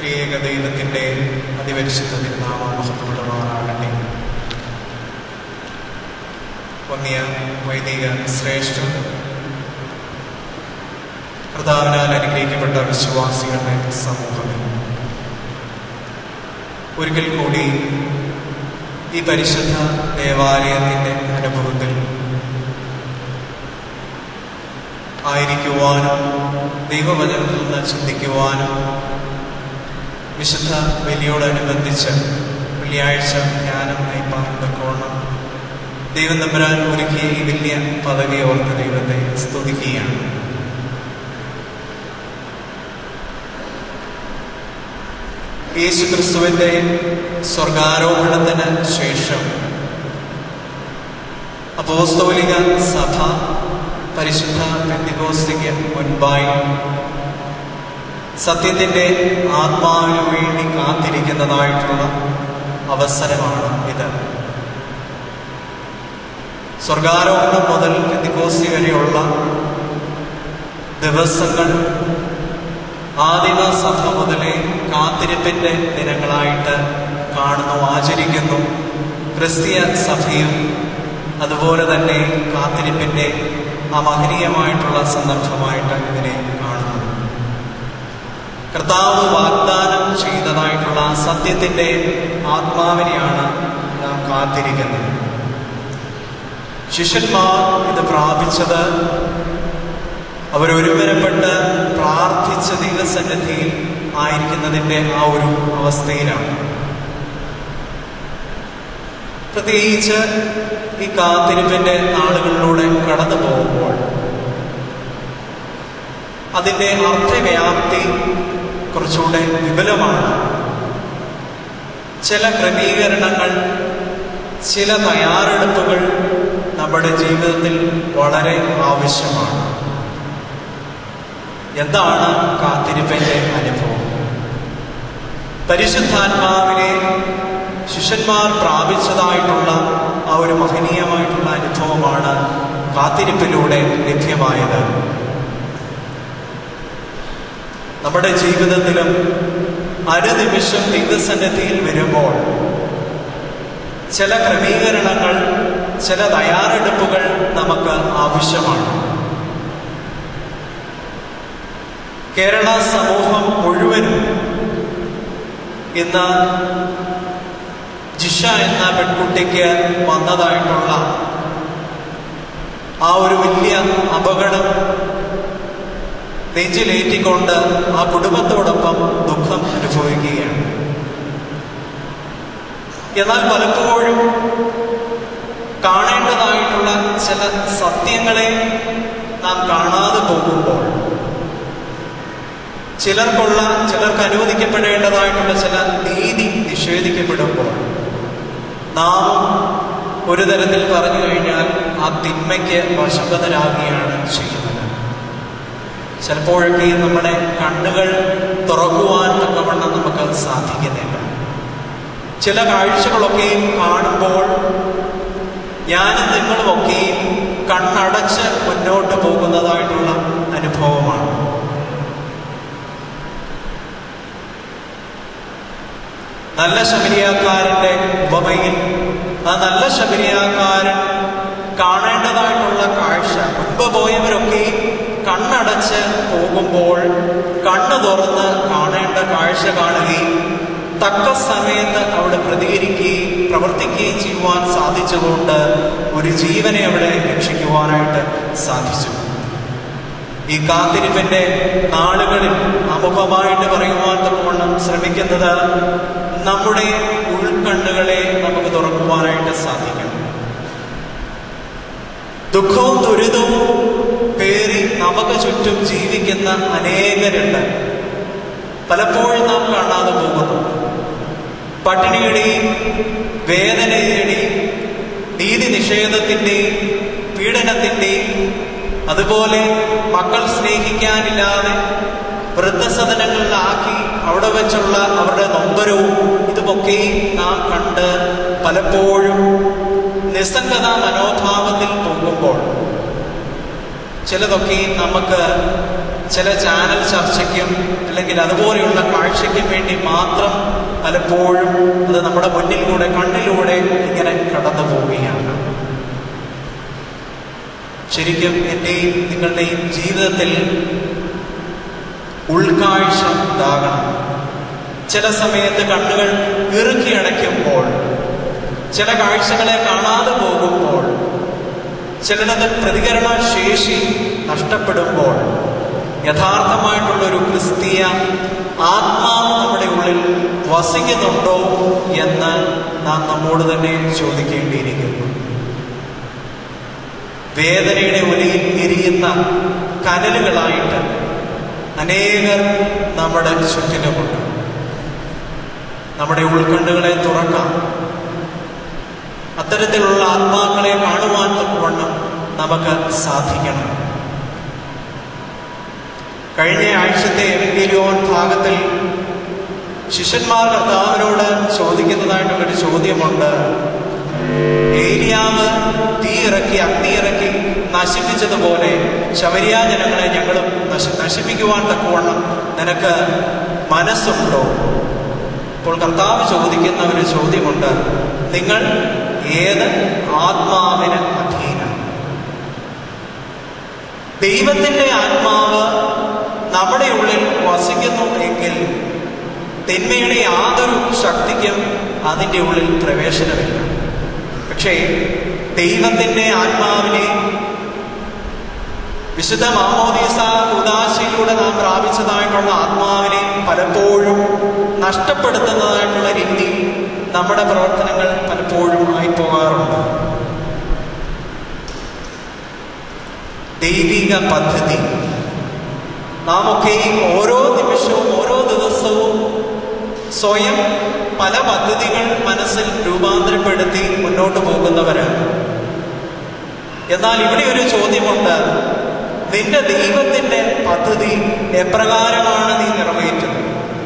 ത്രിയേക ദൈവത്തിൻ്റെ അതിപരിശുദ്ധ തിരുനാമം മഹത്വപ്പെടുമാറാകട്ടെ വന്നിയ വൈദിക ശ്രേഷ്ഠ കർത്താവിനാൽ അനുഗ്രഹിക്കപ്പെട്ട വിശ്വാസികളുടെ സമൂഹമേ ഒരിക്കൽ കൂടി ഈ പരിശുദ്ധ ദേവാലയത്തിൻ്റെ അനുഭവത്തിൽ ആയിരിക്കുവാനും ദൈവവചനത്തിൽ നിന്ന് ചിന്തിക്കുവാനും വിശുദ്ധ ബലിയോടനുബന്ധിച്ച് വെള്ളിയാഴ്ച ധ്യാനം നയിപ്പാൻ തക്കോണം ദൈവം തമ്പുരാൻ ഒരുക്കിയ ഈ വലിയ പദവി ഓർത്ത് ദൈവത്തെ സ്തുതിക്കുകയാണ് യേശു ക്രിസ്തുവിൻ്റെ സ്വർഗാരോഹണത്തിന് ശേഷം അപ്പോസ്തോലിക സഭ പരിശുദ്ധ പെന്തികോസ്തിക്ക് മുൻപായി സത്യത്തിൻ്റെ ആത്മാവിനു വേണ്ടി കാത്തിരിക്കുന്നതായിട്ടുള്ള അവസരമാണ് ഇത് സ്വർഗാരോഹണം മുതൽ പെന്തികോസ്തി വരെയുള്ള ദിവസങ്ങൾ ആദിമ സഭ മുതലേ കാത്തിരിപ്പിന്റെ ദിനങ്ങളായിട്ട് കാണുന്നു ആചരിക്കുന്നു ക്രിസ്തീയ സഭയും അതുപോലെ തന്നെ കാത്തിരിപ്പിന്റെ ആ മഹനീയമായിട്ടുള്ള സന്ദർഭമായിട്ട് ഇതിനെ കാണുന്നു കർത്താവ് വാഗ്ദാനം ചെയ്തതായിട്ടുള്ള ആ സത്യത്തിന്റെ ആത്മാവിനെയാണ് നാം കാത്തിരിക്കുന്നത് ശിഷ്യന്മാർ ഇത് പ്രാപിച്ചത് അവരൊരുമരപ്പെട്ട് പ്രാർത്ഥിച്ച ദൈവസന്നിധിയിൽ ആയിരിക്കുന്നതിൻ്റെ ആ ഒരു അവസ്ഥയിലാണ് പ്രത്യേകിച്ച് ഈ കാത്തിരിപ്പിന്റെ നാളുകളിലൂടെ കടന്നു പോകുമ്പോൾ അതിൻ്റെ അർത്ഥവ്യാപ്തി കുറച്ചുകൂടെ വിപുലമാണ് ചില ക്രമീകരണങ്ങൾ ചില തയ്യാറെടുപ്പുകൾ നമ്മുടെ ജീവിതത്തിൽ വളരെ ആവശ്യമാണ് എന്താണ് കാത്തിരിപ്പിന്റെ അനുഭവം പരിശുദ്ധാത്മാവിനെ ശിഷ്യന്മാർ പ്രാപിച്ചതായിട്ടുള്ള ആ ഒരു മഹനീയമായിട്ടുള്ള അനുഭവമാണ് കാത്തിരിപ്പിലൂടെ ലഭ്യമായത് നമ്മുടെ ജീവിതത്തിലും അനുനിമിഷം ദൈവസന്നിധിയിൽ വരുമ്പോൾ ചില ക്രമീകരണങ്ങൾ ചില തയ്യാറെടുപ്പുകൾ നമുക്ക് ആവശ്യമാണ് കേരള സമൂഹം മുഴുവനും ഇന്ന് ജിഷ എന്ന പെൺകുട്ടിക്ക് വന്നതായിട്ടുള്ള ആ ഒരു വലിയ അപകടം നെഞ്ചിലേറ്റിക്കൊണ്ട് ആ കുടുംബത്തോടൊപ്പം ദുഃഖം അനുഭവിക്കുകയാണ് എന്നാൽ പലപ്പോഴും കാണേണ്ടതായിട്ടുള്ള ചില സത്യങ്ങളെ നാം കാണാതെ പോകുമ്പോൾ ചിലർക്കുള്ള ചിലർക്ക് അനുവദിക്കപ്പെടേണ്ടതായിട്ടുള്ള ചില നീതി നിഷേധിക്കപ്പെടുമ്പോൾ നാം ഒരു തരത്തിൽ പറഞ്ഞു കഴിഞ്ഞാൽ ആ തിന്മയ്ക്ക് വശംവതരാകുകയാണ് ചെയ്യുന്നത് ചിലപ്പോഴൊക്കെ നമ്മുടെ കണ്ണുകൾ തുറക്കുവാൻ തക്കവണ്ണം നമുക്കത് സാധിക്കുന്നില്ല ചില കാഴ്ചകളൊക്കെയും കാണുമ്പോൾ ഞാനും നിങ്ങളുമൊക്കെയും കണ്ണടച്ച് മുന്നോട്ട് പോകുന്നതായിട്ടുള്ള അനുഭവമാണ് നല്ല ശബരിയാക്കാരന്റെ ഉപമയിൽ ആ നല്ല ശബരിയാക്കാരൻ കാണേണ്ടതായിട്ടുള്ള കാഴ്ച മുൻപ് പോയവരൊക്കെ കണ്ണടച്ച് പോകുമ്പോൾ കണ്ണു തുറന്ന് കാണേണ്ട കാഴ്ച കാണുകയും തക്ക സമയത്ത് അവിടെ പ്രതികരിക്കുകയും പ്രവർത്തിക്കുകയും ചെയ്യുവാൻ സാധിച്ചുകൊണ്ട് ഒരു ജീവനെ അവിടെ രക്ഷിക്കുവാനായിട്ട് സാധിച്ചു ഈ കാത്തിരിപ്പിന്റെ നാളുകളിൽ അമുഖമായിട്ട് പറയുവാൻ തക്കവണ്ണം ശ്രമിക്കുന്നത് നമ്മുടെ ഉൾക്കണ്ണുകളെ നമുക്ക് തുറക്കുവാനായിട്ട് സാധിക്കും ദുഃഖവും ദുരിതവും പേറി നമുക്ക് ചുറ്റും ജീവിക്കുന്ന അനേകരുണ്ട് പലപ്പോഴും നാം കാണാതെ പോകുന്നു പട്ടിണിയുടെയും വേദനയുടെയും നീതി നിഷേധത്തിൻ്റെയും പീഡനത്തിൻ്റെയും അതുപോലെ മക്കൾ സ്നേഹിക്കാനില്ലാതെ വൃദ്ധസദനങ്ങളിലാക്കി അവിടെ വെച്ചുള്ള അവരുടെ നൊമ്പരവും ഇതുമൊക്കെയും നാം കണ്ട് പലപ്പോഴും നിസ്സംഗത മനോഭാവത്തിൽ പോകുമ്പോൾ ചിലതൊക്കെ നമുക്ക് ചില ചാനൽ ചർച്ചയ്ക്കും അല്ലെങ്കിൽ അതുപോലെയുള്ള കാഴ്ചയ്ക്കും വേണ്ടി മാത്രം പലപ്പോഴും അത് നമ്മുടെ മുന്നിലൂടെ കണ്ണിലൂടെ ഇങ്ങനെ കടന്നു പോവുകയാണ് ശരിക്കും എൻ്റെയും നിങ്ങളുടെയും ജീവിതത്തിൽ ഉൾക്കാഴ്ച ഉണ്ടാകണം ചില സമയത്ത് കണ്ണുകൾ ഇറുക്കി അടയ്ക്കുമ്പോൾ ചില കാഴ്ചകളെ കാണാതെ പോകുമ്പോൾ ചിലടത്ത് പ്രതികരണ ശേഷി നഷ്ടപ്പെടുമ്പോൾ യഥാർത്ഥമായിട്ടുള്ള ഒരു ക്രിസ്തീയ ആത്മാവ് നമ്മുടെ ഉള്ളിൽ വസിക്കുന്നുണ്ടോ എന്ന് നാം നമ്മോട് തന്നെ ചോദിക്കേണ്ടിയിരിക്കുന്നു വേദനയുടെ ഒലിയിൽ എരിയുന്ന കനലുകളായിട്ട് അനേകർ നമ്മുടെ ചുറ്റിലുമുണ്ട് നമ്മുടെ ഉൾക്കണ്ണുകളെ തുറക്കാം അത്തരത്തിലുള്ള ആത്മാക്കളെ കാണുവാൻ തക്കവണ്ണം നമുക്ക് സാധിക്കണം കഴിഞ്ഞ ആഴ്ചത്തെ എവൻഗേലിയോൻ ഭാഗത്തിൽ ശിഷ്യന്മാർ കർത്താവിനോട് ചോദിക്കുന്നതായിട്ടുള്ളൊരു ചോദ്യമുണ്ട് ഏലിയാവ് തീ ഇറക്കി അഗ്നി ഇറക്കി നശിപ്പിച്ചതുപോലെ ശബരിയ ജനങ്ങളെ ഞങ്ങളും നശി നശിപ്പിക്കുവാൻ തക്കവണ്ണം നിനക്ക് മനസ്സുണ്ടോ ഇപ്പോൾ കർത്താവ് ചോദിക്കുന്ന ഒരു ചോദ്യമുണ്ട് നിങ്ങൾ ഏത് ആത്മാവിന് അധീനം ദൈവത്തിന്റെ ആത്മാവ് നമ്മുടെ ഉള്ളിൽ വസിക്കുന്നു എങ്കിൽ തിന്മയുടെ യാതൊരു ശക്തിക്കും അതിൻ്റെ ഉള്ളിൽ പ്രവേശനമില്ല പക്ഷേ ദൈവത്തിന്റെ ആത്മാവിനെ വിശുദ്ധ മാമോദീസ ഉദാശയിലൂടെ നാം പ്രാപിച്ചതായിട്ടുള്ള ആത്മാവിനെ പലപ്പോഴും നഷ്ടപ്പെടുത്തുന്നതായിട്ടുള്ള രീതിയിൽ നമ്മുടെ പ്രവർത്തനങ്ങൾ പലപ്പോഴും ആയിപ്പോകാറുണ്ട് ദൈവിക പദ്ധതി നാം ഒക്കെയും ഓരോ നിമിഷവും ഓരോ ദിവസവും സ്വയം പല പദ്ധതികൾ മനസ്സിൽ രൂപാന്തരപ്പെടുത്തി മുന്നോട്ട് പോകുന്നവരാണ് എന്നാൽ ഇവിടെ ഒരു ചോദ്യമുണ്ട് നിന്റെ ദൈവത്തിന്റെ പദ്ധതി എപ്രകാരമാണ് നീ നിറവേറ്റുന്നത്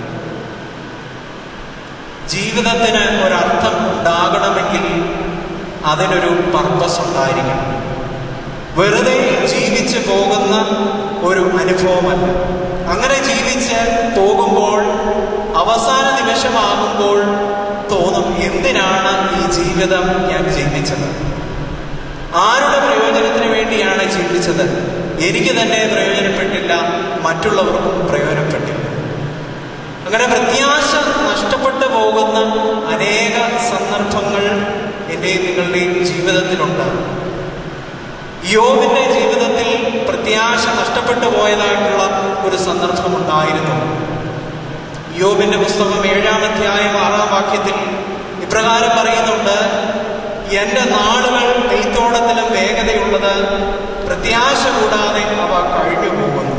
ജീവിതത്തിന് ഒരർത്ഥം ഉണ്ടാകണമെങ്കിൽ അതിനൊരു പർപ്പസ് ഉണ്ടായിരിക്കണം വെറുതെ ജീവിച്ചു പോകുന്ന ഒരു അനുഭവമല്ല അങ്ങനെ ജീവിച്ച് പോകുമ്പോൾ അവസാന നിമിഷമാകുമ്പോൾ തോന്നും എന്തിനാണ് ഈ ജീവിതം ഞാൻ ജീവിച്ചത് ആരുടെ പ്രയോജനത്തിന് വേണ്ടിയാണ് ജീവിച്ചത് എനിക്ക് തന്നെ പ്രയോജനപ്പെട്ടില്ല മറ്റുള്ളവർക്കും പ്രയോജനപ്പെട്ടില്ല അങ്ങനെ പ്രത്യാശ നഷ്ടപ്പെട്ടു പോകുന്ന അനേക സന്ദർഭങ്ങൾ എൻ്റെയും നിങ്ങളുടെയും ജീവിതത്തിലുണ്ട് യോബിന്റെ ജീവിതത്തിൽ പ്രത്യാശ നഷ്ടപ്പെട്ടു പോയതായിട്ടുള്ള ഒരു സന്ദർഭമുണ്ടായിരുന്നു യോബിന്റെ പുസ്തകം ഏഴാം അധ്യായം ആറാം വാക്യത്തിൽ ഇപ്രകാരം പറയുന്നുണ്ട് എന്റെ നാടുകൾ നെയ്ത്തോടത്തിലും വേഗതയുള്ളത് പ്രത്യാശ കൂടാതെ അവ കഴിഞ്ഞു പോകുന്നു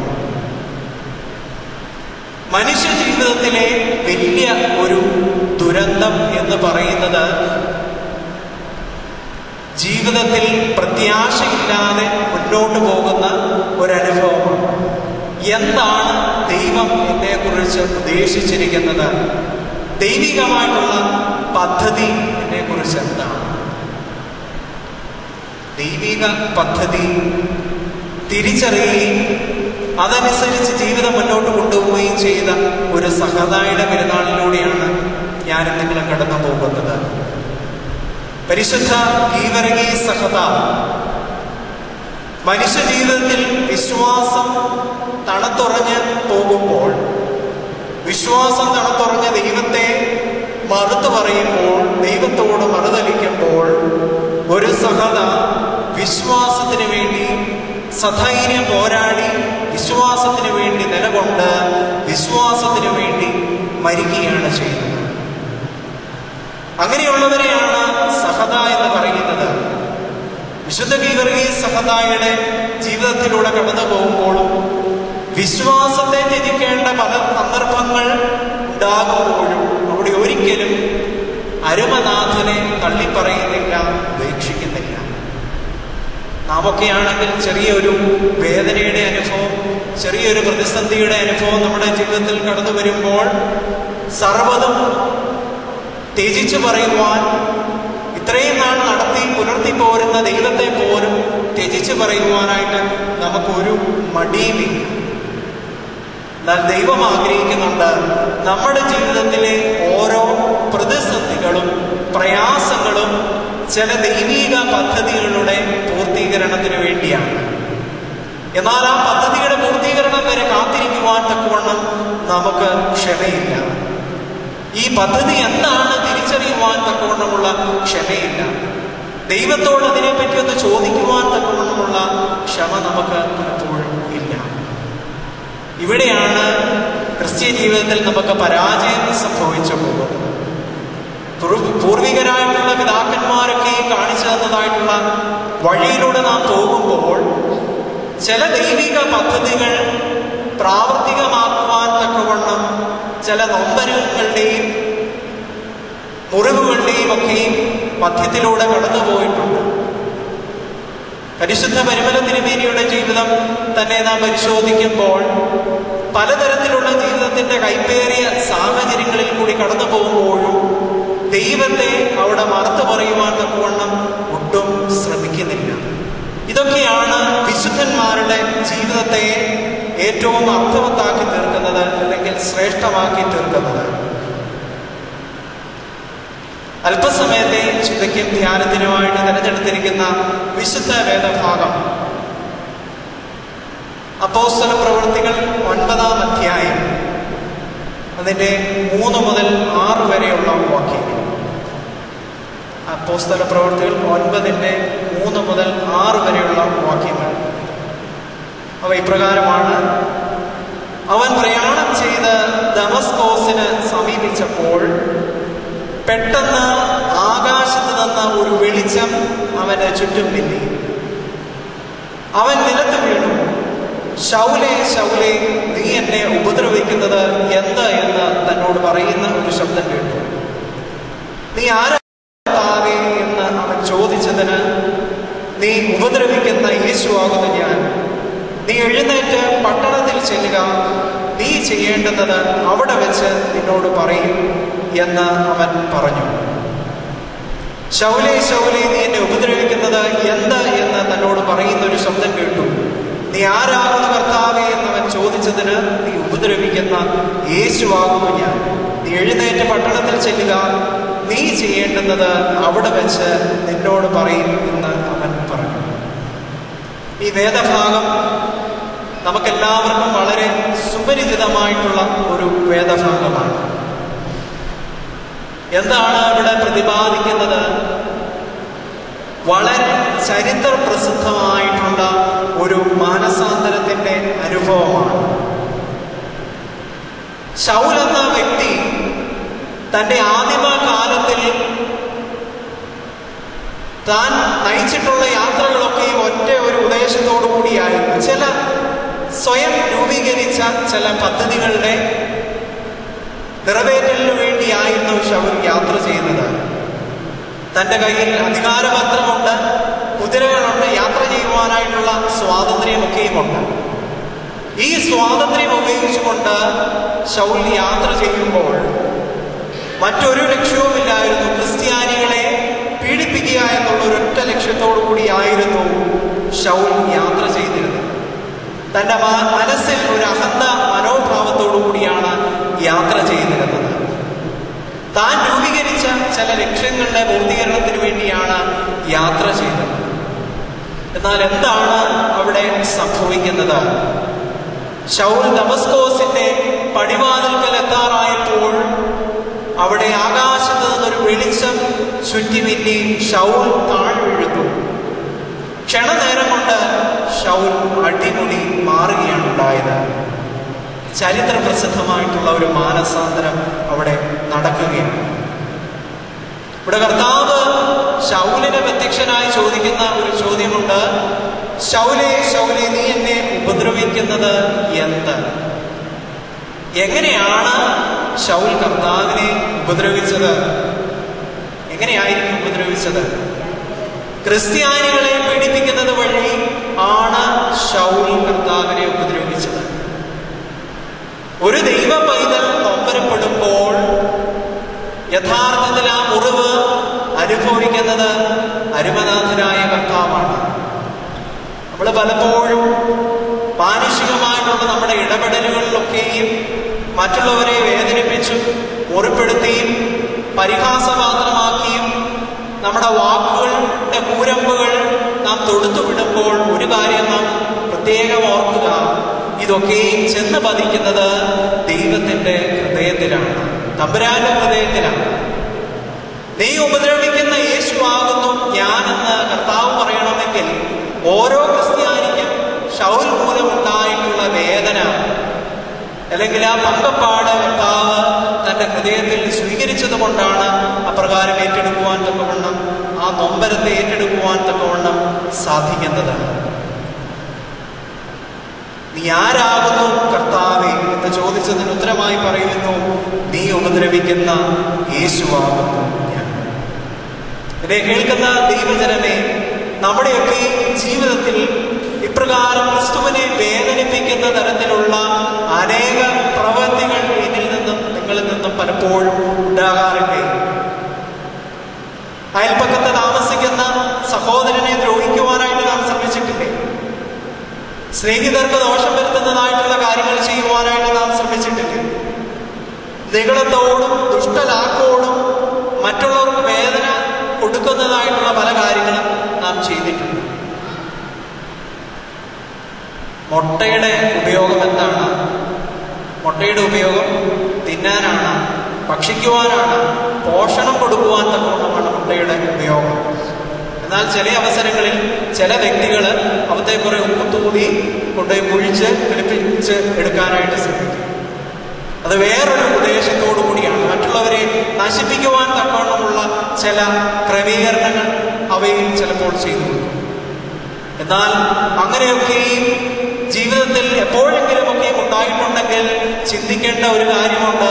മനുഷ്യ ജീവിതത്തിലെ വലിയ ഒരു ദുരന്തം എന്ന് പറയുന്നത് ജീവിതത്തിൽ പ്രത്യാശയില്ലാതെ മുന്നോട്ട് പോകുന്ന ഒരനുഭവമാണ് എന്താണ് ദൈവം എന്നെക്കുറിച്ച് ഉദ്ദേശിച്ചിരിക്കുന്നത് ദൈവികമായിട്ടുള്ള പദ്ധതി എന്നെക്കുറിച്ച് എന്താണ് ദൈവിക പദ്ധതി തിരിച്ചറിയുകയും അതനുസരിച്ച് ജീവിതം മുന്നോട്ട് കൊണ്ടുപോവുകയും ചെയ്ത ഒരു സഹതായുടെ പെരുന്നാളിലൂടെയാണ് ഞാൻ നിങ്ങളെ കടന്നു പോകുന്നത് പരിശുദ്ധ ഗീവരകി സഹത മനുഷ്യ ജീവിതത്തിൽ വിശ്വാസം തണുത്തുറഞ്ഞ് പോകുമ്പോൾ വിശ്വാസം തണുത്തുറഞ്ഞ ദൈവത്തെ മറുത്തു പറയുമ്പോൾ ദൈവത്തോട് മറുതലിക്കുമ്പോൾ ഒരു സഹത വിശ്വാസത്തിന് വേണ്ടി സധൈര്യം പോരാടി വിശ്വാസത്തിന് വേണ്ടി നിലകൊണ്ട് വിശ്വാസത്തിന് വേണ്ടി മരിക്കുകയാണ് ചെയ്യുന്നത് അങ്ങനെയുള്ളവരെയാണ് സഹത എന്ന് പറയുന്നത് വിശുദ്ധ ഗീവർഗീ സഹതായുടെ ജീവിതത്തിലൂടെ കടന്നു പോകുമ്പോഴും വിശ്വാസത്തെ ത്യജിക്കേണ്ട പല സന്ദർഭങ്ങൾ ഉണ്ടാകുമ്പോഴും അവിടെ ഒരിക്കലും അരുമനാഥനെ തള്ളിപ്പറയുന്നില്ല ഉപേക്ഷിക്കുന്നില്ല നാമൊക്കെയാണെങ്കിൽ ചെറിയൊരു വേദനയുടെ അനുഭവം ചെറിയൊരു പ്രതിസന്ധിയുടെ അനുഭവം നമ്മുടെ ജീവിതത്തിൽ കടന്നു വരുമ്പോൾ സർവ്വതും ത്യജിച്ചു പറയുവാൻ ഇത്രയും നാൾ നടത്തി പുലർത്തി പോരുന്ന ദൈവത്തെ പോലും ത്യജിച്ചു പറയുവാനായിട്ട് നമുക്കൊരു മടിയുമില്ല എന്നാൽ ദൈവം ആഗ്രഹിക്കുന്നുണ്ട് നമ്മുടെ ജീവിതത്തിലെ ഓരോ പ്രതിസന്ധികളും പ്രയാസങ്ങളും ചില ദൈവിക പദ്ധതികളുടെ പൂർത്തീകരണത്തിന് വേണ്ടിയാണ് എന്നാൽ ആ പദ്ധതിയുടെ പൂർത്തീകരണം വരെ കാത്തിരിക്കുവാൻ തക്കവണ്ണം നമുക്ക് ക്ഷമയില്ല ഈ പദ്ധതി എന്താണ് തിരിച്ചറിയുവാൻ തക്കവണ്ണമുള്ള ക്ഷമയില്ല ദൈവത്തോട് അതിനെപ്പറ്റി ഒന്ന് ചോദിക്കുവാൻ തക്കവണ്ണമുള്ള ക്ഷമ നമുക്ക് പലപ്പോഴും ഇല്ല ഇവിടെയാണ് ക്രിസ്ത്യ ജീവിതത്തിൽ നമുക്ക് പരാജയം സംഭവിച്ചു പോകുന്നത് പൂർവ- പൂർവികരായിട്ടുള്ള പിതാക്കന്മാരൊക്കെ കാണിച്ചു തന്നതായിട്ടുള്ള വഴിയിലൂടെ നാം പോകുമ്പോൾ ചില ദൈവിക പദ്ധതികൾ പ്രാവർത്തികമാക്കുവാൻ തക്കവണ്ണം ചില നൊമ്പരങ്ങളുടെയും മുറിവുകളുടെയും ഒക്കെയും മധ്യത്തിലൂടെ കടന്നുപോയിട്ടുണ്ട് പരിശുദ്ധ പരിമല തിരുമേനിയുടെ ജീവിതം തന്നെ നാം പരിശോധിക്കുമ്പോൾ പലതരത്തിലുള്ള ജീവിതത്തിന്റെ കൈപ്പേറിയ സാഹചര്യങ്ങളിൽ കൂടി കടന്നു പോകുമ്പോഴും ദൈവത്തെ അവിടെ മറുത്തു പറയുവാൻ തക്കവണ്ണം ഒട്ടും ശ്രമിക്കുന്നില്ല ഇതൊക്കെയാണ് വിശുദ്ധന്മാരുടെ ജീവിതത്തെ ഏറ്റവും അർത്ഥവത്താക്കി തീർക്കുന്നത് അല്ലെങ്കിൽ ശ്രേഷ്ഠമാക്കി തീർക്കുന്നത് അല്പസമയത്തെ ചിന്തയ്ക്കും ധ്യാനത്തിനുമായിട്ട് തിരഞ്ഞെടുത്തിരിക്കുന്ന വിശുദ്ധ വേദഭാഗം അപ്പോസ്തല പ്രവൃത്തികൾ ഒൻപതാം അധ്യായം അതിൻ്റെ മൂന്ന് മുതൽ ആറ് വരെയുള്ള വാക്യങ്ങൾ അപ്പോസ്തല പ്രവൃത്തികൾ ഒൻപതിൻ്റെ മൂന്ന് മുതൽ ആറ് വരെയുള്ള വാക്യങ്ങൾ അവ ഇപ്രകാരമാണ് അവൻ പ്രയാണം ചെയ്ത് ദമസ്കോസിന് സമീപിച്ചപ്പോൾ പെട്ടെന്ന് ആകാശത്ത് നിന്ന് ഒരു വെളിച്ചം അവന്റെ ചുറ്റും മിന്നി അവൻ നിലത്ത് വീണു ശൗലേ ശൗലേ നീ എന്നെ ഉപദ്രവിക്കുന്നത് എന്ത് എന്ന് തന്നോട് പറയുന്ന ഒരു ശബ്ദം കേട്ടു നീ ആരാ കർത്താവേ എന്ന് അവൻ ചോദിച്ചതിന് നീ ഉപദ്രവിക്കുന്ന യേശുവാകുന്നു ഞാൻ നീ എഴുന്നേറ്റ് പട്ടണത്തിൽ ചെല്ലുക നീ ചെയ്യേണ്ടുന്നത് അവിടെ വെച്ച് നിന്നോട് പറയും എന്ന് അവൻ പറഞ്ഞു ശൗലേ ശൗലേ നീ എന്നെ ഉപദ്രവിക്കുന്നത് എന്ത് എന്ന് തന്നോട് പറയുന്ന ഒരു ശബ്ദം കേട്ടു നീ ആരാകുന്നു കർത്താവേ എന്നവൻ ചോദിച്ചതിന് നീ ഉപദ്രവിക്കുന്ന യേശുവാകുന്നു ഞാൻ നീ എഴുന്നേറ്റ് പട്ടണത്തിൽ ചെല്ലുക നീ ചെയ്യേണ്ടുന്നത് അവിടെ വെച്ച് നിന്നോട് പറയും എന്ന് അവൻ പറഞ്ഞു ഈ വേദഭാഗം നമുക്കെല്ലാവർക്കും വളരെ സുപരിചിതമായിട്ടുള്ള ഒരു വേദഭാഗമാണ് എന്താണ് ഇവിടെ പ്രതിപാദിക്കുന്നത് വളരെ ചരിത്ര പ്രസിദ്ധമായിട്ടുള്ള ഒരു മാനസാന്തരത്തിന്റെ അനുഭവമാണ് ശൗൽ എന്ന വ്യക്തി തന്റെ ആദിമ കാലത്തിൽ താൻ നയിച്ചിട്ടുള്ള യാത്രകളൊക്കെയും ഒറ്റ ഒരു ഉദ്ദേശത്തോടു കൂടിയായിരുന്നു ചില സ്വയം രൂപീകരിച്ച ചില പദ്ധതികളുടെ നിറവേറ്റലിനു വേണ്ടിയായിരുന്നു ശൗൽ യാത്ര ചെയ്യുന്നത് തന്റെ കയ്യിൽ അധികാരപത്രമുണ്ട് കുതിരകളുണ്ട് യാത്ര ചെയ്യുവാനായിട്ടുള്ള സ്വാതന്ത്ര്യമൊക്കെയുമുണ്ട് ഈ സ്വാതന്ത്ര്യം ഉപയോഗിച്ചുകൊണ്ട് ശൗൽ യാത്ര ചെയ്യുമ്പോൾ മറ്റൊരു ലക്ഷ്യവുമില്ലായിരുന്നു ക്രിസ്ത്യാനികളെ പീഡിപ്പിക്കുക എന്നുള്ള ഒരൊറ്റ ലക്ഷ്യത്തോടു കൂടിയായിരുന്നു ഷൗൽ യാത്ര ചെയ്തിരുന്നത് തന്റെ മ- മനസ്സിൽ ഒരു അഹന്ത മനോഭാവത്തോടു കൂടിയാണ് യാത്ര ചെയ്തിരുന്നത് താൻ രൂപീകരിച്ച ചില ലക്ഷ്യങ്ങളുടെ പൂർത്തീകരണത്തിന് വേണ്ടിയാണ് യാത്ര ചെയ്തത് എന്നാൽ എന്താണ് അവിടെ സംഭവിക്കുന്നത് ഷൗൽ ദമസ്കോസിന്റെ പടിവാതിൽക്കൽ എത്താറായപ്പോൾ അവിടെ ആകാശത്ത് നിന്നൊരു വെളിച്ചം ചുറ്റിമിന്നി ഷൗൽ താഴ് വീഴുന്നു ക്ഷണനേരം കൊണ്ട് ഷൗൽ അടിമുടി മാറുകയാണ് ഉണ്ടായത് ചരിത്ര പ്രസിദ്ധമായിട്ടുള്ള ഒരു മാനസാന്തരം അവിടെ നടക്കുകയാണ് ഇവിടെ കർത്താവ് ശൗലിന് പ്രത്യക്ഷനായി ചോദിക്കുന്ന ഒരു ചോദ്യമുണ്ട് ശൗലേ ശൗലേ നീ എന്നെ ഉപദ്രവിക്കുന്നത് എന്ത് എങ്ങനെയാണ് ശൗൽ കർത്താവിനെ ഉപദ്രവിച്ചത് എങ്ങനെയായിരിക്കും ഉപദ്രവിച്ചത് ക്രിസ്ത്യാനികളെ പീഡിപ്പിക്കുന്നത് വഴി ആണ് ഷൗൽ കർത്താവിനെ ഉപദ്രവിച്ചത് ഒരു ദൈവ പൈതൽ നൊമ്പരപ്പെടുമ്പോൾ യഥാർത്ഥത്തിൽ ആ മുറിവ് അനുഭവിക്കുന്നത് അരുമനാഥനായ കർത്താവാണ് നമ്മൾ പലപ്പോഴും മാനുഷികമായിട്ടുള്ള നമ്മുടെ ഇടപെടലുകളിലൊക്കെയും മറ്റുള്ളവരെ വേദനിപ്പിച്ചും മുറിപ്പെടുത്തിയും പരിഹാസപാത്രമാക്കിയും നമ്മുടെ വാക്കുകളുടെ കൂരമ്പുകൾ നാം തൊടുത്തു വിടുമ്പോൾ ഒരു കാര്യം നാം പ്രത്യേകം ഓർക്കുക ഇതൊക്കെയും ചെന്ന് പതിക്കുന്നത് ദൈവത്തിന്റെ ഹൃദയത്തിലാണ് തമ്പുരാന്റെ ഹൃദയത്തിലാണ് നീ ഉപദ്രവിക്കുന്ന യേശു ആകുന്നു ഞാനെന്ന് കർത്താവ് പറയണമെങ്കിൽ ഓരോ ക്രിസ്ത്യാനിക്കും ഷൗൽ മൂലമുണ്ടായിട്ടുള്ള വേദന അല്ലെങ്കിൽ ആ പങ്കപ്പാട് കർത്താവ് തന്റെ ഹൃദയത്തിൽ സ്വീകരിച്ചത് കൊണ്ടാണ് അപ്രകാരം ഏറ്റെടുക്കുവാൻ തക്കവണ്ണം ആ നൊമ്പരത്തെ ഏറ്റെടുക്കുവാൻ തക്കവണ്ണം സാധിക്കുന്നത് നീ ആരാകുന്നു കർത്താവെ എന്ന് ചോദിച്ചതിന് ഉത്തരമായി പറയുന്നു നീ ഉപദ്രവിക്കുന്ന യേശുവാകുന്നു ഞാൻ എന്നെ കേൾക്കുന്ന ദൈവജനമേ നമ്മുടെയൊക്കെ ജീവിതത്തിൽ ഇപ്രകാരം ക്രിസ്തുവിനെ വേദനിപ്പിക്കുന്ന തരത്തിലുള്ള അനേക പ്രവൃത്തികൾ എന്നിൽ നിന്നും നിങ്ങളിൽ നിന്നും പലപ്പോഴും ഉണ്ടാകാറില്ലേ അയൽപ്പക്കത്ത് താമസിക്കുന്ന സഹോദരനെ ദ്രോഹിക്കുവാനായിട്ട് നാം ശ്രമിച്ചിട്ടില്ലേ സ്നേഹിതർക്ക് ദോഷം വരുത്തുന്നതായിട്ടുള്ള കാര്യങ്ങൾ ചെയ്യുവാനായിട്ട് നാം ശ്രമിച്ചിട്ടില്ലേ നികളത്തോടും ദുഷ്ടലാക്കോടും മറ്റുള്ളവർക്ക് വേദന കൊടുക്കുന്നതായിട്ടുള്ള പല കാര്യങ്ങളും നാം ചെയ്തിട്ടുണ്ട് മുട്ടയുടെ ഉപയോഗം എന്താണ് മുട്ടയുടെ ഉപയോഗം തിന്നാനാണ് ഭക്ഷിക്കുവാനാണ് പോഷണം കൊടുക്കുവാൻ തക്കവണ്ണമാണ് മുട്ടയുടെ ഉപയോഗം എന്നാൽ ചില അവസരങ്ങളിൽ ചില വ്യക്തികൾ അവത്തെ കുറെ ഉപ്പുത്തൂടി കൊണ്ടുപോയി കുഴിച്ച് കിളിപ്പിച്ച് എടുക്കാനായിട്ട് ശ്രമിക്കും അത് വേറൊരു ഉദ്ദേശത്തോടു കൂടിയാണ് മറ്റുള്ളവരെ നശിപ്പിക്കുവാൻ തക്കവണ്ണമുള്ള ചില ക്രമീകരണങ്ങൾ അവയിൽ ചിലപ്പോൾ ചെയ്തു കൊടുക്കും എന്നാൽ അങ്ങനെയൊക്കെയും ജീവിതത്തിൽ എപ്പോഴെങ്കിലുമൊക്കെ ഉണ്ടായിട്ടുണ്ടെങ്കിൽ ചിന്തിക്കേണ്ട ഒരു കാര്യമുണ്ട്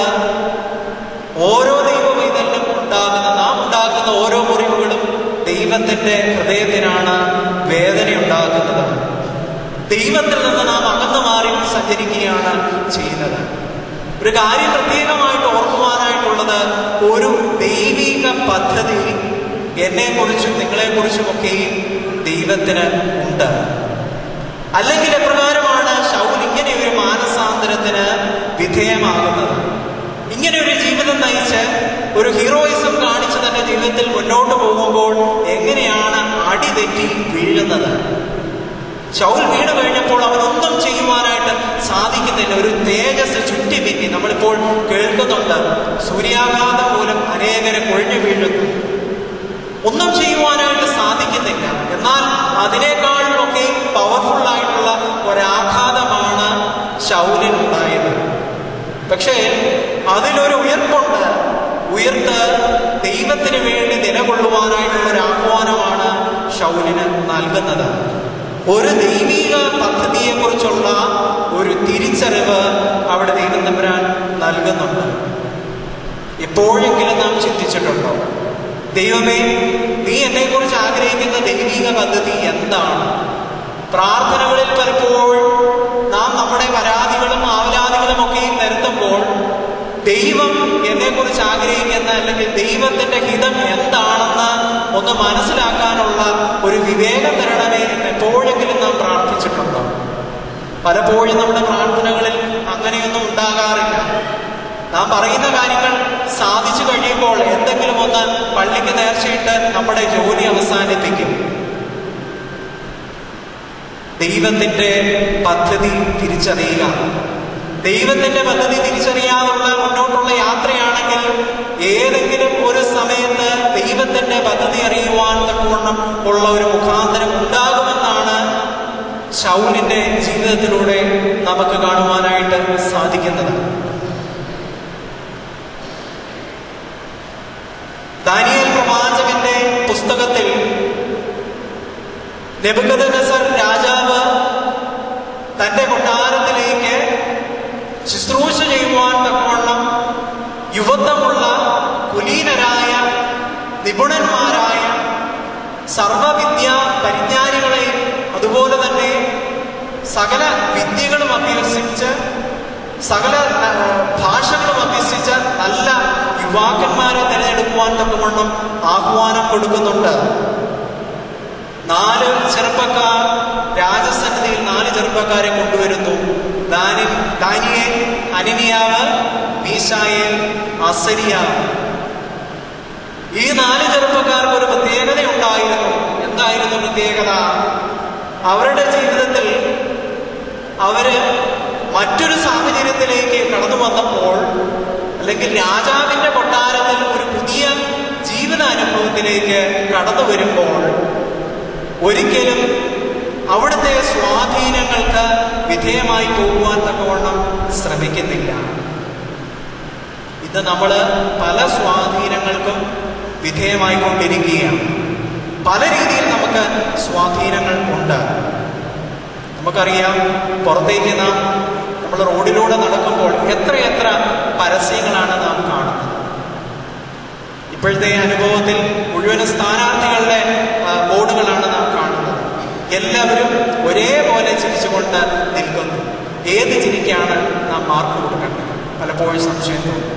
ഓരോ ദൈവം ഇതെല്ലാം ഉണ്ടാകുന്ന നാം ഉണ്ടാക്കുന്ന ഓരോ മുറിവുകളും ദൈവത്തിന്റെ ഹൃദയത്തിനാണ് വേദന ഉണ്ടാക്കുന്നത് ദൈവത്തിൽ നിന്ന് നാം അകന്നു മാറി സഞ്ചരിക്കുകയാണ് ചെയ്യുന്നത് ഒരു കാര്യം പ്രത്യേകമായിട്ട് ഓർക്കുവാനായിട്ടുള്ളത് ഒരു ദൈവിക പദ്ധതി എന്നെക്കുറിച്ചും നിങ്ങളെക്കുറിച്ചും ഒക്കെയും ദൈവത്തിന് ഉണ്ട് അല്ലെങ്കിൽ എപ്രകാരമാണ് ഷൗൽ ഇങ്ങനെ ഒരു മാനസാന്തരത്തിന് വിധേയമാകുന്നത് ഇങ്ങനെ ഒരു ജീവിതം നയിച്ച് ഒരു ഹീറോയിസം കാണിച്ച് തന്റെ ജീവിതത്തിൽ മുന്നോട്ട് പോകുമ്പോൾ എങ്ങനെയാണ് അടിതെറ്റി വീഴുന്നത് ഷൗൽ വീണ് കഴിഞ്ഞപ്പോൾ അവനൊന്നും ചെയ്യുവാനായിട്ട് സാധിക്കുന്നില്ല ഒരു തേജസ് ചുറ്റി മിന്നി നമ്മളിപ്പോൾ കേൾക്കുന്നുണ്ട് സൂര്യാഘാതം മൂലം അനേകരെ കൊഴിഞ്ഞു വീഴുന്നു ഒന്നും ചെയ്യുവാനായിട്ട് സാധിക്കുന്നില്ല എന്നാൽ അതിനേക്കാളൊക്കെ പവർഫുൾ ആയിട്ടുള്ള ഒരാഘാതമാണ് ഷൗലിനുണ്ടായത് പക്ഷേ അതിലൊരു ഉയർപ്പുണ്ട് ഉയർത്ത് ദൈവത്തിന് വേണ്ടി നിലകൊള്ളുവാനായിട്ടുള്ള ഒരു ആഹ്വാനമാണ് ഷൗലിന് നൽകുന്നത് ഒരു ദൈവിക പദ്ധതിയെക്കുറിച്ചുള്ള ഒരു തിരിച്ചറിവ് അവിടെ ദൈവം തമ്പുരാൻ നൽകുന്നുണ്ട് എപ്പോഴെങ്കിലും നാം ചിന്തിച്ചിട്ടുണ്ടോ ദൈവമേ നീ എന്നെക്കുറിച്ച് ആഗ്രഹിക്കുന്ന ദൈവിക പദ്ധതി എന്താണ് പ്രാർത്ഥനകളിൽ പലപ്പോഴും നാം നമ്മുടെ പരാതികളും ആവലാതികളും ഒക്കെയും നിരത്തുമ്പോൾ ദൈവം എന്നെക്കുറിച്ച് ആഗ്രഹിക്കുന്ന അല്ലെങ്കിൽ ദൈവത്തിന്റെ ഹിതം എന്താണെന്ന് ഒന്ന് മനസ്സിലാക്കാനുള്ള ഒരു വിവേകം തരണമേ എന്ന് എപ്പോഴെങ്കിലും നാം പ്രാർത്ഥിച്ചിട്ടുണ്ടോ പലപ്പോഴും നമ്മുടെ പ്രാർത്ഥനകളിൽ അങ്ങനെയൊന്നും ഉണ്ടാകാറില്ല നാം പറയുന്ന കാര്യങ്ങൾ സാധിച്ചു കഴിയുമ്പോൾ എന്തെങ്കിലും ഒന്ന് പള്ളിക്ക് നേർച്ചയിട്ട് നമ്മുടെ ജോലി അവസാനിപ്പിക്കും ദൈവത്തിന്റെ പദ്ധതി തിരിച്ചറിയുക ദൈവത്തിന്റെ പദ്ധതി തിരിച്ചറിയാതുള്ള മുന്നോട്ടുള്ള യാത്രയാണെങ്കിൽ ഏതെങ്കിലും ഒരു സമയത്ത് ദൈവത്തിന്റെ പദ്ധതി അറിയുവാൻ തക്കവണ്ണം ഉള്ള ഒരു മുഖാന്തരം ഉണ്ടാകുമെന്നാണ് ഷൗലിന്റെ ജീവിതത്തിലൂടെ നമുക്ക് കാണുവാനായിട്ട് സാധിക്കുന്നത് ദാനിയൽ പ്രവാചകന്റെ പുസ്തകത്തിൽ നെബുക്കദ്നസർ രാജാവ് തന്റെ കൊട്ടാരത്തിലേക്ക് ശുശ്രൂഷ ചെയ്യുവാൻ തക്കവണ്ണം യുവത്വമുള്ള കുലീനരായ നിപുണന്മാരായ സർവവിദ്യ പരിജ്ഞാനികളെയും അതുപോലെ തന്നെ സകല വിദ്യകളും അഭ്യസിച്ച് സകല ആ, ഭാഷകളും അഭ്യസിച്ച നല്ല യുവാക്കന്മാരെ തിരഞ്ഞെടുക്കുവാൻ തക്കവണ്ണം ആഹ്വാനം കൊടുക്കുന്നുണ്ട് നാല് ചെറുപ്പക്കാർ രാജസന്നിധിയിൽ നാല് ചെറുപ്പക്കാരെ കൊണ്ടുവരുന്നു ദാനിൽ ദാനിയേൽ അനിനിയാവ് മീശായേൽ അസരിയാവ് ഈ നാല് ചെറുപ്പക്കാർക്ക് ഒരു പ്രത്യേകത ഉണ്ടായിരുന്നു എന്തായിരുന്നു പ്രത്യേകത അവരുടെ ജീവിതത്തിൽ അവര് മറ്റൊരു സാഹചര്യത്തിലേക്ക് കടന്നു വന്നപ്പോൾ അല്ലെങ്കിൽ രാജാവിന്റെ കൊട്ടാരത്തിൽ ഒരു പുതിയ ജീവിത അനുഭവത്തിലേക്ക് കടന്നു വരുമ്പോൾ ഒരിക്കലും അവിടുത്തെ സ്വാധീനങ്ങൾക്ക് വിധേയമായി പോകുവാൻ തക്കവണ്ണം ശ്രമിക്കുന്നില്ല ഇന്ന് നമ്മൾ പല സ്വാധീനങ്ങൾക്കും വിധേയമായിക്കൊണ്ടിരിക്കുകയാണ് പല രീതിയിൽ നമുക്ക് സ്വാധീനങ്ങൾ ഉണ്ട് നമുക്കറിയാം പുറത്തേക്ക് നാം നമ്മൾ റോഡിലൂടെ നടക്കുമ്പോൾ എത്രയെത്ര പരസ്യങ്ങളാണ് നാം കാണുന്നത് ഇപ്പോഴത്തെ അനുഭവത്തിൽ മുഴുവൻ സ്ഥാനാർത്ഥികളുടെ ആ, ബോർഡുകളാണ് നാം കാണുന്നത് എല്ലാവരും ഒരേപോലെ ചിരിച്ചുകൊണ്ട് നിൽക്കുന്നു ഏത് ചിരിക്കാണ് നാം മാർക്ക് കൊടുക്കേണ്ടത് പലപ്പോഴും സംശയം തോന്നും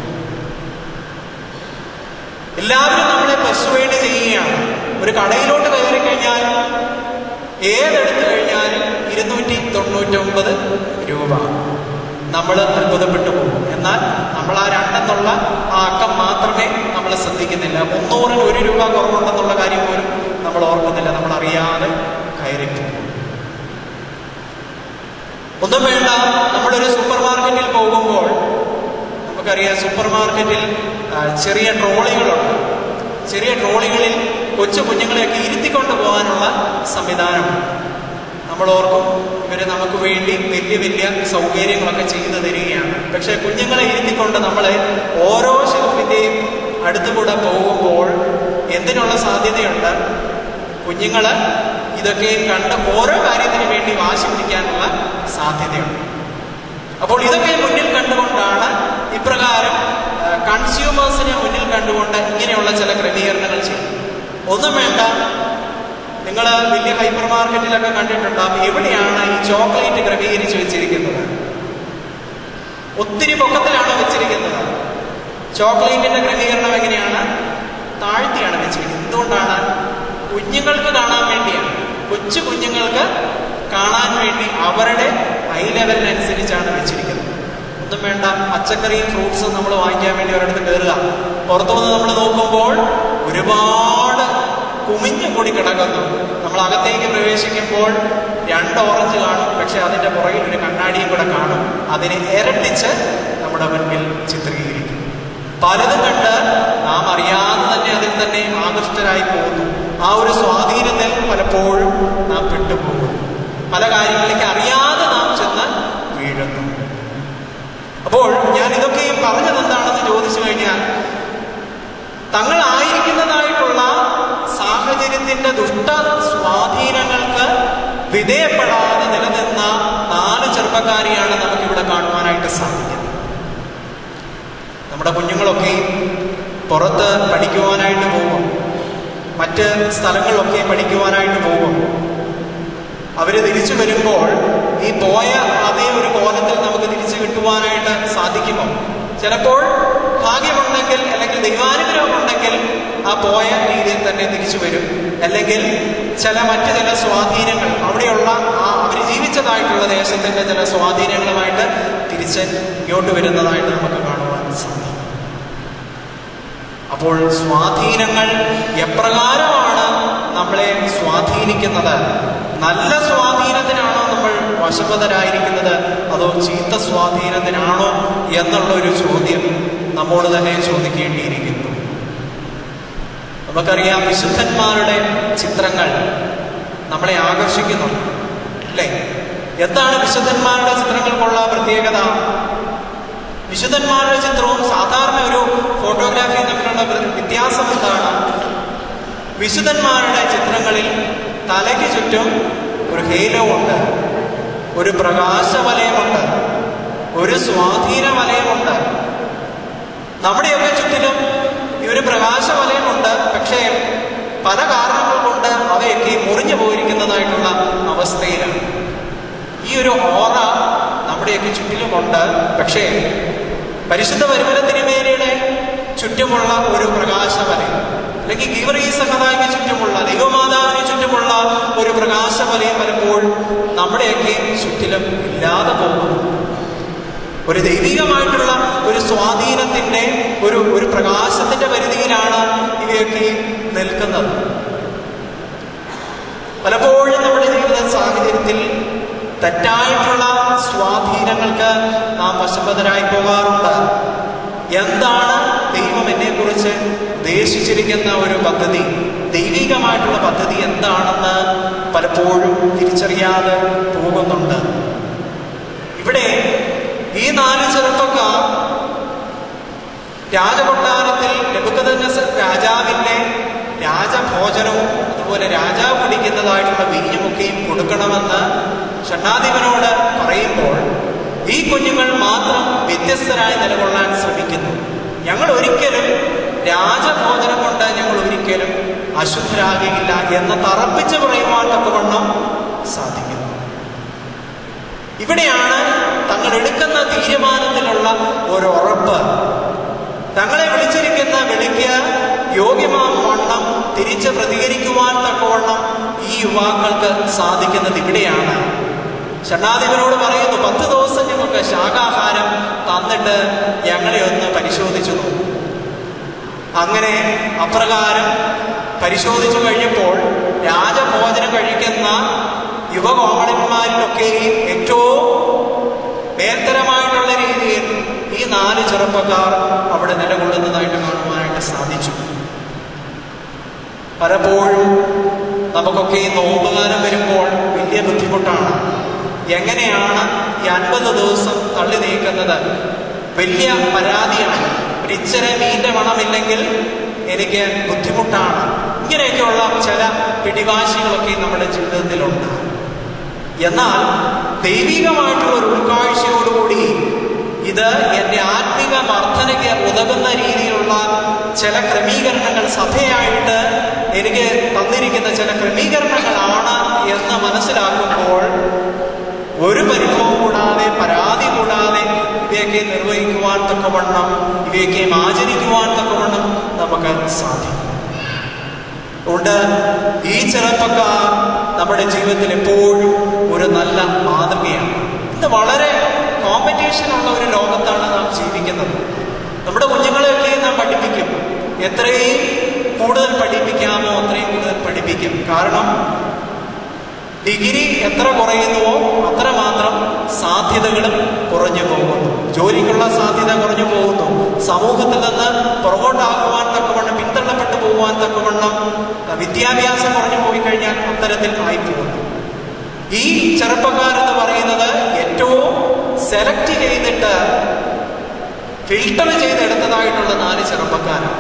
എല്ലാവരും നമ്മളെ പെർസുവേഡ് ചെയ്യുകയാണ് ഒരു കടയിലോട്ട് കയറി കഴിഞ്ഞാൽ ഏതെടുത്തു കഴിഞ്ഞാലും ഇരുന്നൂറ്റി തൊണ്ണൂറ്റൊമ്പത് രൂപ നമ്മൾ അത്ഭുതപ്പെട്ടു പോകും എന്നാൽ നമ്മൾ ആ രണ്ടെന്നുള്ള ആ അക്കം മാത്രമേ നമ്മൾ ശ്രദ്ധിക്കുന്നില്ല മുന്നൂറിന് ഒരു രൂപ കുറവുണ്ടെന്നുള്ള കാര്യം പോലും നമ്മൾ ഓർക്കുന്നില്ല നമ്മൾ അറിയാതെ കയറി പോകും ഒന്നും വേണ്ട നമ്മളൊരു സൂപ്പർ മാർക്കറ്റിൽ പോകുമ്പോൾ നമുക്കറിയാം സൂപ്പർ മാർക്കറ്റിൽ ആ, ചെറിയ ട്രോളികളുണ്ട് ചെറിയ ട്രോളികളിൽ കൊച്ചു കുഞ്ഞുങ്ങളെയൊക്കെ ഇരുത്തിക്കൊണ്ട് പോകാനുള്ള സംവിധാനമുണ്ട് നമ്മൾ ഓർക്കും ഇവര് നമുക്ക് വേണ്ടി വലിയ വലിയ സൗകര്യങ്ങളൊക്കെ ചെയ്തു തരികയാണ് പക്ഷെ കുഞ്ഞുങ്ങളെ ഇരുത്തിക്കൊണ്ട് നമ്മൾ ഓരോ ഷെൽഫിന്റെയും അടുത്തുകൂടെ പോകുമ്പോൾ എന്തിനുള്ള സാധ്യതയുണ്ട് കുഞ്ഞുങ്ങള് ഇതൊക്കെ കണ്ട് ഓരോ കാര്യത്തിന് വേണ്ടി വാശി പിടിക്കാനുള്ള സാധ്യതയുണ്ട് അപ്പോൾ ഇതൊക്കെ മുന്നിൽ കണ്ടുകൊണ്ടാണ് ഇപ്രകാരം കൺസ്യൂമേഴ്സിനെ മുന്നിൽ കണ്ടുകൊണ്ട് ഇങ്ങനെയുള്ള ചില ക്രമീകരണങ്ങൾ ചെയ്യും ഒന്നും വേണ്ട നിങ്ങൾ വലിയ ഹൈപ്പർ മാർക്കറ്റിലൊക്കെ കണ്ടിട്ടുണ്ടാവും എവിടെയാണ് ഈ ചോക്ലേറ്റ് ക്രമീകരിച്ച് വെച്ചിരിക്കുന്നത് ഒത്തിരി പൊക്കത്തിലാണ് വെച്ചിരിക്കുന്നത് ചോക്ലേറ്റിന്റെ ക്രമീകരണം എങ്ങനെയാണ് താഴ്ത്തിയാണ് വെച്ചിരിക്കുന്നത് എന്തുകൊണ്ടാണ് കുഞ്ഞുങ്ങൾക്ക് കാണാൻ വേണ്ടിയാണ് കൊച്ചു കുഞ്ഞുങ്ങൾക്ക് കാണാൻ വേണ്ടി അവരുടെ ഐ ലെവലിനനുസരിച്ചാണ് വെച്ചിരിക്കുന്നത് ഒന്നും വേണ്ട പച്ചക്കറിയും ഫ്രൂട്ട്സും നമ്മൾ വാങ്ങിക്കാൻ വേണ്ടി ഒരിടത്ത് കയറുക പുറത്തു വന്ന് നമ്മൾ നോക്കുമ്പോൾ ഒരുപാട് കുമിഞ്ഞു കൂടി കിടക്കുന്നു നമ്മൾ അകത്തേക്ക് പ്രവേശിക്കുമ്പോൾ രണ്ട് ഓറഞ്ച് കാണും പക്ഷെ അതിന്റെ പുറകിൽ ഒരു കണ്ണാടിയും കൂടെ കാണും അതിനെ ഇരട്ടിച്ച് നമ്മുടെ മുൻപിൽ ചിത്രീകരിക്കും പലതും കണ്ട് നാം അറിയാതെ തന്നെ അതിൽ തന്നെ ആകൃഷ്ടരായി പോകുന്നു ആ ഒരു സ്വാധീനത്തിൽ പലപ്പോഴും നാം പെട്ടുപോകുന്നു പല കാര്യങ്ങളിലേക്ക് അറിയാതെ നാം ചെന്ന് വീഴുന്നു അപ്പോൾ ഞാൻ ഇതൊക്കെയും പറഞ്ഞത് എന്താണെന്ന് ചോദിച്ചു കഴിഞ്ഞാൽ തങ്ങളായിരിക്കുന്നതായിട്ടുള്ള സാഹചര്യത്തിന്റെ ദുഷ്ട സ്വാധീനങ്ങൾക്ക് വിധേയപ്പെടാതെ നിലനിന്ന നാല് ചെറുപ്പക്കാരെയാണ് നമുക്കിവിടെ കാണുവാനായിട്ട് സാധിക്കുന്നത് നമ്മുടെ കുഞ്ഞുങ്ങളൊക്കെ പുറത്ത് പഠിക്കുവാനായിട്ട് പോകും മറ്റ് സ്ഥലങ്ങളിലൊക്കെ പഠിക്കുവാനായിട്ട് പോകും അവര് തിരിച്ചു വരുമ്പോൾ ഈ പോയ അതേ ഒരു കോലത്തിൽ നമുക്ക് തിരിച്ചു കിട്ടുവാനായിട്ട് സാധിക്കുമോ ചിലപ്പോൾ ഭാഗ്യമുണ്ടെങ്കിൽ അല്ലെങ്കിൽ ദൈവാനുഗ്രഹം ഉണ്ടെങ്കിൽ ആ പോയ രീതിയിൽ തന്നെ തിരിച്ചു വരും അല്ലെങ്കിൽ ചില മറ്റ് ചില സ്വാധീനങ്ങൾ അവിടെയുള്ള ആ അവർ ജീവിച്ചതായിട്ടുള്ള ദേശത്തിന്റെ ചില സ്വാധീനങ്ങളുമായിട്ട് തിരിച്ച് ഇങ്ങോട്ട് വരുന്നതായിട്ട് നമുക്ക് കാണുവാൻ സാധിക്കും അപ്പോൾ സ്വാധീനങ്ങൾ എപ്രകാരമാണ് നമ്മളെ സ്വാധീനിക്കുന്നത് നല്ല സ്വാധീനത്തിനാണോ നമ്മൾ വശപതരായിരിക്കുന്നത് അതോ ചീത്ത സ്വാധീനത്തിനാണോ എന്നുള്ള ഒരു ചോദ്യം നമ്മോട് തന്നെ ചോദിക്കേണ്ടിയിരിക്കുന്നു നമുക്കറിയാം വിശുദ്ധന്മാരുടെ ചിത്രങ്ങൾ നമ്മളെ ആകർഷിക്കുന്നു അല്ലേ എന്താണ് വിശുദ്ധന്മാരുടെ ചിത്രങ്ങൾക്കുള്ള പ്രത്യേകത വിശുദ്ധന്മാരുടെ ചിത്രവും സാധാരണ ഒരു ഫോട്ടോഗ്രാഫിയും തമ്മിലുള്ള വ്യ- വ്യത്യാസം എന്താണ് വിശുദ്ധന്മാരുടെ ചിത്രങ്ങളിൽ തലയ്ക്ക് ചുറ്റും ഒരു ഹേലോ ഉണ്ട് ഒരു പ്രകാശവലയമുണ്ട് ഒരു സ്വാധീന വലയമുണ്ട് നമ്മുടെയൊക്കെ ചുറ്റിലും ഈ ഒരു പ്രകാശവലയമുണ്ട് പക്ഷേ പല കാരണങ്ങൾ കൊണ്ട് അവയൊക്കെ മുറിഞ്ഞു പോയിരിക്കുന്നതായിട്ടുള്ള അവസ്ഥയിലാണ് ഈ ഒരു ഓറ നമ്മുടെയൊക്കെ ചുറ്റിലുമുണ്ട് പക്ഷേ പരിശുദ്ധ പരിമല തിരുമേനിയുടെ ചുറ്റുമുള്ള ഒരു പ്രകാശവലയം അല്ലെങ്കിൽ ഗീവറീ സഹതായിക്ക് ചുറ്റുമുള്ള ദൈവമാതാവിന് ചുറ്റുമുള്ള ഒരു പ്രകാശവലയം പലപ്പോഴും നമ്മുടെയൊക്കെ ചുറ്റിലും ഇല്ലാതെ പോകുന്നു ഒരു ദൈവികമായിട്ടുള്ള ഒരു സ്വാധീനത്തിന്റെ ഒരു ഒരു പ്രകാശത്തിന്റെ പരിധിയിലാണ് ഇവയൊക്കെ നിൽക്കുന്നത് പലപ്പോഴും നമ്മുടെ ജീവിത സാഹചര്യത്തിൽ തെറ്റായിട്ടുള്ള സ്വാധീനങ്ങൾക്ക് നാം വശബദ്ധരായി പോകാറുണ്ട് എന്താണ് ദൈവം എന്നെക്കുറിച്ച് ഉദ്ദേശിച്ചിരിക്കുന്ന ഒരു പദ്ധതി ദൈവികമായിട്ടുള്ള പദ്ധതി എന്താണെന്ന് പലപ്പോഴും തിരിച്ചറിയാതെ പോകുന്നുണ്ട് ഇവിടെ ഈ നാല് ചെറുപ്പക്കാർ രാജകൊട്ടാരത്തിൽ നെബുക്കദ്നേസർ രാജാവിന്റെ രാജഭോജനവും അതുപോലെ രാജാവ് കുടിക്കുന്നതായിട്ടുള്ള വീഞ്ഞുമൊക്കെയും കൊടുക്കണമെന്ന് ഷണ്ണാധിപനോട് പറയുമ്പോൾ ഈ കുഞ്ഞുങ്ങൾ മാത്രം വ്യത്യസ്തരായി നിലകൊള്ളാൻ ശ്രമിക്കുന്നു ഞങ്ങൾ ഒരിക്കലും രാജഭോജനം കൊണ്ട് ഞങ്ങൾ ഒരിക്കലും അശുദ്ധരാകുകയില്ല എന്ന് തറപ്പിച്ച് പറയുവാൻ തക്കവണ്ണം സാധിക്കുന്നു ഇവിടെയാണ് തങ്ങൾ എടുക്കുന്ന തീരുമാനത്തിലുള്ള ഒരു ഉറപ്പ് തങ്ങളെ വിളിച്ചിരിക്കുന്ന വിളിക്ക് യോഗ്യമാം വണ്ണം തിരിച്ച് പ്രതികരിക്കുവാൻ തക്കവണ്ണം ഈ യുവാക്കൾക്ക് സാധിക്കുന്നത് ഇവിടെയാണ് ഷണ്ണാധിപനോട് പറയുന്നു പത്ത് ദിവസം ഞങ്ങൾക്ക് ശാകാഹാരം തന്നിട്ട് ഞങ്ങളെ ഒന്ന് പരിശോധിച്ചു നോക്കും അങ്ങനെ അപ്രകാരം പരിശോധിച്ചു കഴിഞ്ഞപ്പോൾ രാജഭോജനം കഴിക്കുന്ന യുവകോമളന്മാരിലൊക്കെയും ഏറ്റവും മേൽത്തരമായിട്ടുള്ള രീതിയിൽ ഈ നാല് ചെറുപ്പക്കാർ അവിടെ നിലകൊള്ളുന്നതായിട്ട് കാണുവാനായിട്ട് സാധിച്ചു പലപ്പോഴും നമുക്കൊക്കെ ഈ നോമ്പുകാലം വരുമ്പോൾ വലിയ ബുദ്ധിമുട്ടാണ് എങ്ങനെയാണ് ഈ അൻപത് ദിവസം തള്ളി നീക്കുന്നത് വലിയ പരാതിയാണ് ഒരു ഇച്ചിരി മീൻ്റെ മണമില്ലെങ്കിൽ എനിക്ക് ബുദ്ധിമുട്ടാണ് ഇങ്ങനെയൊക്കെയുള്ള ചില പിടിവാശികളൊക്കെ നമ്മുടെ ജീവിതത്തിലുണ്ട് എന്നാൽ ദൈവികമായിട്ടുള്ള ഒരു ഉൾക്കാഴ്ചയോടുകൂടി ഇത് എൻ്റെ ആത്മിക വർധനയ്ക്ക് ഉതകുന്ന രീതിയിലുള്ള ചില ക്രമീകരണങ്ങൾ സഭയായിട്ട് എനിക്ക് തന്നിരിക്കുന്ന ചില ക്രമീകരണങ്ങളാണ് എന്ന് മനസ്സിലാക്കുമ്പോൾ ഒരു പരിഭവം കൂടാതെ പരാതി കൂടാതെ ഇവയൊക്കെ നിർവഹിക്കുവാൻ തക്കവണ്ണം ഇവയൊക്കെ ആചരിക്കുവാൻ തക്കവണ്ണം നമുക്ക് സാധിക്കും അതുകൊണ്ട് ഈ ചെറുപ്പക്കാർ നമ്മുടെ ജീവിതത്തിൽ എപ്പോഴും ഒരു നല്ല മാതൃകയാണ് ഇന്ന് വളരെ കോമ്പറ്റീഷൻ ഉള്ള ഒരു ലോകത്താണ് നാം ജീവിക്കുന്നത് നമ്മുടെ കുഞ്ഞുങ്ങളെയൊക്കെ നാം പഠിപ്പിക്കും എത്രയും കൂടുതൽ പഠിപ്പിക്കാമോ അത്രയും കൂടുതൽ പഠിപ്പിക്കും കാരണം ഡിഗ്രി എത്ര കുറയുന്നുവോ അത്രമാത്രം സാധ്യതകളും കുറഞ്ഞു പോകുന്നു ജോലിക്കുള്ള സാധ്യത കുറഞ്ഞു പോകുന്നു സമൂഹത്തിൽ നിന്ന് പുറകോട്ടാക്കുവാൻ തക്കവണ്ണം പിന്തള്ളപ്പെട്ടു പോകുവാൻ തക്കവണ്ണം വിദ്യാഭ്യാസം കുറഞ്ഞു പോയി കഴിഞ്ഞാൽ അത്തരത്തിൽ ആയിപ്പോകുന്നു ഈ ചെറുപ്പക്കാരെന്ന് പറയുന്നത് ഏറ്റവും സെലക്ട് ചെയ്തിട്ട് ഫിൽട്ടർ ചെയ്തെടുത്തതായിട്ടുള്ള നാല് ചെറുപ്പക്കാരാണ്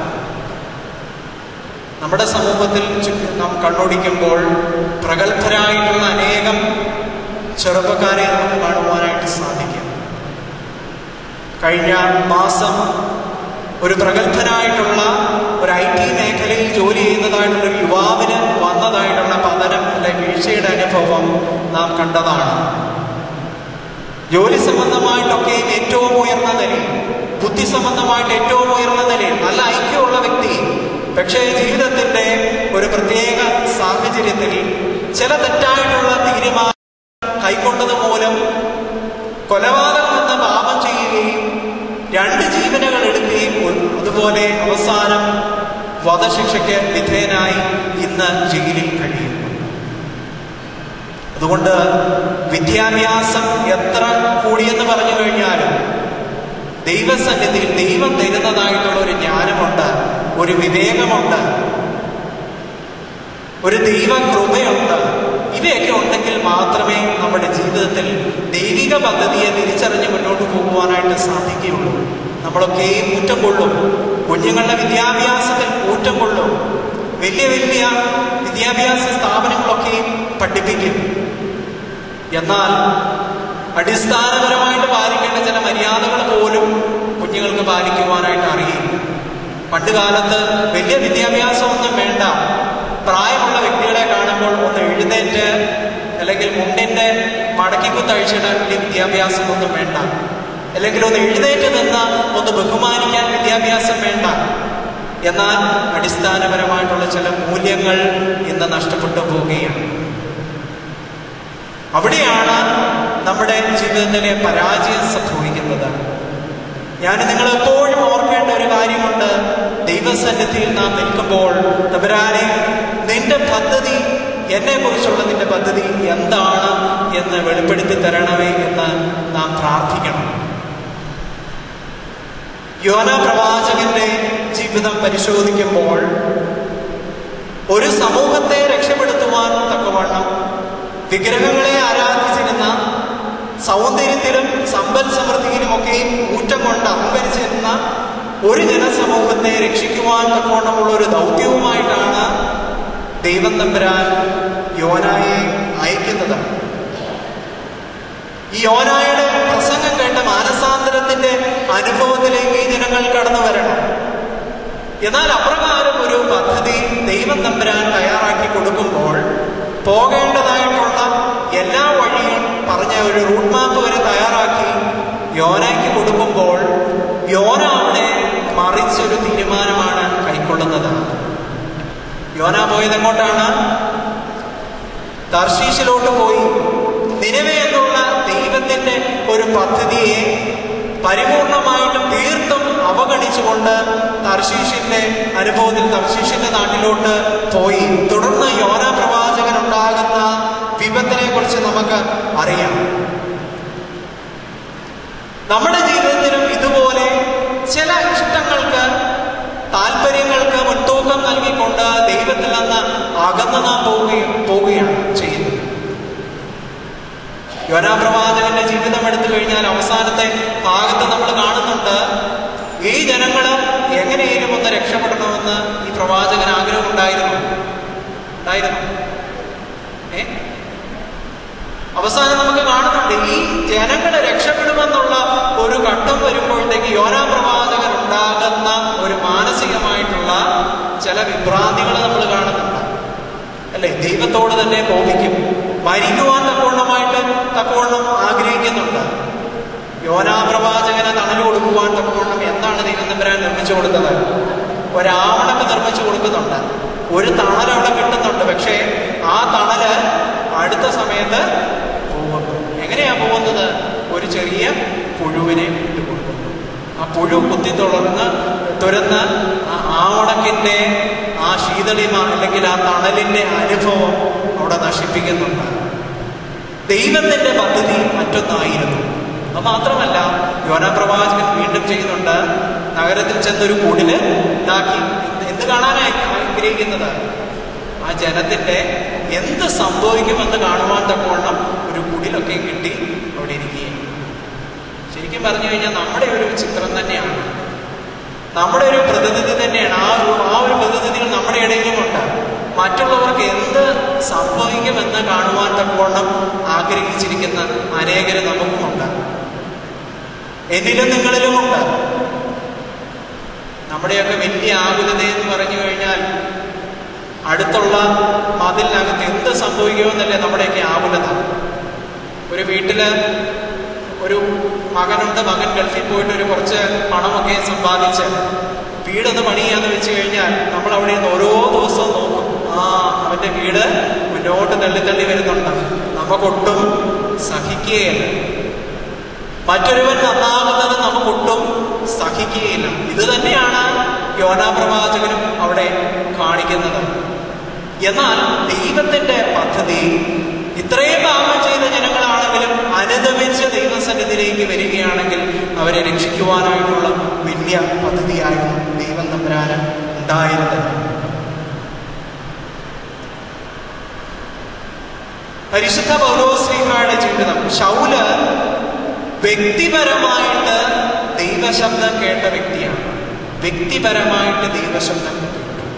നമ്മുടെ സമൂഹത്തിൽ ചുറ്റും നാം കണ്ണോടിക്കുമ്പോൾ പ്രഗത്ഭരായിട്ടുള്ള അനേകം ചെറുപ്പക്കാരെ നമുക്ക് കാണുവാനായിട്ട് സാധിക്കും കഴിഞ്ഞ മാസം ഒരു പ്രഗത്ഭനായിട്ടുള്ള ഒരു ഐ ടി മേഖലയിൽ ജോലി ചെയ്യുന്നതായിട്ടുള്ള ഒരു യുവാവിന് വന്നതായിട്ടുള്ള പതനം അല്ലെ വീഴ്ചയുടെ അനുഭവം നാം കണ്ടതാണ് ജോലി സംബന്ധമായിട്ടൊക്കെയും ഏറ്റവും ഉയർന്ന നിലയിൽ ബുദ്ധി സംബന്ധമായിട്ട് ഏറ്റവും ഉയർന്ന നിലയിൽ നല്ല ഐക്യമുള്ള വ്യക്തി പക്ഷേ ജീവിതത്തിന്റെ ഒരു പ്രത്യേക സാഹചര്യത്തിൽ ചില തെറ്റായിട്ടുള്ള തീരുമാനം കൈക്കൊണ്ടത് മൂലം കൊലപാതകം എന്ന പാപം ചെയ്യുകയും രണ്ട് ജീവനുകൾ എടുക്കുകയും അതുപോലെ അവസാനം വധശിക്ഷയ്ക്ക് വിധേയനായി ഇന്ന് ജയിലിൽ കഴിയുന്നു അതുകൊണ്ട് വിദ്യാഭ്യാസം എത്ര കൂടിയെന്ന് പറഞ്ഞു കഴിഞ്ഞാലും ദൈവസന്നിധിയിൽ ദൈവം തരുന്നതായിട്ടുള്ള ഒരു ജ്ഞാനമുണ്ട് ഒരു വിവേകമുണ്ട് ഒരു ദൈവ കൃപയുണ്ട് ഇവയൊക്കെ ഉണ്ടെങ്കിൽ മാത്രമേ നമ്മുടെ ജീവിതത്തിൽ ദൈവിക പദ്ധതിയെ തിരിച്ചറിഞ്ഞ് മുന്നോട്ട് പോകുവാനായിട്ട് സാധിക്കുകയുള്ളൂ നമ്മളൊക്കെയും ഊറ്റം കൊള്ളും കുഞ്ഞുങ്ങളുടെ വിദ്യാഭ്യാസത്തിൽ ഊറ്റം കൊള്ളും വലിയ വലിയ വിദ്യാഭ്യാസ സ്ഥാപനങ്ങളൊക്കെയും പഠിപ്പിക്കും എന്നാൽ അടിസ്ഥാനപരമായിട്ട് പാലിക്കേണ്ട ചില മര്യാദകൾ പോലും കുഞ്ഞുങ്ങൾക്ക് പാലിക്കുവാനായിട്ട് അറിയില്ല പണ്ട് കാലത്ത് വലിയ വിദ്യാഭ്യാസമൊന്നും വേണ്ട പ്രായമുള്ള വ്യക്തികളെ കാണുമ്പോൾ ഒന്ന് എഴുന്നേറ്റ് അല്ലെങ്കിൽ മുണ്ടിന്റെ മടക്കിക്കുത്തഴിച്ചിട്ട് വലിയ വിദ്യാഭ്യാസമൊന്നും വേണ്ട അല്ലെങ്കിൽ ഒന്ന് എഴുന്നേറ്റ് നിന്ന് ഒന്ന് ബഹുമാനിക്കാൻ വിദ്യാഭ്യാസം വേണ്ട എന്നാൽ അടിസ്ഥാനപരമായിട്ടുള്ള ചില മൂല്യങ്ങൾ ഇന്ന് നഷ്ടപ്പെട്ടു പോവുകയാണ് അവിടെയാണ് നമ്മുടെ ജീവിതത്തിലെ പരാജയം സംഭവിക്കുന്നത് ഞാൻ നിങ്ങൾ എപ്പോഴും ഓർക്കേണ്ട ഒരു കാര്യമുണ്ട് ദൈവസന്നിധിയിൽ നാം നിൽക്കുമ്പോൾ തബരാനെ നിന്റെ പദ്ധതി എന്നെ കുറിച്ചുള്ള നിന്റെ പദ്ധതി എന്താണ് എന്ന് വെളിപ്പെടുത്തി തരണമേ എന്ന് നാം പ്രാർത്ഥിക്കണം യോന പ്രവാചകന്റെ ജീവിതം പരിശോധിക്കുമ്പോൾ ഒരു സമൂഹത്തെ രക്ഷപ്പെടുത്തുവാൻ തക്കവണ്ണം വിഗ്രഹങ്ങളെ ആരാധിച്ചിരുന്ന സൗന്ദര്യത്തിലും സമ്പൽ സമൃദ്ധിയിലുമൊക്കെ ഊറ്റം കൊണ്ട് അഹങ്കരിച്ചിരുന്ന ഒരു ജനസമൂഹത്തെ രക്ഷിക്കുവാൻ തക്കവണ്ണമുള്ള ഒരു ദൗത്യവുമായിട്ടാണ് ദൈവം തമ്പുരാൻ യോനായെ അയക്കുന്നത് ഈ യോനായുടെ പ്രസംഗം കേട്ട മാനസാന്തരത്തിന്റെ അനുഭവത്തിലേക്ക് ഈ ജനങ്ങൾ കടന്നു വരണം എന്നാൽ അപ്രകാരം ഒരു പദ്ധതി ദൈവം തമ്പുരാൻ തയ്യാറാക്കി കൊടുക്കുമ്പോൾ പോകേണ്ടതായിട്ടുള്ള എല്ലാ വഴിയും പറഞ്ഞ ഒരു റൂട്ട് മാപ്പ് വരെ തയ്യാറാക്കി യോനയ്ക്ക് കൊടുക്കുമ്പോൾ യോന അവിടെ മറിച്ചൊരു തീരുമാനമാണ് കൈക്കൊള്ളുന്നത് യോന പോയത് എങ്ങോട്ടാണ് തർശീഷിലോട്ട് പോയി നിലവേ എന്നുള്ള ദൈവത്തിന്റെ ഒരു പദ്ധതിയെ പരിപൂർണമായിട്ടും തീർത്തും അവഗണിച്ചുകൊണ്ട് തർശീഷിന്റെ അനുഭവത്തിൽ തർശീഷിന്റെ നാട്ടിലോട്ട് പോയി തുടർന്ന് യോന പ്രവാചകൻ ഉണ്ടാകുന്ന വിപത്തിനെ കുറിച്ച് നമുക്ക് അറിയാം നമ്മുടെ ജീവിതത്തിലും ഇതുപോലെ ചില ഇഷ്ടങ്ങൾക്ക് താല്പര്യങ്ങൾക്ക് മുൻതൂക്കം നൽകിക്കൊണ്ട് ദൈവത്തിൽ നിന്ന് അകന്ന് നാം പോവുകയും പോവുകയാണ് ചെയ്യുന്നത് യോനാ പ്രവാചകന്റെ ജീവിതം എടുത്തു കഴിഞ്ഞാൽ അവസാനത്തെ ഭാഗത്ത് നമ്മൾ കാണുന്നുണ്ട് ഈ ജനങ്ങള് എങ്ങനെയും ഒന്ന് രക്ഷപ്പെടണമെന്ന് ഈ പ്രവാചകൻ ആഗ്രഹം ഉണ്ടായിരുന്നു ഉണ്ടായിരുന്നു ഏ അവസാനം നമുക്ക് കാണുന്നുണ്ട് ഈ ജനങ്ങളെ രക്ഷപ്പെടുമെന്നുള്ള ഒരു ഘട്ടം വരുമ്പോഴത്തേക്ക് യോനാ പ്രവാചകൻ ഉണ്ടാകുന്ന ഒരു മാനസികമായിട്ടുള്ള ചില വിഭ്രാന്തികൾ നമ്മൾ കാണുന്നുണ്ട് അല്ലെ ദൈവത്തോട് തന്നെ കോപിക്കും മരിക്കുവാൻ തക്കവണ്ണമായിട്ട് തക്കവണ്ണം ആഗ്രഹിക്കുന്നുണ്ട് യോനാ പ്രവാചകന് തണൽ കൊടുക്കുവാൻ തക്കവണ്ണം എന്താണ് ദൈവം തമ്പുരാൻ നിർമ്മിച്ചു കൊടുത്തത് ഒരാവണക്ക് നിർമ്മിച്ചു കൊടുക്കുന്നുണ്ട് ഒരു തണൽ അവിടെ കിട്ടുന്നുണ്ട് പക്ഷേ ആ തണല് അടുത്ത സമയത്ത് പോകുന്നു എങ്ങനെയാ പോകുന്നത് ഒരു ചെറിയ പുഴുവിനെ ഇട്ട് കൊടുക്കുന്നു ആ പുഴു കുത്തി തുറന്ന് തുരന്ന് ആ ആവണക്കിന്റെ ആ ശീതളിമ അല്ലെങ്കിൽ ആ തണലിന്റെ അനുഭവം അവിടെ നശിപ്പിക്കുന്നുണ്ട് ദൈവത്തിന്റെ പദ്ധതി മറ്റൊന്നായിരുന്നു അത് മാത്രമല്ല യോനപ്രവാചകൻ വീണ്ടും ചെയ്യുന്നുണ്ട് നഗരത്തിൽ ചെന്നൊരു കൂടില് ഉണ്ടാക്കി എന്ത് കാണാനായി ആഗ്രഹിക്കുന്നത് ആ ജനത്തിന്റെ എന്ത് സംഭവിക്കുമെന്ന് കാണുവാൻ തക്കവണ്ണം ഒരു കുടിലൊക്കെ കിട്ടി അവിടെ ഇരിക്കുകയും ശരിക്കും പറഞ്ഞു കഴിഞ്ഞാൽ നമ്മുടെ ഒരു ചിത്രം തന്നെയാണ് നമ്മുടെ ഒരു പ്രതിനിധി തന്നെയാണ് ആ ഒരു ആ ഒരു പ്രതിനിധികൾ നമ്മുടെ ഇടയിലുമുണ്ട് മറ്റുള്ളവർക്ക് എന്ത് സംഭവിക്കുമെന്ന് കാണുവാൻ തക്കവണ്ണം ആഗ്രഹിച്ചിരിക്കുന്ന അനേകര് നമുക്കുമുണ്ട് എന്നിലും നിങ്ങളിലുമുണ്ട് നമ്മുടെയൊക്കെ വലിയ ആകുലത എന്ന് പറഞ്ഞു കഴിഞ്ഞാൽ അടുത്തുള്ള മതിലിനകത്ത് എന്ത് സംഭവിക്കുമെന്നല്ലേ നമ്മുടെയൊക്കെ ആകുലത ഒരു വീട്ടില് ഒരു മകനുണ്ട് മകൻ ഗൾഫിൽ പോയിട്ട് ഒരു കുറച്ച് പണമൊക്കെ സമ്പാദിച്ച് വീടൊന്ന് പണിയാന്ന് വെച്ച് കഴിഞ്ഞാൽ നമ്മൾ അവിടെ നിന്ന് ഓരോ ദിവസവും നോക്കും ആ അവന്റെ വീട് മുന്നോട്ട് തള്ളി തള്ളി വരുന്നുണ്ട് നമുക്കൊട്ടും സഹിക്കുകയില്ല മറ്റൊരുവൻ നന്നാകുന്നത് നമുക്കൊട്ടും സഹിക്കുകയില്ല ഇത് തന്നെയാണ് യോനാ പ്രവാചകനും അവിടെ കാണിക്കുന്നത് എന്നാൽ ദൈവത്തിന്റെ പദ്ധതി ഇത്രയും പാപം ചെയ്ത ജനങ്ങളാണെങ്കിലും അനുദമിച്ച് ദൈവസന്നിധിയിലേക്ക് വരികയാണെങ്കിൽ അവരെ രക്ഷിക്കുവാനായിട്ടുള്ള വലിയ പദ്ധതിയായിരുന്നു ദൈവം തമ്പുരാന് ഉണ്ടായിരുന്നത് പരിശുദ്ധ പൗലോശ്രീമാരുടെ ജീവിതം ഷൗല് വ്യക്തിപരമായിട്ട് ദൈവശബ്ദം കേട്ട വ്യക്തിയാണ് വ്യക്തിപരമായിട്ട് ദൈവശബ്ദം കേട്ടു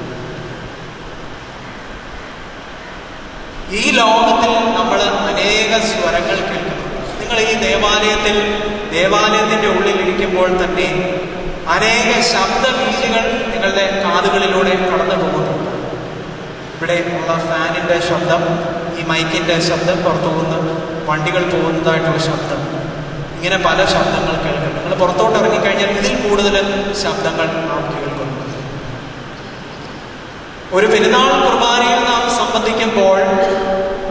ഈ ലോകത്തിൽ നമ്മൾ അനേക സ്വരങ്ങൾ കേൾക്കുന്നു നിങ്ങൾ ഈ ദേവാലയത്തിൽ ദേവാലയത്തിന്റെ ഉള്ളിൽ ഇരിക്കുമ്പോൾ തന്നെ അനേക ശബ്ദവീചികൾ നിങ്ങളുടെ കാതുകളിലൂടെ കടന്നു പോകുന്നുണ്ട് ഇവിടെ ഉള്ള ഫാനിന്റെ ശബ്ദം ഈ മൈക്കിന്റെ ശബ്ദം പുറത്തു പോകുന്ന വണ്ടികൾ പോകുന്നതായിട്ടുള്ള ശബ്ദം ഇങ്ങനെ പല ശബ്ദങ്ങൾ കേൾക്കും നിങ്ങൾ പുറത്തോട്ട് ഇറങ്ങിക്കഴിഞ്ഞാൽ ഇതിൽ കൂടുതൽ ശബ്ദങ്ങൾ നാം കേൾക്കുന്നു ഒരു പെരുന്നാൾ കുർബാനയിൽ നാം സംബന്ധിക്കുമ്പോൾ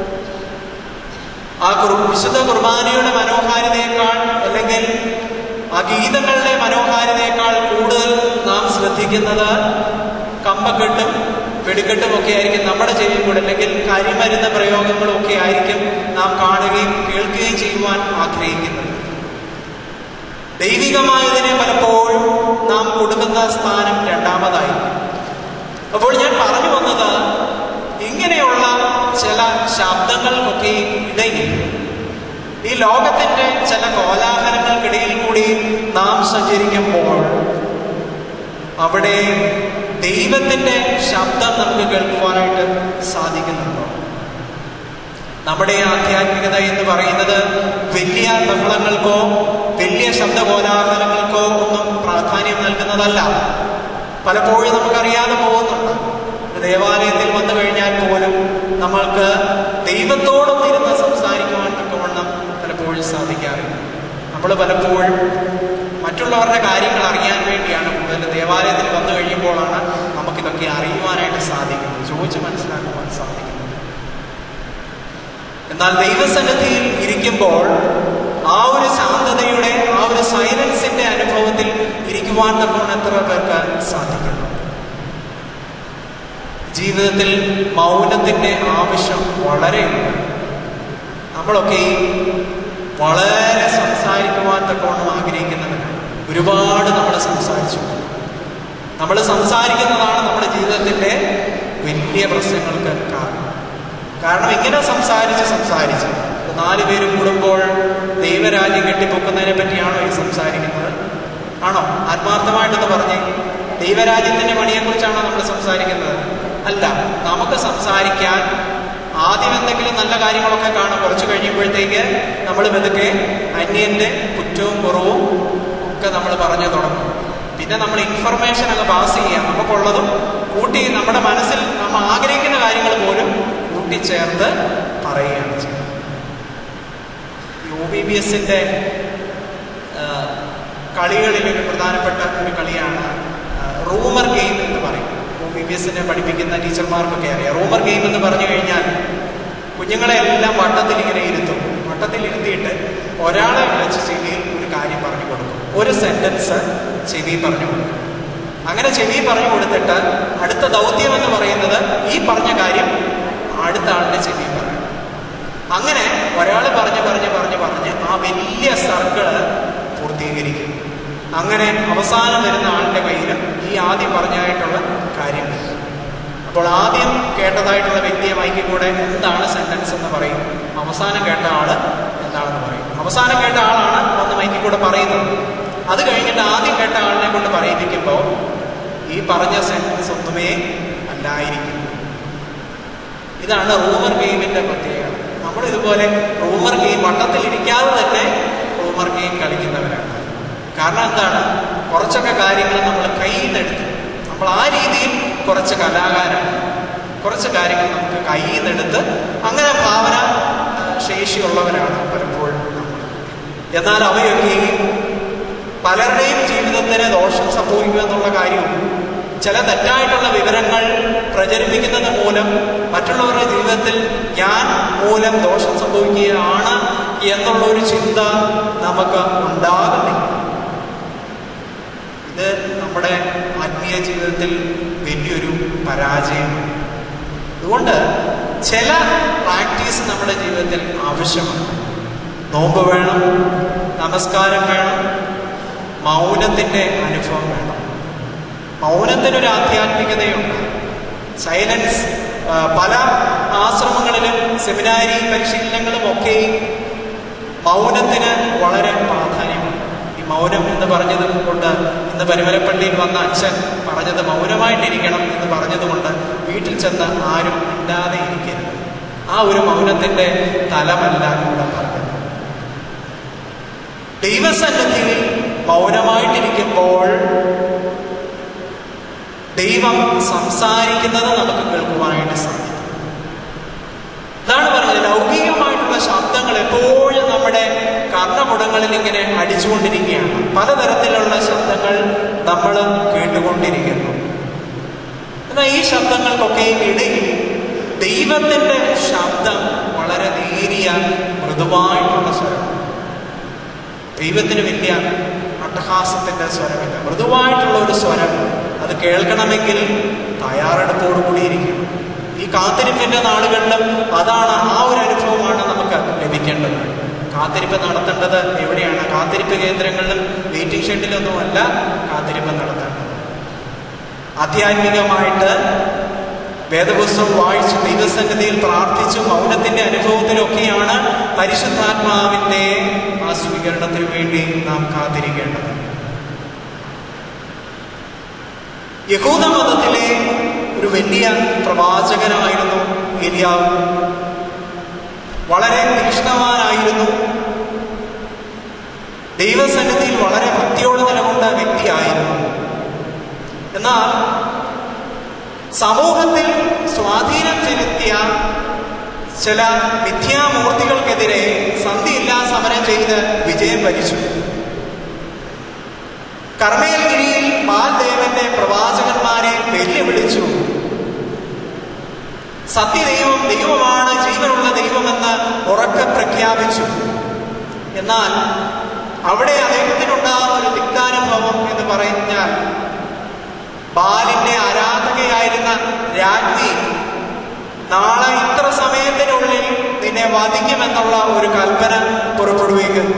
ആ കുർ വിശുദ്ധ കുർബാനയുടെ മനോഹാരിതയേക്കാൾ അല്ലെങ്കിൽ ആ ഗീതങ്ങളുടെ മനോഹാരിതയേക്കാൾ കൂടുതൽ നാം ശ്രദ്ധിക്കുന്നത് കമ്പക്കെട്ടും വെടിക്കെട്ടും ഒക്കെ ആയിരിക്കും നമ്മുടെ ചെവിയിൽ കൂടെ അല്ലെങ്കിൽ കരിമരുന്ന പ്രയോഗങ്ങളും ഒക്കെ ആയിരിക്കും നാം കാണുകയും കേൾക്കുകയും ചെയ്യുവാൻ ആഗ്രഹിക്കുന്നത് ദൈവികമായതിനെ പലപ്പോഴും നാം കൊടുക്കുന്ന സ്ഥാനം രണ്ടാമതായിരിക്കും അപ്പോൾ ഞാൻ പറഞ്ഞു വന്നത് ഇങ്ങനെയുള്ള ചില ശബ്ദങ്ങൾക്കൊക്കെ ഇടയിൽ ഈ ലോകത്തിന്റെ ചില കോലാഹലങ്ങൾക്കിടയിൽ കൂടി നാം സഞ്ചരിക്കുമ്പോൾ അവിടെ ദൈവത്തിന്റെ ശബ്ദം നമുക്ക് കേൾക്കുവാനായിട്ട് സാധിക്കുന്നുണ്ടോ നമ്മുടെ ആധ്യാത്മികത എന്ന് പറയുന്നത് വലിയ ബഹളങ്ങൾക്കോ വലിയ ശബ്ദ കോലാഹലങ്ങൾക്കോ ഒന്നും പ്രാധാന്യം നൽകുന്നതല്ല പലപ്പോഴും നമുക്കറിയാതെ പോകുന്നുണ്ട് ദേവാലയത്തിൽ വന്നു കഴിഞ്ഞാൽ പോലും നമ്മൾക്ക് ദൈവത്തോടൊപ്പം ഇരുന്ന് സംസാരിക്കുവാൻ തക്കവണ്ണം പലപ്പോഴും സാധിക്കാറില്ല നമ്മൾ പലപ്പോഴും മറ്റുള്ളവരുടെ കാര്യങ്ങൾ അറിയാൻ വേണ്ടിയാണ് കൂടുതൽ ദേവാലയത്തിൽ വന്നു കഴിയുമ്പോഴാണ് നമുക്കിതൊക്കെ അറിയുവാനായിട്ട് സാധിക്കുന്നത് ചോദിച്ച് മനസ്സിലാക്കുവാൻ സാധിക്കുന്നത് എന്നാൽ ദൈവസന്നിധിയിൽ ഇരിക്കുമ്പോൾ ആ ഒരു ശാന്തതയുടെ ആ ഒരു സൈലൻസിന്റെ അനുഭവത്തിൽ ഇരിക്കുവാൻ തക്കവണ്ണം എത്ര പേർക്ക് സാധിക്കുന്നു ജീവിതത്തിൽ മൗനത്തിന്റെ ആവശ്യം വളരെയുണ്ട് നമ്മളൊക്കെ വളരെ സംസാരിക്കുവാൻ തക്കവണ്ണം ആഗ്രഹിക്കുന്നവരാണ് ഒരുപാട് നമ്മൾ സംസാരിച്ചു നമ്മൾ സംസാരിക്കുന്നതാണ് നമ്മുടെ ജീവിതത്തിന്റെ വലിയ പ്രശ്നങ്ങൾക്ക് കാരണം കാരണം ഇങ്ങനെ സംസാരിച്ച് സംസാരിച്ച് നാല് പേര് കൂടുമ്പോൾ ദൈവരാജ്യം കെട്ടിപ്പൊക്കുന്നതിനെ പറ്റിയാണോ ഈ സംസാരിക്കുന്നത് ആണോ ആത്മാർത്ഥമായിട്ടൊന്ന് പറഞ്ഞേ ദൈവരാജ്യത്തിന്റെ പണിയെക്കുറിച്ചാണോ നമ്മൾ സംസാരിക്കുന്നത് അല്ല നമുക്ക് സംസാരിക്കാൻ ആദ്യം എന്തെങ്കിലും നല്ല കാര്യങ്ങളൊക്കെ കാണും കുറച്ച് കഴിയുമ്പോഴത്തേക്ക് നമ്മൾ മെതുക്കെ അന്യന്റെ കുറ്റവും കുറവും ഒക്കെ നമ്മൾ പറഞ്ഞു തുടങ്ങും പിന്നെ നമ്മൾ ഇൻഫർമേഷൻ അങ്ങ് പാസ് ചെയ്യാം നമുക്കുള്ളതും കൂട്ടി നമ്മുടെ മനസ്സിൽ നമ്മൾ ആഗ്രഹിക്കുന്ന കാര്യങ്ങൾ പോലും കൂട്ടിച്ചേർത്ത് പറയുകയാണ് ചെയ്യുന്നത് ഒ ബി ബി എസിന്റെ കളികളിൽ ഒരു പ്രധാനപ്പെട്ട ഒരു കളിയാണ് റൂമർ ഗെയിം എന്ന് പറയും ഒ ബി ബി എസിനെ പഠിപ്പിക്കുന്ന ടീച്ചർമാർക്കൊക്കെ അറിയാം റൂമർ ഗെയിം എന്ന് പറഞ്ഞു കഴിഞ്ഞാൽ കുഞ്ഞുങ്ങളെ എല്ലാം വട്ടത്തിൽ ഇങ്ങനെ ഇരുത്തും വട്ടത്തിൽ ഇരുത്തിയിട്ട് ഒരാളെ വിളിച്ച് ചെവിയിൽ ഒരു കാര്യം പറഞ്ഞു കൊടുക്കും ഒരു സെന്റൻസ് ചെവി പറഞ്ഞു കൊടുക്കും അങ്ങനെ ചെവി പറഞ്ഞു കൊടുത്തിട്ട് അടുത്ത ദൗത്യം എന്ന് പറയുന്നത് ഈ പറഞ്ഞ കാര്യം അടുത്ത ആളിന്റെ ചെവി പറയും അങ്ങനെ ഒരാൾ പറഞ്ഞ് പറഞ്ഞ് പറഞ്ഞ് പറഞ്ഞ് ആ വലിയ സർക്കിള് പൂർത്തീകരിക്കും അങ്ങനെ അവസാനം വരുന്ന ആളിന്റെ കയ്യിൽ ഈ ആദ്യം പറഞ്ഞതായിട്ടുള്ള കാര്യം വരും. അപ്പോൾ ആദ്യം കേട്ടതായിട്ടുള്ള വ്യക്തിയെ മൈക്കിൽ കൂടെ എന്താണ് സെന്റൻസ് എന്ന് പറയും അവസാനം കേട്ട ആള് എന്താണെന്ന് പറയും അവസാനം കേട്ട ആളാണ് വന്ന് മൈക്കിൽ കൂടെ പറയുന്നത് അത് കഴിഞ്ഞിട്ട് ആദ്യം കേട്ട ആളിനെ കൊണ്ട് പറയിപ്പിക്കുമ്പോൾ ഈ പറഞ്ഞ സെന്റൻസ് ഒന്നുമേ അല്ലായിരിക്കും ഇതാണ് റൂമർ ഗെയിമിന്റെ പ്രത്യേകത നമ്മൾ ഇതുപോലെ റൂമർ ഗെയിം വട്ടത്തിൽ ഇരിക്കാതെ തന്നെ റൂമർ ഗെയിം കളിക്കുന്നവരാണ് കാരണം എന്താണ് കുറച്ചൊക്കെ കാര്യങ്ങൾ നമ്മൾ കയ്യിൽ നിന്നെടുത്ത് നമ്മൾ ആ രീതിയിൽ കുറച്ച് കലാകാരാണ് കുറച്ച് കാര്യങ്ങൾ നമുക്ക് കയ്യിൽ നിന്നെടുത്ത് അങ്ങനെ ഭാവന ആ, ശേഷിയുള്ളവരാണ് പലപ്പോഴും നമ്മൾ എന്നാൽ അവയൊക്കെയും പലരുടെയും ജീവിതത്തിന് ദോഷം സംഭവിക്കുമെന്നുള്ള കാര്യവും ചില തെറ്റായിട്ടുള്ള വിവരങ്ങൾ പ്രചരിപ്പിക്കുന്നത് മൂലം മറ്റുള്ളവരുടെ ജീവിതത്തിൽ ഞാൻ മൂലം ദോഷം സംഭവിക്കുകയാണ് എന്നുള്ള ഒരു ചിന്ത നമുക്ക് ഉണ്ടാകുന്നില്ല ഇത് നമ്മുടെ ആത്മീയ ജീവിതത്തിൽ വലിയൊരു പരാജയമാണ് അതുകൊണ്ട് ചില പ്രാക്ടീസ് നമ്മുടെ ജീവിതത്തിൽ ആവശ്യമാണ് നോമ്പ് വേണം നമസ്കാരം വേണം മൗനത്തിൻ്റെ അനുഭവം വേണം മൗനത്തിനൊരു ആധ്യാത്മികതയുണ്ട് സൈലൻസ് ആ, പല ആശ്രമങ്ങളിലും സെമിനാരി പരിശീലനങ്ങളും ഒക്കെ മൗനത്തിന് വളരെ പ്രാധാന്യമുണ്ട് ഈ മൗനം എന്ന് പറഞ്ഞത് കൊണ്ട് ഇന്ന് പരിമലപ്പള്ളിയിൽ വന്ന അച്ഛൻ പറഞ്ഞത് മൗനമായിട്ടിരിക്കണം എന്ന് പറഞ്ഞതുകൊണ്ട് വീട്ടിൽ ചെന്ന് ആരും മിണ്ടാതെ ഇരിക്കരുത് ആ ഒരു മൗനത്തിന്റെ തലമല്ല ഇവിടെ പറഞ്ഞത് ദൈവസന്നിധിയിൽ മൗനമായിട്ടിരിക്കുമ്പോൾ ദൈവം സംസാരിക്കുന്നത് നമുക്ക് കേൾക്കുവാനായിട്ട് സാധിക്കും ഇതാണ് പറഞ്ഞത് ലൗകികമായിട്ടുള്ള ശബ്ദങ്ങൾ എപ്പോഴും നമ്മുടെ കർണമുടങ്ങളിൽ ഇങ്ങനെ അടിച്ചുകൊണ്ടിരിക്കുകയാണ് പലതരത്തിലുള്ള ശബ്ദങ്ങൾ നമ്മൾ കേട്ടുകൊണ്ടിരിക്കുന്നു എന്നാൽ ഈ ശബ്ദങ്ങൾക്കൊക്കെ ഇടയിൽ ദൈവത്തിന്റെ ശബ്ദം വളരെ നേരിയ മൃദുവായിട്ടുള്ള സ്വരം ദൈവത്തിന് വലിയ അട്ടഹാസത്തിന്റെ സ്വരമില്ല മൃദുവായിട്ടുള്ള ഒരു സ്വരം അത് കേൾക്കണമെങ്കിൽ തയ്യാറെടുപ്പോടു കൂടിയിരിക്കണം ഈ കാത്തിരിപ്പിന്റെ നാളുകളിലും അതാണ് ആ ഒരു അനുഭവമാണ് നമുക്ക് ലഭിക്കേണ്ടത് കാത്തിരിപ്പ് നടത്തേണ്ടത് എവിടെയാണ് കാത്തിരിപ്പ് കേന്ദ്രങ്ങളിലും വെയിറ്റിംഗ് ഷെഡിലൊന്നുമല്ല കാത്തിരിപ്പ് നടത്തേണ്ടത് ആധ്യാത്മികമായിട്ട് വേദപുസ്തകം വായിച്ച് ദൈവസന്നിധിയിൽ പ്രാർത്ഥിച്ചു മൗനത്തിന്റെ അനുഭവത്തിലൊക്കെയാണ് പരിശുദ്ധാത്മാവിന്റെ ആ സ്വീകരണത്തിന് വേണ്ടി നാം കാത്തിരിക്കേണ്ടത് യഹൂദ മതത്തിലെ ഒരു വലിയ പ്രവാചകനായിരുന്നു ഏലിയാവ് വളരെ തീക്ഷ്ണവാനായിരുന്നു ദൈവസന്നിധിയിൽ വളരെ ഭക്തിയോടെ നിലകൊണ്ട വ്യക്തിയായിരുന്നു എന്നാൽ സമൂഹത്തിൽ സ്വാധീനം ചെലുത്തിയ ചില മിഥ്യാമൂർത്തികൾക്കെതിരെ സന്ധിയില്ലാ സമരം ചെയ്ത് വിജയം വരിച്ചു കർമ്മേൽഗിരിയിൽ ബാൽദേവന്റെ പ്രവാചകന്മാരെ വെല്ലുവിളിച്ചു സത്യദൈവം ദൈവമാണ് ജീവനുള്ള ദൈവമെന്ന് ഉറക്കെ പ്രഖ്യാപിച്ചു എന്നാൽ അവിടെ അദ്ദേഹത്തിനുണ്ടാകുന്ന ഒരു തിക്താനുഭവം എന്ന് പറഞ്ഞാൽ ബാലിന്റെ ആരാധകയായിരുന്ന രാജ്ഞി നാളെ ഇത്ര സമയത്തിനുള്ളിൽ നിന്നെ വധിക്കുമെന്നുള്ള ഒരു കൽപ്പന പുറപ്പെടുവിക്കുന്നു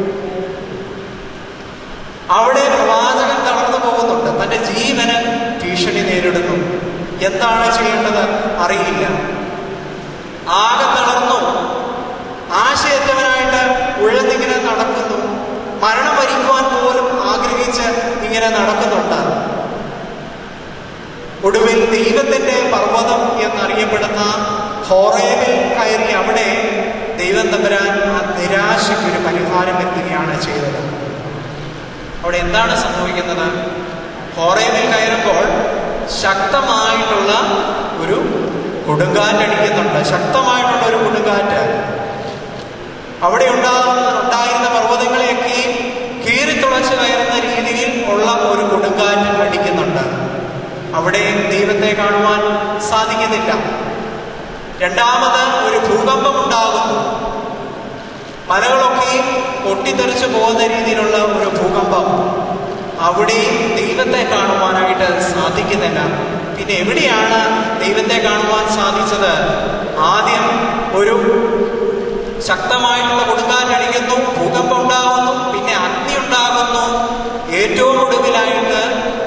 അവിടെ പ്രവാചകൻ തളർന്നു പോകുന്നുണ്ട് തന്റെ ജീവന് ഭീഷണി നേരിടുന്നു എന്താണ് ചെയ്യേണ്ടത് അറിയില്ല ആകെ തളർന്നു ആശയറ്റവനായിട്ട് ഉഴന്നിങ്ങനെ നടക്കുന്നു മരണം വരിക്കുവാൻ പോലും ആഗ്രഹിച്ച് ഇങ്ങനെ നടക്കുന്നുണ്ട് ഒടുവിൽ ദൈവത്തിന്റെ പർവ്വതം എന്നറിയപ്പെടുന്ന ഹോറേബിൽ കയറി അവിടെ ദൈവം തമ്പരാൻ ആ നിരാശയ്ക്ക് ഒരു പരിഹാരം എത്തുകയാണ് ചെയ്തത് അവിടെ എന്താണ് സംഭവിക്കുന്നത് ഹോറേബിൽ കയറുമ്പോൾ ശക്തമായിട്ടുള്ള ഒരു കൊടുങ്കാറ്റടിക്കുന്നുണ്ട് ശക്തമായിട്ടുള്ള ഒരു കൊടുങ്കാറ്റ് അവിടെ ഉണ്ടാകുന്ന ഉണ്ടായിരുന്ന പർവ്വതങ്ങളെയൊക്കെയും കീറിത്തുളച്ച് കയറുന്ന രീതിയിൽ ഉള്ള ഒരു കൊടുങ്കാറ്റ് അടിക്കുന്നുണ്ട് അവിടെ ദൈവത്തെ കാണുവാൻ സാധിക്കുന്നില്ല രണ്ടാമത് ഒരു ഭൂകമ്പം ഉണ്ടാകുന്നു മലകളൊക്കെയും പൊട്ടിത്തെറിച്ചു പോകുന്ന രീതിയിലുള്ള ഒരു ഭൂകമ്പം അവിടെയും ദൈവത്തെ കാണുവാനായിട്ട് സാധിക്കുന്നില്ല പിന്നെ എവിടെയാണ് ദൈവത്തെ കാണുവാൻ സാധിച്ചത് ആദ്യം ഒരു ശക്തമായിട്ടുള്ള കൊടുങ്കാറ്റടിക്കുന്നു ഭൂകമ്പം ഉണ്ടാകുന്നു പിന്നെ അഗ്നി ഉണ്ടാകുന്നു ഏറ്റവും ഒടുവിലായിട്ട്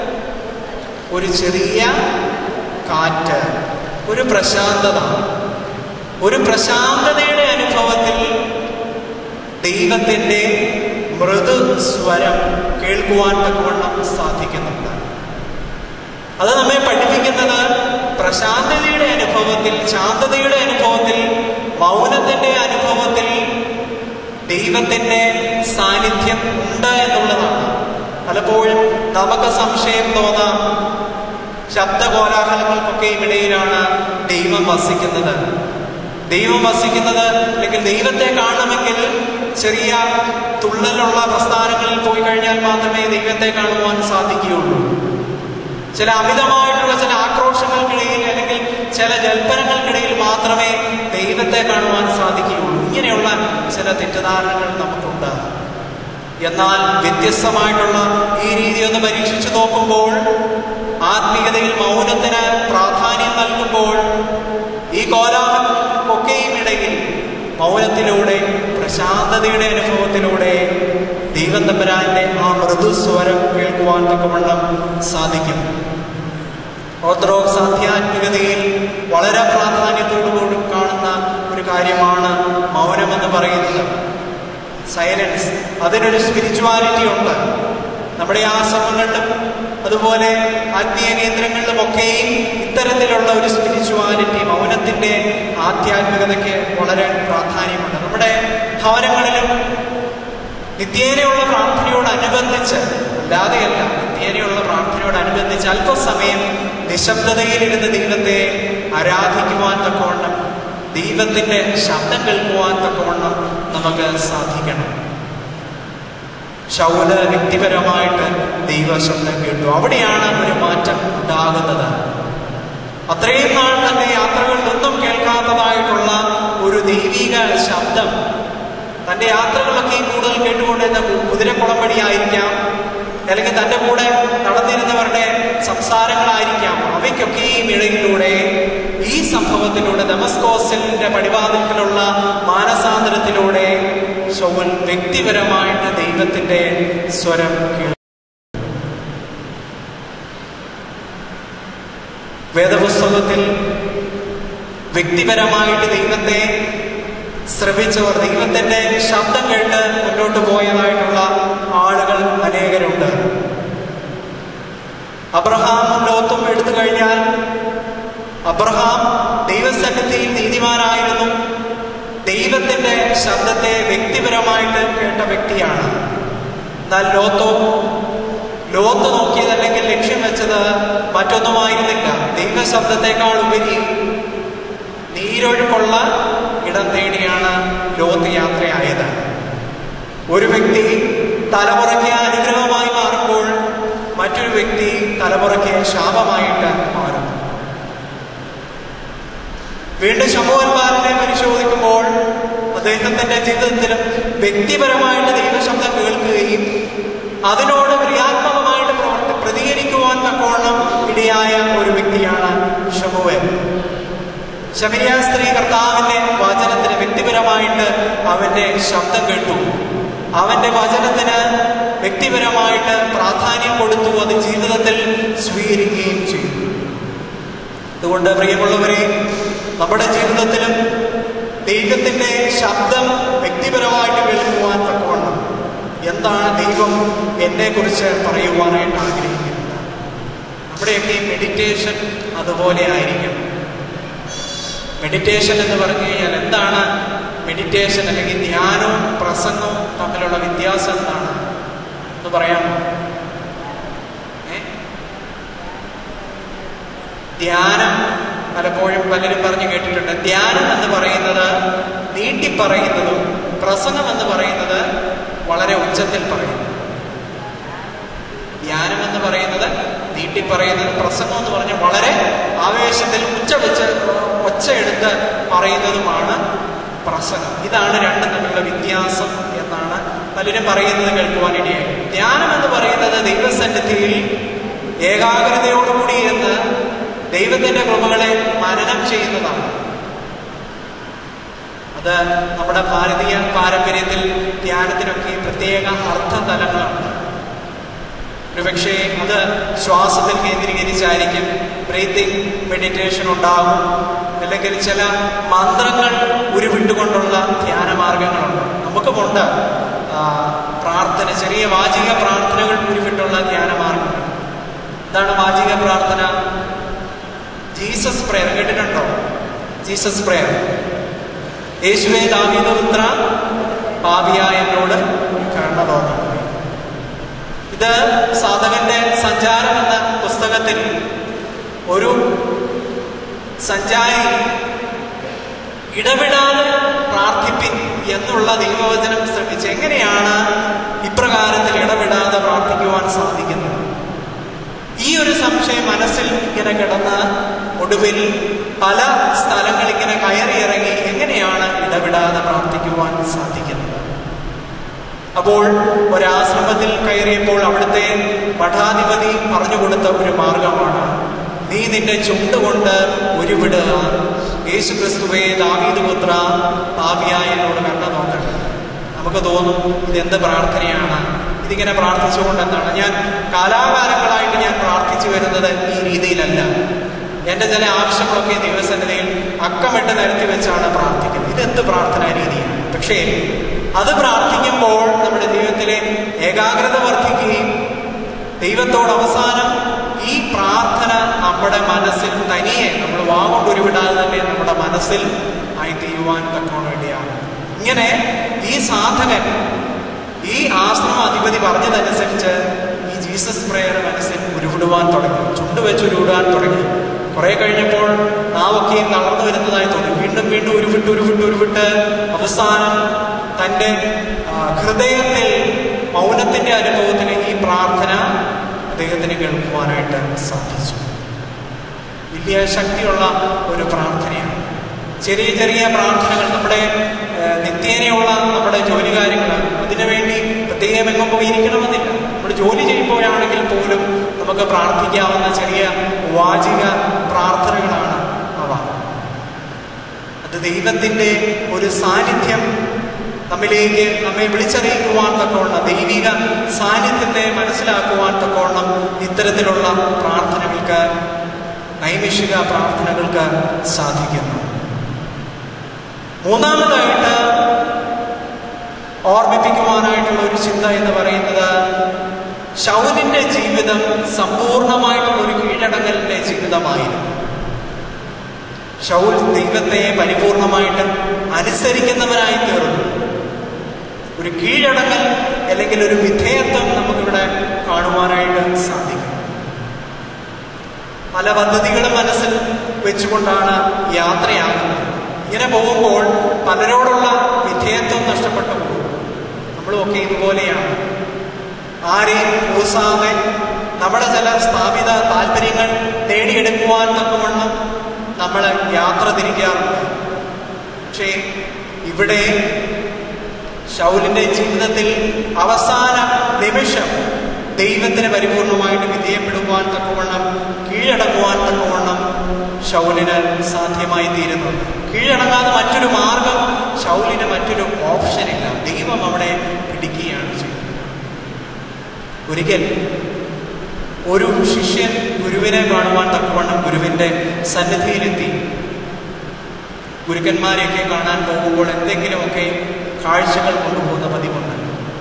ഒരു ചെറിയ കാറ്റ് ഒരു പ്രശാന്തത ഒരു പ്രശാന്തതയുടെ അനുഭവത്തിൽ ദൈവത്തിൻ്റെ മൃദു സ്വരം കേൾക്കുവാൻ തക്കവണ്ണം സാധിക്കുന്നുണ്ട് അത് നമ്മെ പഠിപ്പിക്കുന്നത് പ്രശാന്തതയുടെ അനുഭവത്തിൽ ശാന്തതയുടെ അനുഭവത്തിൽ മൗനത്തിന്റെ അനുഭവത്തിൽ ദൈവത്തിന്റെ സാന്നിധ്യം ഉണ്ട് എന്നുള്ളതാണ് പലപ്പോഴും നമുക്ക് സംശയം തോന്നാം ശബ്ദകോലാഹലങ്ങൾക്കൊക്കെയും ഇടയിലാണ് ദൈവം വസിക്കുന്നത് ദൈവം വസിക്കുന്നത് അല്ലെങ്കിൽ ദൈവത്തെ കാണണമെങ്കിൽ ചെറിയ തുള്ളലുള്ള പ്രസ്ഥാനങ്ങളിൽ പോയി കഴിഞ്ഞാൽ മാത്രമേ ദൈവത്തെ കാണുവാൻ സാധിക്കുകയുള്ളൂ ചില അമിതമായിട്ടുള്ള ചില ആക്രോശങ്ങൾക്കിടയിൽ അല്ലെങ്കിൽ ചില ജൽപ്പനങ്ങൾക്കിടയിൽ മാത്രമേ ദൈവത്തെ കാണുവാൻ സാധിക്കുകയുള്ളൂ ഇങ്ങനെയുള്ള ചില തെറ്റിദ്ധാരണകൾ നമുക്കുണ്ട് എന്നാൽ വ്യത്യസ്തമായിട്ടുള്ള ഈ രീതി ഒന്ന് പരീക്ഷിച്ചു നോക്കുമ്പോൾ ആത്മീയതയിൽ മൗനത്തിന് പ്രാധാന്യം നൽകുമ്പോൾ ഈ കോലാഹലങ്ങൾക്കൊക്കെയും ഇടയിൽ മൗനത്തിലൂടെ പ്രശാന്തതയുടെ അനുഭവത്തിലൂടെ ദൈവം തമ്പരാന്റെ ആ മൃദുസ്വരം കേൾക്കുവാൻ തക്കവണ്ണം സാധിക്കും ഓർത്തഡോക്സ് ആധ്യാത്മികതയിൽ വളരെ പ്രാധാന്യത്തോടുകൂടി കാണുന്ന ഒരു കാര്യമാണ് മൗനമെന്ന് പറയുന്നത് സൈലൻസ് അതിനൊരു സ്പിരിച്വാലിറ്റി ഉണ്ട് നമ്മുടെ ആശ്രമങ്ങളിലും അതുപോലെ ആത്മീയ കേന്ദ്രങ്ങളിലുമൊക്കെയും ഇത്തരത്തിലുള്ള ഒരു സ്പിരിച്വാലിറ്റി മൗനത്തിന്റെ ആധ്യാത്മികതയ്ക്ക് വളരെ പ്രാധാന്യമുണ്ട് നമ്മുടെ ഭവനങ്ങളിലും നിത്യേനയുള്ള പ്രാർത്ഥനയോടനുബന്ധിച്ച് അല്ലാതെയല്ല നിത്യേനയുള്ള പ്രാർത്ഥനയോടനുബന്ധിച്ച് അല്പസമയം നിശബ്ദതയിലിരുന്ന് ദൈവത്തെ ആരാധിക്കുവാൻ തക്കവണ്ണം ദൈവത്തിന്റെ ശബ്ദം കേൾക്കുവാൻ തക്കവണ്ണം നമുക്ക് സാധിക്കണം ശൗല വ്യക്തിപരമായിട്ട് ദൈവശബ്ദം കേട്ടു അവിടെയാണ് ഒരു മാറ്റം ഉണ്ടാകുന്നത് അത്രയും നാൾ തന്നെ യാത്രകളിലൊന്നും കേൾക്കാത്തതായിട്ടുള്ള ഒരു ദൈവിക ശബ്ദം തന്റെ യാത്രകളൊക്കെയും കൂടുതൽ കേട്ടുകൊണ്ടിരുന്ന കുതിരക്കുളമ്പടിയായിരിക്കാം അല്ലെങ്കിൽ തൻ്റെ കൂടെ നടന്നിരുന്നവരുടെ സംസാരങ്ങളായിരിക്കാം അവയ്ക്കൊക്കെയും ഇടയിലൂടെ ഈ സംഭവത്തിലൂടെ ഡെമസ്കോസിന്റെ പടിവാതിൽക്കലുള്ള മാനസാന്തരത്തിലൂടെ ശൗൽ വ്യക്തിപരമായിട്ട് ദൈവത്തിന്റെ സ്വരം കേൾക്കും വേദപുസ്തകത്തിൽ വ്യക്തിപരമായിട്ട് ദൈവത്തെ ശ്രമിച്ചവർ ദൈവത്തിന്റെ ശബ്ദം കേട്ട് മുന്നോട്ട് പോയതായിട്ടുള്ള ആളുകൾ അനേകരുണ്ട് അബ്രഹാമും ലോത്തും എടുത്തു കഴിഞ്ഞാൽ അബ്രഹാം ദൈവസന്നിധിയിൽ നീതിമാനായിരുന്നു ദൈവത്തിന്റെ ശബ്ദത്തെ വ്യക്തിപരമായിട്ട് കേട്ട വ്യക്തിയാണ് എന്നാൽ ലോത്തോ ലോത്ത് നോക്കിയതല്ലെങ്കിൽ ലക്ഷ്യം വെച്ചത് മറ്റൊന്നുമായിരുന്നില്ല ദൈവശബ്ദത്തെക്കാൾ ഉപരി നീരൊഴുക്കുള്ള ഇടം തേടിയാണ് ലോത്ത് യാത്രയായത് ഒരു വ്യക്തി തലമുറയ്ക്ക് അനുഗ്രഹമായി മാറുമ്പോൾ മറ്റൊരു വ്യക്തി തലമുറയ്ക്ക് ശാപമായിട്ട് മാറുന്നു വീണ്ടും ശമോന്മാരനെ പരിശോധിക്കുമ്പോൾ അദ്ദേഹത്തിന്റെ ജീവിതത്തിലും വ്യക്തിപരമായിട്ട് ദൈവശബ്ദം കേൾക്കുകയും അതിനോട് ക്രിയാത്മകമായിട്ട് പ്രവർത്തി പ്രതികരിക്കുവാൻ തക്കോണം ഇടയായ ഒരു വ്യക്തിയാണ് ഷമുവൻ ശമരിയ സ്ത്രീ കർത്താവിന്റെ വചനത്തിന് വ്യക്തിപരമായിട്ട് അവന്റെ ശബ്ദം കേട്ടു അവന്റെ വചനത്തിന് വ്യക്തിപരമായിട്ട് പ്രാധാന്യം കൊടുത്തു അത് ജീവിതത്തിൽ സ്വീകരിക്കുകയും ചെയ്തു അതുകൊണ്ട് പ്രിയമുള്ളവരെ നമ്മുടെ ജീവിതത്തിലും ദൈവത്തിന്റെ ശബ്ദം വ്യക്തിപരമായിട്ട് കേൾക്കുവാൻ തക്കവണ്ണം എന്താണ് ദൈവം എന്നെക്കുറിച്ച് പറയുവാനായിട്ട് ആഗ്രഹിക്കുന്നത് നമ്മുടെയൊക്കെ മെഡിറ്റേഷൻ അതുപോലെ ആയിരിക്കണം മെഡിറ്റേഷൻ എന്ന് പറഞ്ഞു കഴിഞ്ഞാൽ എന്താണ് മെഡിറ്റേഷൻ അല്ലെങ്കിൽ ധ്യാനവും പ്രസംഗവും തമ്മിലുള്ള വ്യത്യാസം എന്താണ് എന്ന് പറയാമോ ഏ? ധ്യാനം പലപ്പോഴും പലരും പറഞ്ഞു കേട്ടിട്ടുണ്ട് ധ്യാനം എന്ന് പറയുന്നത് നീട്ടി പറയുന്നതും പ്രസംഗം എന്ന് പറയുന്നത് വളരെ ഉച്ചത്തിൽ പറയുന്നു ധ്യാനം എന്ന് പറയുന്നത് നീട്ടി പറയുന്നത് പ്രസംഗം എന്ന് പറഞ്ഞാൽ വളരെ ആവേശത്തിൽ ഉച്ച വെച്ച് ഒച്ച എടുത്ത് പറയുന്നതുമാണ് പ്രസംഗം ഇതാണ് രണ്ടും തമ്മിലുള്ള വ്യത്യാസം എന്നാണ് പലരും പറയുന്നത് കേൾക്കുവാനിടയായി ധ്യാനം എന്ന് പറയുന്നത് ദൈവസന്നിധിയിൽ ഏകാഗ്രതയോടുകൂടി എന്ന് ദൈവത്തിന്റെ കൃപകളെ മനനം ചെയ്യുന്നതാണ് അത് നമ്മുടെ ഭാരതീയ പാരമ്പര്യത്തിൽ ധ്യാനത്തിനൊക്കെ പ്രത്യേക അർത്ഥതലങ്ങളുണ്ട് ഒരുപക്ഷെ അത് ശ്വാസത്തിൽ കേന്ദ്രീകരിച്ചായിരിക്കും ബ്രീത്തിങ് മെഡിറ്റേഷൻ ഉണ്ടാകും അല്ലെങ്കിൽ ചില മന്ത്രങ്ങൾ ഉരുവിട്ടുകൊണ്ടുള്ള ധ്യാന മാർഗങ്ങളുണ്ട് നമുക്കുമുണ്ട് ആ, പ്രാർത്ഥന ചെറിയ വാചിക പ്രാർത്ഥനകൾ ഉരുവിട്ടുള്ള ധ്യാന മാർഗങ്ങൾ എന്താണ് വാചിക പ്രാർത്ഥന ജീസസ് പ്രയർ കേട്ടിട്ടുണ്ടോ ജീസസ് പ്രയർ യേശുവേ ദാവീദപുത്ര പാപിയായ എന്നോട് കരുണ തോന്നണമേ ഇത് സാധകന്റെ സഞ്ചാരം എന്ന പുസ്തകത്തിൽ ഒരു സഞ്ചാരി ഇടപെടാതെ പ്രാർത്ഥിപ്പിൻ എന്നുള്ള ദൈവവചനം ശ്രമിച്ച് എങ്ങനെയാണ് ഇപ്രകാരത്തിൽ ഇടപെടാതെ പ്രാർത്ഥിക്കുവാൻ സാധിക്കുന്നത് ഈ ഒരു സംശയം മനസ്സിൽ ഇങ്ങനെ കിടന്ന് ഒടുവിൽ പല സ്ഥലങ്ങൾ ഇങ്ങനെ കയറി ഇറങ്ങി എങ്ങനെയാണ് ഇടപെടാതെ പ്രാർത്ഥിക്കുവാൻ സാധിക്കുന്നത് അപ്പോൾ ഒരാശ്രമത്തിൽ കയറിയപ്പോൾ അവിടുത്തെ മഠാധിപതി പറഞ്ഞു കൊടുത്ത ഒരു മാർഗമാണ് നീ നിന്റെ ചുണ്ടുകൊണ്ട് ഉരുവിടുക യേശു ക്രിസ്തുവേ ദാവീദ് പുത്ര പാപിയായ എന്നോട് കണ്ട നോക്കണം നമുക്ക് തോന്നും ഇതെന്ത് പ്രാർത്ഥനയാണ് ഇതിങ്ങനെ പ്രാർത്ഥിച്ചുകൊണ്ട് എന്താണ് ഞാൻ കാലാകാലങ്ങളായിട്ട് ഞാൻ പ്രാർത്ഥിച്ചു വരുന്നത് ഈ രീതിയിലല്ല എൻ്റെ ചില ആവശ്യങ്ങളൊക്കെ ദൈവസന്നിധിയിൽ അക്കമിട്ട് നിരത്തി വെച്ചാണ് പ്രാർത്ഥിക്കുന്നത് ഇതെന്ത് പ്രാർത്ഥനാ രീതിയാണ് പക്ഷേ അത് പ്രാർത്ഥിക്കുമ്പോൾ നമ്മുടെ ജീവിതത്തിലെ ഏകാഗ്രത വർദ്ധിക്കുകയും ദൈവത്തോട് അവസാനം ഈ പ്രാർത്ഥന നമ്മുടെ മനസ്സിൽ തനിയെ നമ്മൾ വാഗൊണ്ട് ഉരുവിടാതെ തന്നെ നമ്മുടെ മനസ്സിൽ ആയി തീരുവാൻ തക്കോണം വേണ്ടിയാണ് ഇങ്ങനെ ഈ സാധകൻ ഈ ആശ്രമ അധിപതി പറഞ്ഞതനുസരിച്ച് ഈ ജീസസ് പ്രേയർ മനസ്സിൽ ഉരുവിടുവാൻ തുടങ്ങി ചുണ്ട് വെച്ച് ഉരുവിടാൻ തുടങ്ങി കുറെ കഴിഞ്ഞപ്പോൾ നാവൊക്കെയും തളർന്നു വരുന്നതായി തോന്നി വീണ്ടും വീണ്ടും ഉരുവിട്ട് ഉരുവിട്ട് ഉരുവിട്ട് അവസാനം തൻ്റെ ആ, ഹൃദയത്തിൽ മൗനത്തിന്റെ അനുഭവത്തിൽ ഈ പ്രാർത്ഥന അദ്ദേഹത്തിന് കേൾക്കുവാനായിട്ട് സാധിച്ചു വലിയ ശക്തിയുള്ള ഒരു പ്രാർത്ഥനയാണ് ചെറിയ ചെറിയ പ്രാർത്ഥനകൾ നമ്മുടെ ഏഹ്, നിത്യേനയുള്ള നമ്മുടെ ജോലി കാര്യങ്ങൾ അതിനുവേണ്ടി പ്രത്യേകം എങ്ങും പോയിരിക്കണമെന്നില്ല നമ്മൾ ജോലി ചെയ്യുമ്പോൾ പോലും നമുക്ക് പ്രാർത്ഥിക്കാവുന്ന ചെറിയ വാചിക പ്രാർത്ഥനകളാണ് അവ അത് ദൈവത്തിൻ്റെ ഒരു സാന്നിധ്യം നമ്മിലേക്ക് നമ്മെ വിളിച്ചറിയിക്കുവാൻ തക്കവണ്ണം ദൈവിക സാന്നിധ്യത്തെ മനസ്സിലാക്കുവാൻ തക്കവണ്ണം ഇത്തരത്തിലുള്ള പ്രാർത്ഥനകൾക്ക് നൈമിഷിക പ്രാർത്ഥനകൾക്ക് സാധിക്കുന്നു മൂന്നാമതായിട്ട് ഓർമ്മിപ്പിക്കുവാനായിട്ടുള്ള ഒരു ചിന്ത എന്ന് പറയുന്നത് ശൗലിന്റെ ജീവിതം സമ്പൂർണമായിട്ടുള്ള ഒരു കീഴടങ്ങലിന്റെ ജീവിതമായിരുന്നു ഷൗൽ ദൈവത്തെ പരിപൂർണമായിട്ട് അനുസരിക്കുന്നവനായി തീർന്നു ഒരു കീഴടങ്ങൽ അല്ലെങ്കിൽ ഒരു വിധേയത്വം നമുക്കിവിടെ കാണുവാനായിട്ട് സാധിക്കും പല പദ്ധതികളും മനസ്സിൽ വെച്ചുകൊണ്ടാണ് യാത്രയാകുന്നത് ഇങ്ങനെ പോകുമ്പോൾ പലരോടുള്ള വിധേയത്വം നഷ്ടപ്പെട്ടു പോകും നമ്മളുമൊക്കെ ഇതുപോലെയാണ് ആരെയും കൂസാതെ നമ്മുടെ ചില സ്ഥാപിത താല്പര്യങ്ങൾ നേടിയെടുക്കുവാൻ തക്കവണ്ണം നമ്മൾ യാത്ര തിരിക്കാറുണ്ട് പക്ഷേ ഇവിടെ ഷൗലിന്റെ ജീവിതത്തിൽ അവസാന നിമിഷം ദൈവത്തിന് പരിപൂർണമായിട്ട് വിധേയപ്പെടുവാൻ തക്കവണ്ണം കീഴടങ്ങുവാൻ തക്കവണ്ണം ഷൗലിന് സാധ്യമായി തീരുന്നുണ്ട് കീഴടങ്ങാതെ മറ്റൊരു മാർഗം ഷൗലിന് മറ്റൊരു ഓപ്ഷനില്ല ദൈവം അവിടെ പിടിക്കുകയാണ് ചെയ്യുന്നത് ഒരിക്കൽ ഒരു ശിഷ്യൻ ഗുരുവിനെ കാണുവാൻ തക്കവണ്ണം ഗുരുവിന്റെ സന്നിധിയിലെത്തി ഗുരുക്കന്മാരെയൊക്കെ കാണാൻ പോകുമ്പോൾ എന്തെങ്കിലുമൊക്കെ കാഴ്ചകൾ കൊണ്ടുപോകുന്ന പതിവുണ്ട്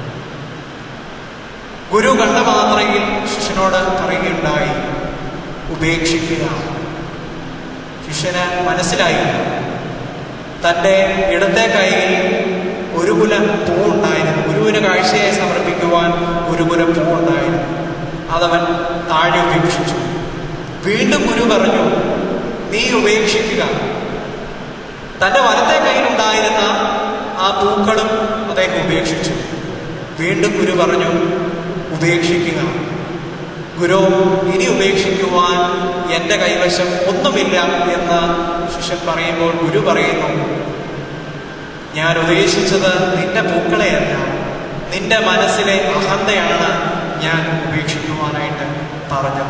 ഗുരു കണ്ട മാത്രയിൽ ശിഷ്യനോട് പറയുകയുണ്ടായി ഉപേക്ഷിക്കുക ശിഷ്യന് മനസ്സിലായി തൻ്റെ ഇടത്തെ കൈയിൽ ഒരു കുല പൂവുണ്ടായിരുന്നു ഗുരുവിന് കാഴ്ചയെ സമർപ്പിക്കുവാൻ ഒരു കുല പൂവുണ്ടായിരുന്നു അതവൻ താഴെ ഉപേക്ഷിച്ചു വീണ്ടും ഗുരു പറഞ്ഞു നീ ഉപേക്ഷിക്കുക തൻ്റെ വലത്തെ കയ്യിലുണ്ടായിരുന്ന ആ പൂക്കളും അദ്ദേഹം ഉപേക്ഷിച്ചു വീണ്ടും ഗുരു പറഞ്ഞു ഉപേക്ഷിക്കുക ഗുരു ഇനി ഉപേക്ഷിക്കുവാൻ എൻ്റെ കൈവശം ഒന്നുമില്ല എന്ന് ശിഷ്യൻ പറയുമ്പോൾ ഗുരു പറയുന്നു ഞാൻ ഉദ്ദേശിച്ചത് നിന്റെ പൂക്കളെയല്ല നിന്റെ മനസ്സിലെ അഹന്തയാണ് ഞാൻ ഉപേക്ഷിക്കുവാനായിട്ട് പറഞ്ഞത്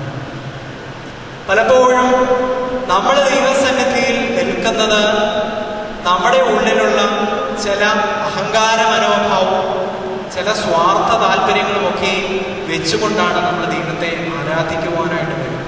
പലപ്പോഴും നമ്മൾ ദൈവസന്നിധിയിൽ നിൽക്കുന്നത് നമ്മുടെ ഉള്ളിലുള്ള ചില അഹങ്കാര മനോഭാവവും ചില സ്വാർത്ഥ താല്പര്യങ്ങളുമൊക്കെ വെച്ചുകൊണ്ടാണ് നമ്മൾ ദൈവത്തെ ആരാധിക്കുവാനായിട്ട് വരുന്നത്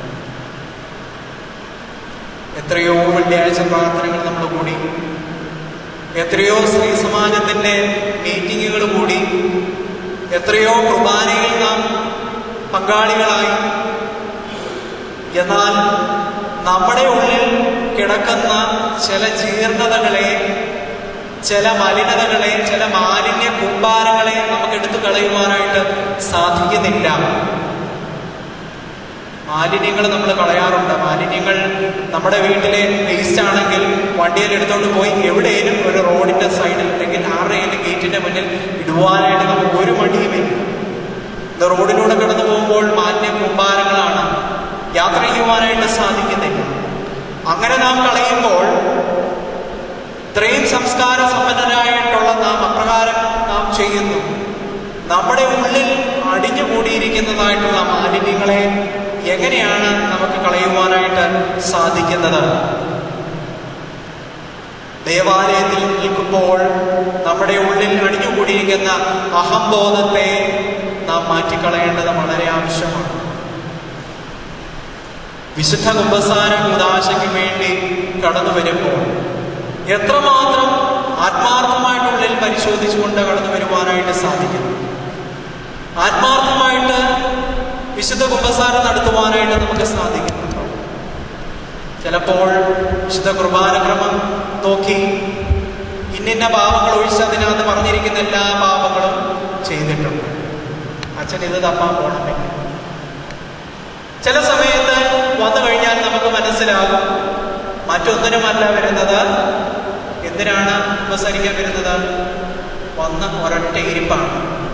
എത്രയോ വെള്ളിയാഴ്ച പ്രാർത്ഥനകൾ നമ്മൾ കൂടി എത്രയോ സ്ത്രീ സമാജത്തിന്റെ മീറ്റിങ്ങുകൾ കൂടി എത്രയോ കുർബാനയിൽ നാം പങ്കാളികളായി എന്നാൽ നമ്മുടെ ഉള്ളിൽ കിടക്കുന്ന ചില ജീർണതകളെ ചില മലിനതകളെ ചില മാലിന്യ കൂമ്പാരങ്ങളെ നമുക്ക് എടുത്തു കളയുവാനായിട്ട് സാധിക്കുന്നില്ല മാലിന്യങ്ങൾ നമ്മൾ കളയാറുണ്ട് മാലിന്യങ്ങൾ നമ്മുടെ വീട്ടിലെ വേസ്റ്റ് ആണെങ്കിൽ വണ്ടിയിൽ എടുത്തുകൊണ്ട് പോയി എവിടെയെങ്കിലും ഒരു റോഡിന്റെ സൈഡിൽ അല്ലെങ്കിൽ ആരുടെയെങ്കിലും ഗേറ്റിന്റെ മുന്നിൽ ഇടുവാനായിട്ട് നമുക്ക് ഒരു മടിയുമില്ല ഇത് റോഡിലൂടെ കടന്നു പോകുമ്പോൾ മാലിന്യ കൂമ്പാരങ്ങളാണ് യാത്ര ചെയ്യുവാനായിട്ട് സാധിക്കുന്നില്ല അങ്ങനെ നാം കളയുമ്പോൾ ഇത്രയും സംസ്കാര സമ്പന്നരായിട്ടുള്ള നാം അപ്രകാരം നാം ചെയ്യുന്നു നമ്മുടെ ഉള്ളിൽ അടിഞ്ഞുകൂടിയിരിക്കുന്നതായിട്ടുള്ള മാലിന്യങ്ങളെ എങ്ങനെയാണ് നമുക്ക് കളയുവാനായിട്ട് സാധിക്കുന്നത് ദേവാലയത്തിൽ നിൽക്കുമ്പോൾ നമ്മുടെ ഉള്ളിൽ അടിഞ്ഞുകൂടിയിരിക്കുന്ന അഹംബോധത്തെ നാം മാറ്റിക്കളയേണ്ടത് വളരെ ആവശ്യമാണ് വിശുദ്ധ കുമ്പസാര കൂതാശയ്ക്ക് വേണ്ടി കടന്നു വരുമ്പോൾ എത്രമാത്രം ആത്മാർത്ഥമായിട്ടുള്ളിൽ പരിശോധിച്ചുകൊണ്ട് കടന്നു വരുവാനായിട്ട് സാധിക്കും ആത്മാർത്ഥമായിട്ട് വിശുദ്ധ കുമ്പസാരം നടത്തുവാനായിട്ട് നമുക്ക് സാധിക്കുന്നുണ്ടോ ചിലപ്പോൾ വിശുദ്ധ കുർബാനക്രമം നോക്കി ഇന്നിന്ന പാപങ്ങൾ ഒഴിച്ച് അതിനകത്ത് പറഞ്ഞിരിക്കുന്ന എല്ലാ പാപങ്ങളും ചെയ്തിട്ടുണ്ട് അച്ഛൻ ഇത് തപ്പാൻ പോകണമെങ്കിൽ ചില സമയത്ത് വന്നു കഴിഞ്ഞാൽ നമുക്ക് മനസ്സിലാകും മറ്റൊന്നിനുമല്ല വരുന്നത് എന്തിനാണ് ഉപസരിക്കാൻ വരുന്നത് വന്ന് ഒരൊറ്റ ഇരിപ്പാണ്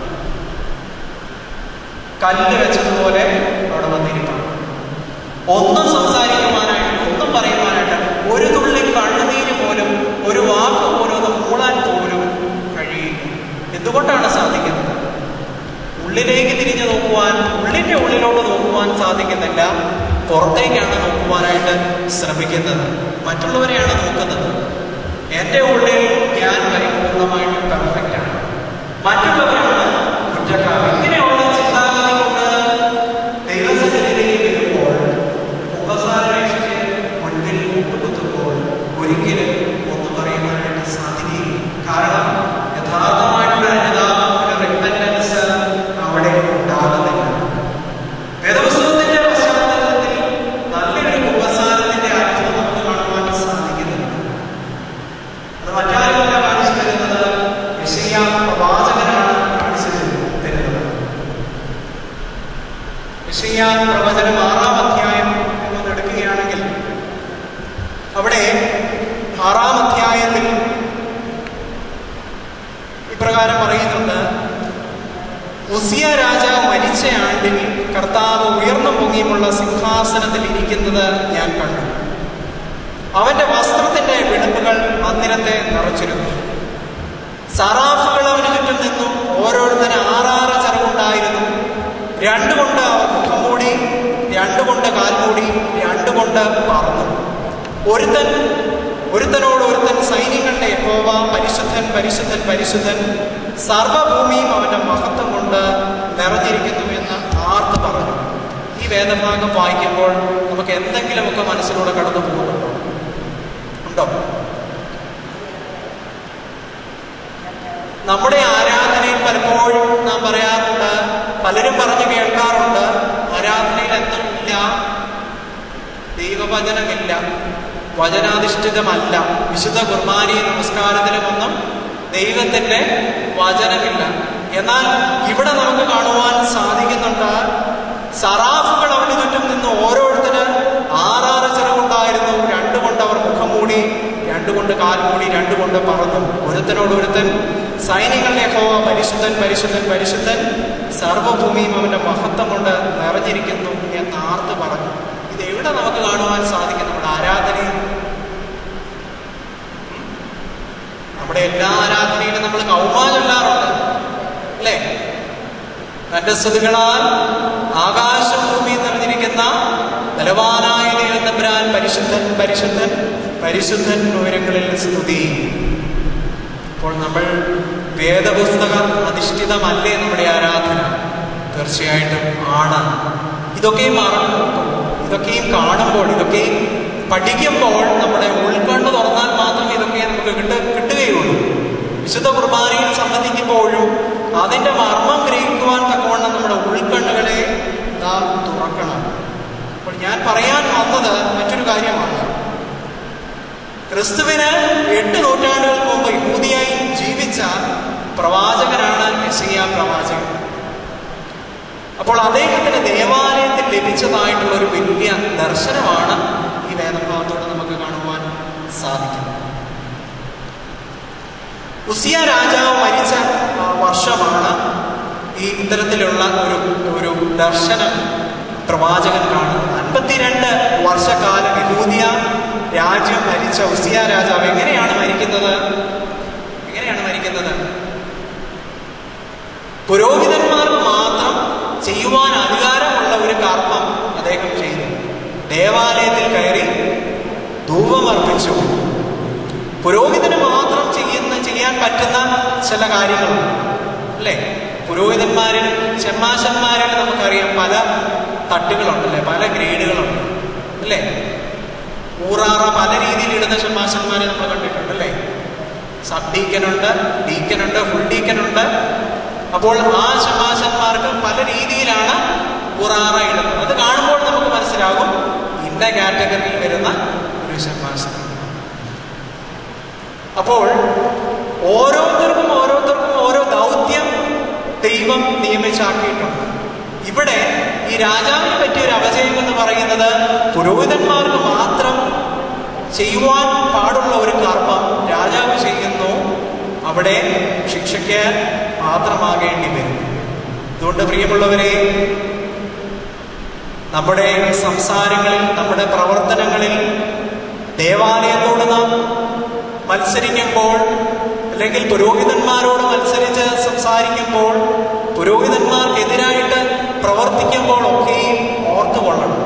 കല്ല് വെച്ചതുപോലെ അവിടെ വന്നിരിപ്പാണ് ഒന്നും സംസാരിക്കുവാനായിട്ട് ഒന്നും പറയുവാനായിട്ട് ഒരു തുള്ളി കണ്ണുനീര് പോലും ഒരു വാക്ക് പോലും ഒന്ന് മൂളാൻ പോലും കഴിയില്ല എന്തുകൊണ്ടാണ് സാധിക്കുന്നത് ഉള്ളിലേക്ക് തിരിഞ്ഞു നോക്കുവാൻ ഉള്ളിൻ്റെ ഉള്ളിലോട്ട് നോക്കുവാൻ സാധിക്കുന്നില്ല പുറത്തേക്കാണ് നോക്കുവാനായിട്ട് ശ്രമിക്കുന്നത് മറ്റുള്ളവരെയാണ് നോക്കുന്നത് എൻ്റെ ഉള്ളിൽ ഞാൻ പരിപൂർണമായിട്ടും പെർഫെക്റ്റ് ആണ് മറ്റുള്ളവരാണ് കുറ്റക്കാർ ഇങ്ങനെയുള്ള ചിന്താഗതി കൊണ്ട് ദൈവസന്നിധിയിലേക്ക് വരുമ്പോൾ ഉപസാരക്ഷയ്ക്ക് മുൻപിൽ മുട്ടുകുത്തുമ്പോൾ ഒരിക്കലും ഒന്നും പറയുവാനായിട്ട് സാധിക്കുകയില്ല കാരണം യഥാർത്ഥമായിട്ടുള്ള അനുതാപ റിപ്പൻറ്റൻസ് അവിടെ ഉണ്ടാകുന്നില്ല വേദപുസ്തകത്തിന്റെ പശ്ചാത്തലത്തിൽ നല്ലൊരു ഉപസാരത്തിന്റെ അർത്ഥം നമുക്ക് കാണുവാൻ സാധിക്കുന്നില്ല അത് മറ്റാരുമല്ല കാണിച്ചു തരുന്നത് യശയ്യാ പ്രവാചകനാണ് കാണിച്ചു തരുന്നത് യശയ്യാ പ്രവചനം ആറാം അധ്യായം എന്നൊന്ന് എടുക്കുകയാണെങ്കിൽ അവിടെ ആറാം അധ്യായത്തിൽ ഇപ്രകാരം പറയുന്നുണ്ട് ഉസിയ രാജാവ് മരിച്ച ആണ്ടിൽ കർത്താവ് ഉയർന്നു പൊങ്ങിയുമുള്ള സിംഹാസനത്തിൽ ഇരിക്കുന്നത് ഞാൻ കണ്ടു അവന്റെ വസ്ത്രത്തിന്റെ വിടമ്പുകൾ മന്ദിരത്തെ നിറച്ചിരുന്നു സറാഫുകൾ അവന് ചുറ്റും നിന്നും ഓരോരുത്തന് ആറാറ് ചെറുകുണ്ടായിരുന്നു രണ്ടുകൊണ്ട് അവർ മുഖം മൂടി രണ്ടുകൊണ്ട് കാൽമൂടി രണ്ടുകൊണ്ട് പറന്നു ഒരുത്തൻ ഒരുത്തനോട് ഒരുത്തൻ സൈന്യങ്ങളുടെ യഹോവ പരിശുദ്ധൻ പരിശുദ്ധൻ പരിശുദ്ധൻ സർവഭൂമിയും അവന്റെ മഹത്വം കൊണ്ട് നിറഞ്ഞിരിക്കുന്നു എന്ന് ആർത്ത് പറഞ്ഞു ഈ വേദഭാഗം വായിക്കുമ്പോൾ നമുക്ക് എന്തെങ്കിലുമൊക്കെ മനസ്സിലൂടെ കടന്നു പോകുന്നുണ്ടോ ഉണ്ടോ നമ്മുടെ ആരാധനയിൽ പലപ്പോഴും നാം പറയാറുണ്ട് പലരും പറഞ്ഞു കേൾക്കാറുണ്ട് ആരാധനയിൽ എന്തുമില്ല ദൈവവചനമില്ല വചനാധിഷ്ഠിതമല്ല വിശുദ്ധ കുർബാനി നമസ്കാരത്തിലുമൊന്നും ദൈവത്തിന്റെ വചനമില്ല എന്നാൽ ഇവിടെ നമുക്ക് കാണുവാൻ സാധിക്കുന്നുണ്ട് സറാഫുകൾ അവന് ചുറ്റും നിന്ന് ഓരോരുത്തര് ആറാറ് ചെറുകുണ്ടായിരുന്നു രണ്ടുകൊണ്ട് അവർ മുഖം മൂടി രണ്ടുകൊണ്ട് കാൽ മൂടി രണ്ടുകൊണ്ട് പറന്നു ഒരുത്തനോട് ഒരുത്തൻ സൈന്യങ്ങളുടെ ഹോവ പരിശുദ്ധൻ പരിശുദ്ധൻ പരിശുദ്ധൻ സർവഭൂമിയും അവന്റെ മഹത്വം കൊണ്ട് നിറഞ്ഞിരിക്കുന്നു എന്ന് ആർത്ത് പറഞ്ഞു ഇത് എവിടെ നമുക്ക് കാണുവാൻ സാധിക്കും നമ്മുടെ ആരാധനയിൽ നമ്മുടെ എല്ലാ ആരാധനയിലും നമ്മൾ കൗമാ ചൊല്ലാറുണ്ട് അല്ലേ തന്റെ സ്തുതികളാൽ ആകാശം ഭൂമി നിറഞ്ഞിരിക്കുന്ന ബലവാനായ ദൈവത്തമ്പുരാൻ പരിശുദ്ധൻ പരിശുദ്ധൻ പരിശുദ്ധൻ ഉയരങ്ങളിൽ സ്തുതി അപ്പോൾ നമ്മൾ വേദപുസ്തക അധിഷ്ഠിതമല്ലേ നമ്മുടെ ആരാധന തീർച്ചയായിട്ടും ആണ് ഇതൊക്കെയും മറന്നു ഇതൊക്കെയും കാണുമ്പോൾ ഇതൊക്കെയും പഠിക്കുമ്പോൾ നമ്മുടെ ഉൾക്കണ്ണ് തുറന്നാൽ മാത്രമേ ഇതൊക്കെ നമുക്ക് കിട്ട കിട്ടുകയുള്ളൂ വിശുദ്ധ കുർബാനയിൽ സംബന്ധിക്കുമ്പോഴും അതിന്റെ മർമ്മം ഗ്രഹിക്കുവാൻ തക്കവണ്ണം നമ്മുടെ ഉൾക്കണ്ണുകളെ നാം തുറക്കണം അപ്പോൾ ഞാൻ പറയാൻ വന്നത് മറ്റൊരു കാര്യമാണ് ക്രിസ്തുവിന് എട്ട് നൂറ്റാണ്ടുകൾക്ക് മുമ്പ് യൂതിയായി ജീവിച്ച പ്രവാചകനാണ് യശയ്യ പ്രവാചകൻ അപ്പോൾ അദ്ദേഹത്തിന് ദേവാലയത്തിൽ ലഭിച്ചതായിട്ടുള്ള ഒരു വലിയ ദർശനമാണ് ഈ വേദഭാഗത്തോട് നമുക്ക് കാണുവാൻ സാധിക്കുന്നത് ഉസിയ രാജാവ് മരിച്ച ആ, വർഷമാണ് ഈ ഇത്തരത്തിലുള്ള ഒരു ഒരു ദർശനം പ്രവാചകൻ കാണുന്നത് അൻപത്തിരണ്ട് വർഷക്കാലം യഹൂദിയ രാജ്യം ഭരിച്ച ഉസിയ രാജാവ് എങ്ങനെയാണ് മരിക്കുന്നത് എങ്ങനെയാണ് മരിക്കുന്നത് പുരോഹിതന്മാർക്ക് മാത്രം ചെയ്യുവാൻ അധികാരമുള്ള ഒരു കർമ്മം അദ്ദേഹം ചെയ്തു ദേവാലയത്തിൽ കയറി ധൂപമർപ്പിച്ചു പുരോഹിതന് മാത്രം ചെയ്യുന്ന ചെയ്യാൻ പറ്റുന്ന ചില കാര്യങ്ങളുണ്ട് അല്ലേ പുരോഹിതന്മാരിൽ ചെമ്മാശന്മാരിൽ നമുക്കറിയാം പല തട്ടുകളുണ്ടല്ലേ പല ഗ്രേഡുകളുണ്ട് അല്ലേ ഊറാറ പല രീതിയിൽ ഇടുന്ന ഷമാശന്മാരെ നമ്മൾ കണ്ടിട്ടുണ്ട് അല്ലേ സബ് ഡീക്കനുണ്ട് ഡീക്കനുണ്ട് ഫുൾ ഡീക്കനുണ്ട് അപ്പോൾ ആ ഷമാശന്മാർക്ക് പല രീതിയിലാണ് ഊറാറ ഇടുന്നത് അത് കാണുമ്പോൾ നമുക്ക് മനസ്സിലാകും ഇന്ന കാറ്റഗറിയിൽ വരുന്ന ഒരു ഷമാശൻ അപ്പോൾ ഓരോരുത്തർക്കും ഓരോരുത്തർക്കും ഓരോ ദൗത്യം ദൈവം നിയമിച്ചാക്കിയിട്ടുണ്ട് ഇവിടെ ഈ രാജാവിന് പറ്റിയ ഒരു അപജയം എന്ന് പറയുന്നത് പുരോഹിതന്മാർക്ക് മാത്രം ചെയ്യുവാൻ പാടുള്ള ഒരു കർമ്മം രാജാവ് ചെയ്യുന്നു അവിടെ ശിക്ഷയ്ക്ക് പാത്രമാകേണ്ടി വരും അതുകൊണ്ട് പ്രിയമുള്ളവരെ നമ്മുടെ സംസാരങ്ങളിൽ നമ്മുടെ പ്രവർത്തനങ്ങളിൽ ദേവാലയത്തോട് നാം മത്സരിക്കുമ്പോൾ അല്ലെങ്കിൽ പുരോഹിതന്മാരോട് മത്സരിച്ച് സംസാരിക്കുമ്പോൾ പുരോഹിതന്മാർക്കെതിരായിട്ട് പ്രവർത്തിക്കുമ്പോഴൊക്കെയും ഓർത്തുകൊള്ളണം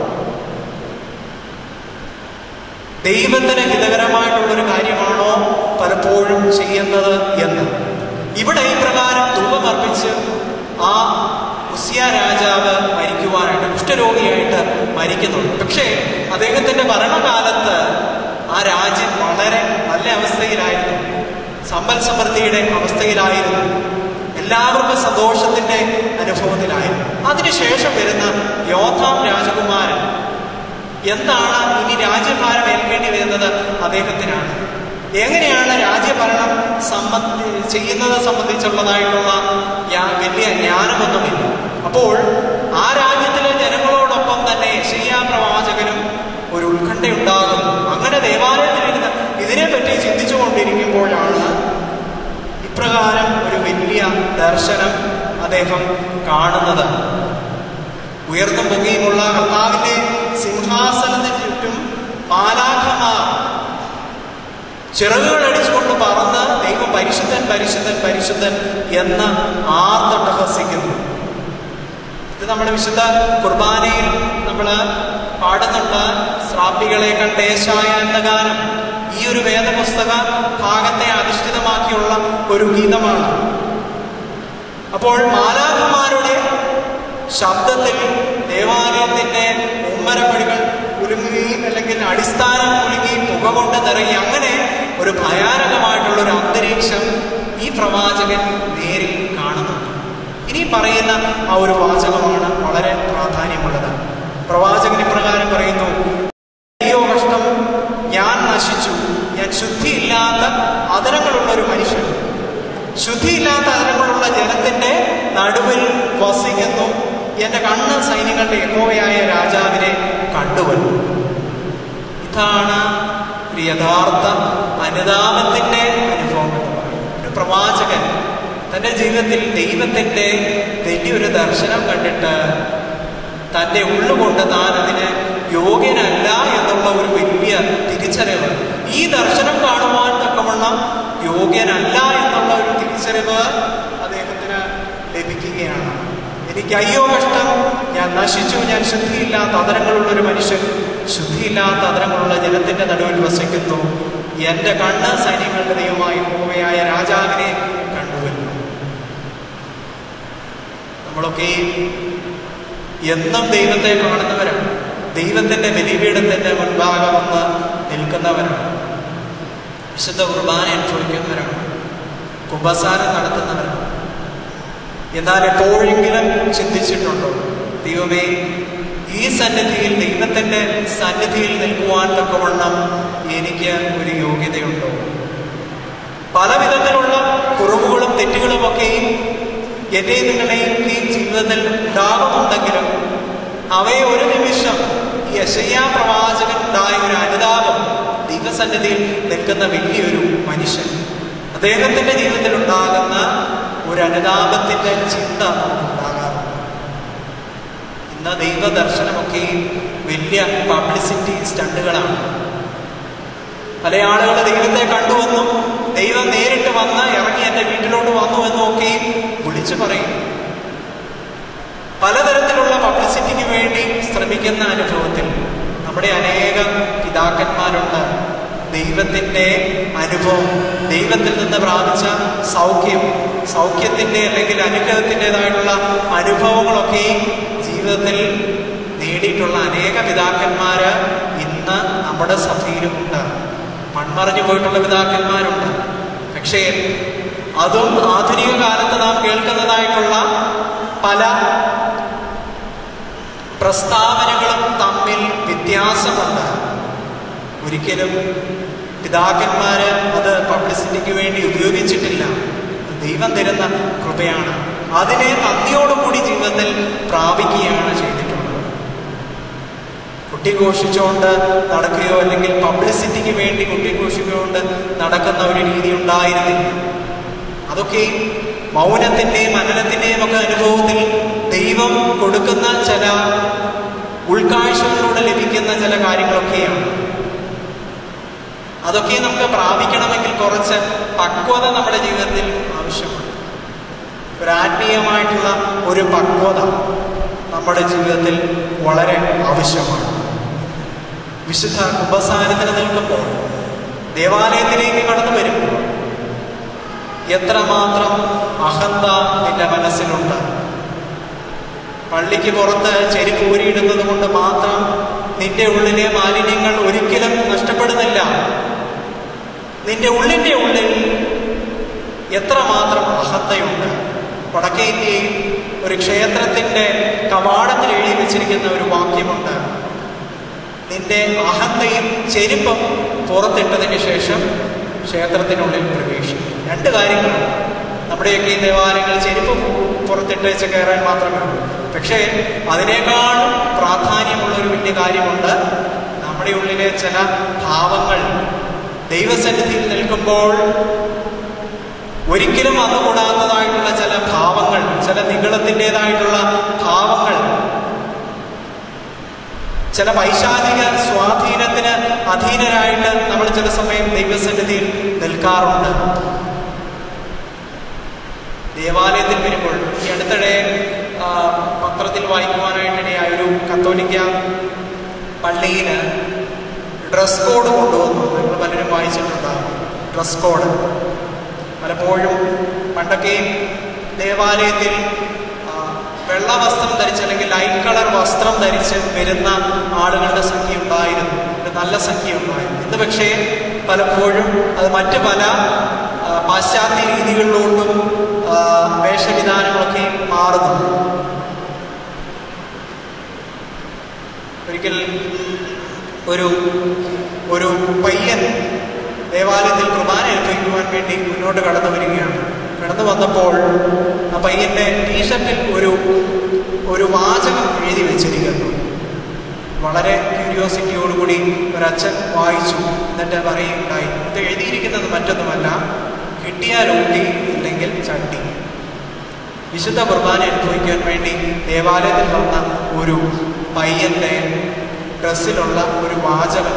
ദൈവത്തിന് ഹിതകരമായിട്ടുള്ളൊരു കാര്യമാണോ പലപ്പോഴും ചെയ്യുന്നത് എന്ന് ഇവിടെ ഈ പ്രകാരം ധൂപമർപ്പിച്ച് ആ ഉസിയ രാജാവ് മരിക്കുവാനായിട്ട് കുഷ്ഠരോഗിയായിട്ട് മരിക്കുന്നുണ്ട് പക്ഷേ അദ്ദേഹത്തിന്റെ ഭരണകാലത്ത് ആ രാജ്യം വളരെ നല്ല അവസ്ഥയിലായിരുന്നു സമ്പൽ സമൃദ്ധിയുടെ അവസ്ഥയിലായിരുന്നു എല്ലാവർക്കും സന്തോഷത്തിന്റെ അനുഭവത്തിലായിരുന്നു അതിനുശേഷം വരുന്ന യോധാം രാജകുമാരൻ എന്താണ് ഇനി രാജ്യഭാരം ഏൽക്കേണ്ടി വരുന്നത് അദ്ദേഹത്തിനാണ് എങ്ങനെയാണ് രാജ്യഭരണം സംബന്ധി ചെയ്യുന്നത് സംബന്ധിച്ചുള്ളതായിട്ടുള്ള യാ- വലിയ ജ്ഞാനമൊന്നുമില്ല അപ്പോൾ ആ രാജ്യത്തിലെ ജനങ്ങളോടൊപ്പം തന്നെ യശയ്യാ പ്രവാചകനും ഒരു ഉത്കണ്ഠയുണ്ടാകുന്നു അങ്ങനെ ദേവാലയത്തിലിരുന്ന് ഇതിനെപ്പറ്റി ചിന്തിച്ചുകൊണ്ടിരിക്കുമ്പോഴാണ് ഇപ്രകാരം ഒരു വലിയ ദർശനം അദ്ദേഹം കാണുന്നത് ഉയർന്നും പൊങ്ങിയുമുള്ള കർത്താവിന്റെ സിംഹാസനത്തിന് ചുറ്റും മാലാഖമാർ ചിറകുകൾ അടിച്ചുകൊണ്ട് പറന്ന് ദൈവം പരിശുദ്ധൻ പരിശുദ്ധൻ പരിശുദ്ധൻ എന്ന് ആർത്തട്ടഹസിക്കുന്നു ഇത് നമ്മുടെ വിശുദ്ധ കുർബാനയിൽ നമ്മൾ പാടുന്നുണ്ട് ശ്രാപ്പികളെ കണ്ടേശായ എന്ന ഗാനം ഈ ഒരു വേദപുസ്തക ഭാഗത്തെ അധിഷ്ഠിതമാക്കിയുള്ള ഒരു ഗീതമാണ് അപ്പോൾ മാലാഖമാരുടെ ശബ്ദത്തിൽ ദേവാലയത്തിന്റെ ഉമ്മരപ്പടികൾ കുലുങ്ങുകയും അല്ലെങ്കിൽ അടിസ്ഥാനം കുലുങ്ങുകയും പുക കൊണ്ട് നിറങ്ങി അങ്ങനെ ഒരു ഭയാനകമായിട്ടുള്ള ഒരു അന്തരീക്ഷം ഈ പ്രവാചകൻ നേരിൽ കാണുന്നുണ്ട് ഇനി പറയുന്ന ആ ഒരു വാചകമാണ് വളരെ പ്രാധാന്യമുള്ളത് പ്രവാചകൻ ഇപ്രകാരം പറയുന്നു അയ്യോ കഷ്ടം ഞാൻ നശിച്ചു ഞാൻ ശുദ്ധിയില്ലാത്ത അതരങ്ങളുള്ള ഒരു മനുഷ്യൻ ശുദ്ധിയില്ലാത്ത അതരങ്ങളുള്ള ജനത്തിന്റെ നടുവിൽ വസിക്കുന്നു എന്റെ കണ്ണ് സൈന്യങ്ങളുടെ യഹോവയായ രാജാവിനെ കണ്ടുവന്നു ഇതാണ് ഒരു യഥാർത്ഥ അനുതാപത്തിന്റെ അനുഭവം എന്ന് പറയുന്നത് ഒരു പ്രവാചകൻ തന്റെ ജീവിതത്തിൽ ദൈവത്തിന്റെ വലിയൊരു ദർശനം കണ്ടിട്ട് തന്റെ ഉള്ളുകൊണ്ട് താൻ അതിന് യോഗ്യനല്ല എന്നുള്ള ഒരു വലിയ തിരിച്ചറിവ് ഈ ദർശനം കാണുവാൻ തക്കവണ്ണം യോഗ്യനല്ല എന്നുള്ള ഒരു തിരിച്ചറിവ് അദ്ദേഹത്തിന് ലഭിക്കുകയാണ് എനിക്ക് അയ്യോ കഷ്ടം ഞാൻ നശിച്ചു ഞാൻ ശുദ്ധിയില്ലാത്ത അതരങ്ങളുള്ള ഒരു മനുഷ്യൻ ശുദ്ധിയില്ലാത്ത അതരങ്ങളുള്ള ജനത്തിന്റെ നടുവിൽ വസിക്കുന്നു എന്റെ കണ്ണ് സൈന്യങ്ങളുടെ ദൈവമായി പോവയായ രാജാവിനെ കണ്ടുവരുന്നു നമ്മളൊക്കെ എന്നും ദൈവത്തെ കാണുന്നവരാണ് ദൈവത്തിന്റെ ബലിപീഠത്തിന്റെ മുൻപാകെ വന്ന് നിൽക്കുന്നവരാണ് വിശുദ്ധ കുർബാന അനുഭവിക്കുന്നവരാണ് കുംഭസാരം നടത്തുന്നവരാണ് എന്നാൽ എപ്പോഴെങ്കിലും ചിന്തിച്ചിട്ടുണ്ടോ ദൈവമേ ഈ സന്നിധിയിൽ ദൈവത്തിന്റെ സന്നിധിയിൽ നിൽക്കുവാൻ തക്കവണ്ണം എനിക്ക് ഒരു യോഗ്യതയുണ്ടോ പല വിധത്തിലുള്ള കുറവുകളും തെറ്റുകളും ഒക്കെയും എന്റെയും നിങ്ങളുടെയും ജീവിതത്തിൽ ഉണ്ടാകുന്നുണ്ടെങ്കിലും അവയെ ഒരു നിമിഷം ഈ യശയ്യാ പ്രവാചകൻ ഉണ്ടായ ഒരു അനുതാപം ദൈവസന്നിധിയിൽ നിൽക്കുന്ന വലിയൊരു മനുഷ്യൻ അദ്ദേഹത്തിന്റെ ജീവിതത്തിൽ ഉണ്ടാകുന്ന ഒരു അനുതാപത്തിന്റെ ചിന്ത നമുക്കുണ്ടാകാറുണ്ട് ഇന്ന് ദൈവദർശനമൊക്കെയും വലിയ പബ്ലിസിറ്റി സ്റ്റണ്ടുകളാണ് പല ആളുകൾ ദൈവത്തെ കണ്ടുവെന്നും ദൈവം നേരിട്ട് വന്ന് ഇറങ്ങി എൻ്റെ വീട്ടിലോട്ട് വന്നു എന്നും ഒക്കെയും വിളിച്ചു പറയും പലതരത്തിലുള്ള പബ്ലിസിറ്റിക്ക് വേണ്ടി ശ്രമിക്കുന്ന അനുഭവത്തിൽ നമ്മുടെ അനേകം പിതാക്കന്മാരുണ്ട് ദൈവത്തിൻ്റെ അനുഭവം ദൈവത്തിൽ നിന്ന് പ്രാപിച്ച സൗഖ്യം സൗഖ്യത്തിൻ്റെ അല്ലെങ്കിൽ അനുഗ്രഹത്തിൻ്റെതായിട്ടുള്ള അനുഭവങ്ങളൊക്കെയും ജീവിതത്തിൽ നേടിയിട്ടുള്ള അനേക പിതാക്കന്മാര് ഇന്ന് നമ്മുടെ സഭയിലുമുണ്ട് മൺമറഞ്ഞു പോയിട്ടുള്ള പിതാക്കന്മാരുണ്ട് പക്ഷേ അതും ആധുനിക കാലത്ത് നാം കേൾക്കുന്നതായിട്ടുള്ള പല പ്രസ്താവനകളും തമ്മിൽ വ്യത്യാസമുണ്ട് ഒരിക്കലും പിതാക്കന്മാര് അത് പബ്ലിസിറ്റിക്ക് വേണ്ടി ഉപയോഗിച്ചിട്ടില്ല ദൈവം തരുന്ന കൃപയാണ് അതിനെ നന്ദിയോടുകൂടി ജീവിതത്തിൽ പ്രാപിക്കുകയാണ് ചെയ്തിട്ടുള്ളത് കുട്ടിഘോഷിച്ചുകൊണ്ട് നടക്കുകയോ അല്ലെങ്കിൽ പബ്ലിസിറ്റിക്ക് വേണ്ടി കുട്ടിഘോഷിച്ചുകൊണ്ട് നടക്കുന്ന ഒരു രീതി ഉണ്ടായിരുന്നില്ല അതൊക്കെ മൗനത്തിന്റെയും മനനത്തിന്റെയും ഒക്കെ അനുഭവത്തിൽ ദൈവം കൊടുക്കുന്ന ചില ഉൾക്കാഴ്ചകളിലൂടെ ലഭിക്കുന്ന ചില കാര്യങ്ങളൊക്കെയാണ് അതൊക്കെ നമുക്ക് പ്രാപിക്കണമെങ്കിൽ കുറച്ച് പക്വത നമ്മുടെ ജീവിതത്തിൽ ആവശ്യമാണ് ഒരു ആത്മീയമായിട്ടുള്ള ഒരു പക്വത നമ്മുടെ ജീവിതത്തിൽ വളരെ ആവശ്യമാണ് വിശുദ്ധ കുംഭസാരത്തിന് നിൽക്കുമ്പോൾ ദേവാലയത്തിലേക്ക് കടന്നു വരുമ്പോൾ എത്രമാത്രം അഹന്ത നിന്റെ മനസ്സിലുണ്ട് പള്ളിക്ക് പുറത്ത് ചെരുപ്പ് ഊരിയിടുന്നത് കൊണ്ട് മാത്രം നിന്റെ ഉള്ളിലെ മാലിന്യങ്ങൾ ഒരിക്കലും നഷ്ടപ്പെടുന്നില്ല നിന്റെ ഉള്ളിൻ്റെ ഉള്ളിൽ എത്രമാത്രം അഹന്തയുണ്ട് വടക്കേ ഇന്ത്യയിൽ ഒരു ക്ഷേത്രത്തിൻ്റെ കവാടത്തിൽ എഴുതി വെച്ചിരിക്കുന്ന ഒരു വാക്യമുണ്ട് നിന്റെ അഹന്തയും ചെരുപ്പും പുറത്തിട്ടതിന് ശേഷം ക്ഷേത്രത്തിനുള്ളിൽ പ്രവേശിക്കും രണ്ട് കാര്യങ്ങളാണ് നമ്മുടെയൊക്കെ ഈ ദേവാലയങ്ങൾ ചെരുപ്പ് പുറത്തിട്ട് വെച്ച് കയറാൻ മാത്രമേ ഉള്ളൂ പക്ഷേ അതിനേക്കാൾ പ്രാധാന്യമുള്ള ഒരു വലിയ കാര്യമുണ്ട് നമ്മുടെ ഉള്ളിലെ ചില ഭാവങ്ങൾ ദൈവസന്നിധിയിൽ നിൽക്കുമ്പോൾ ഒരിക്കലും വന്നുകൂടാത്തതായിട്ടുള്ള ചില ഭാവങ്ങൾ ചില നിഗളത്തിൻ്റെതായിട്ടുള്ള ഭാവങ്ങൾ ചില പൈശാചിക സ്വാധീനത്തിന് അധീനരായിട്ട് നമ്മൾ ചില സമയം ദൈവസന്നിധിയിൽ നിൽക്കാറുണ്ട് ദേവാലയത്തിൽ വരുമ്പോൾ ഈ അടുത്തിടെ ആ, പത്രത്തിൽ വായിക്കുവാനായിട്ടിടയായ ഒരു കത്തോലിക്ക പള്ളിയിൽ ഡ്രസ് കോഡ് കൊണ്ടുവന്നു നിങ്ങൾ പലരും വായിച്ചിട്ടുണ്ടാകും ഡ്രസ് കോഡ് പലപ്പോഴും പണ്ടൊക്കെ ദേവാലയത്തിൽ ആ, വെള്ള വസ്ത്രം ധരിച്ച് അല്ലെങ്കിൽ ലൈറ്റ് കളർ വസ്ത്രം ധരിച്ച് വരുന്ന ആളുകളുടെ സംഖ്യ ഉണ്ടായിരുന്നു ഒരു നല്ല സംഖ്യ ഉണ്ടായിരുന്നു ഇന്ന് പക്ഷേ പലപ്പോഴും അത് മറ്റ് പല ആ, പാശ്ചാത്യ രീതികളിലോട്ടും ആ, വേഷവിധാനങ്ങളൊക്കെ മാറുന്നു ഒരിക്കൽ ഒരു ഒരു പയ്യൻ ദേവാലയത്തിൽ കുർബാന ഏൽപ്പിക്കുവാൻ വേണ്ടി മുന്നോട്ട് കടന്നു വരികയാണ് കടന്നു വന്നപ്പോൾ ആ പയ്യന്റെ ടീഷർട്ടിൽ ഒരു ഒരു വാചകം എഴുതി വെച്ചിരിക്കുന്നു വളരെ ക്യൂരിയോസിറ്റിയോടുകൂടി ഒരച്ഛൻ വായിച്ചു എന്നിട്ട് പറയുകയുണ്ടായി ഇത് എഴുതിയിരിക്കുന്നത് മറ്റൊന്നുമല്ല കിട്ടിയാൽ ഊട്ടി ഇല്ലെങ്കിൽ ചട്ടി വിശുദ്ധ കുർബാന അനുഭവിക്കാൻ വേണ്ടി ദേവാലയത്തിൽ വന്ന ഒരു പയ്യന്റെ ഡ്രസ്സിലുള്ള ഒരു വാചകം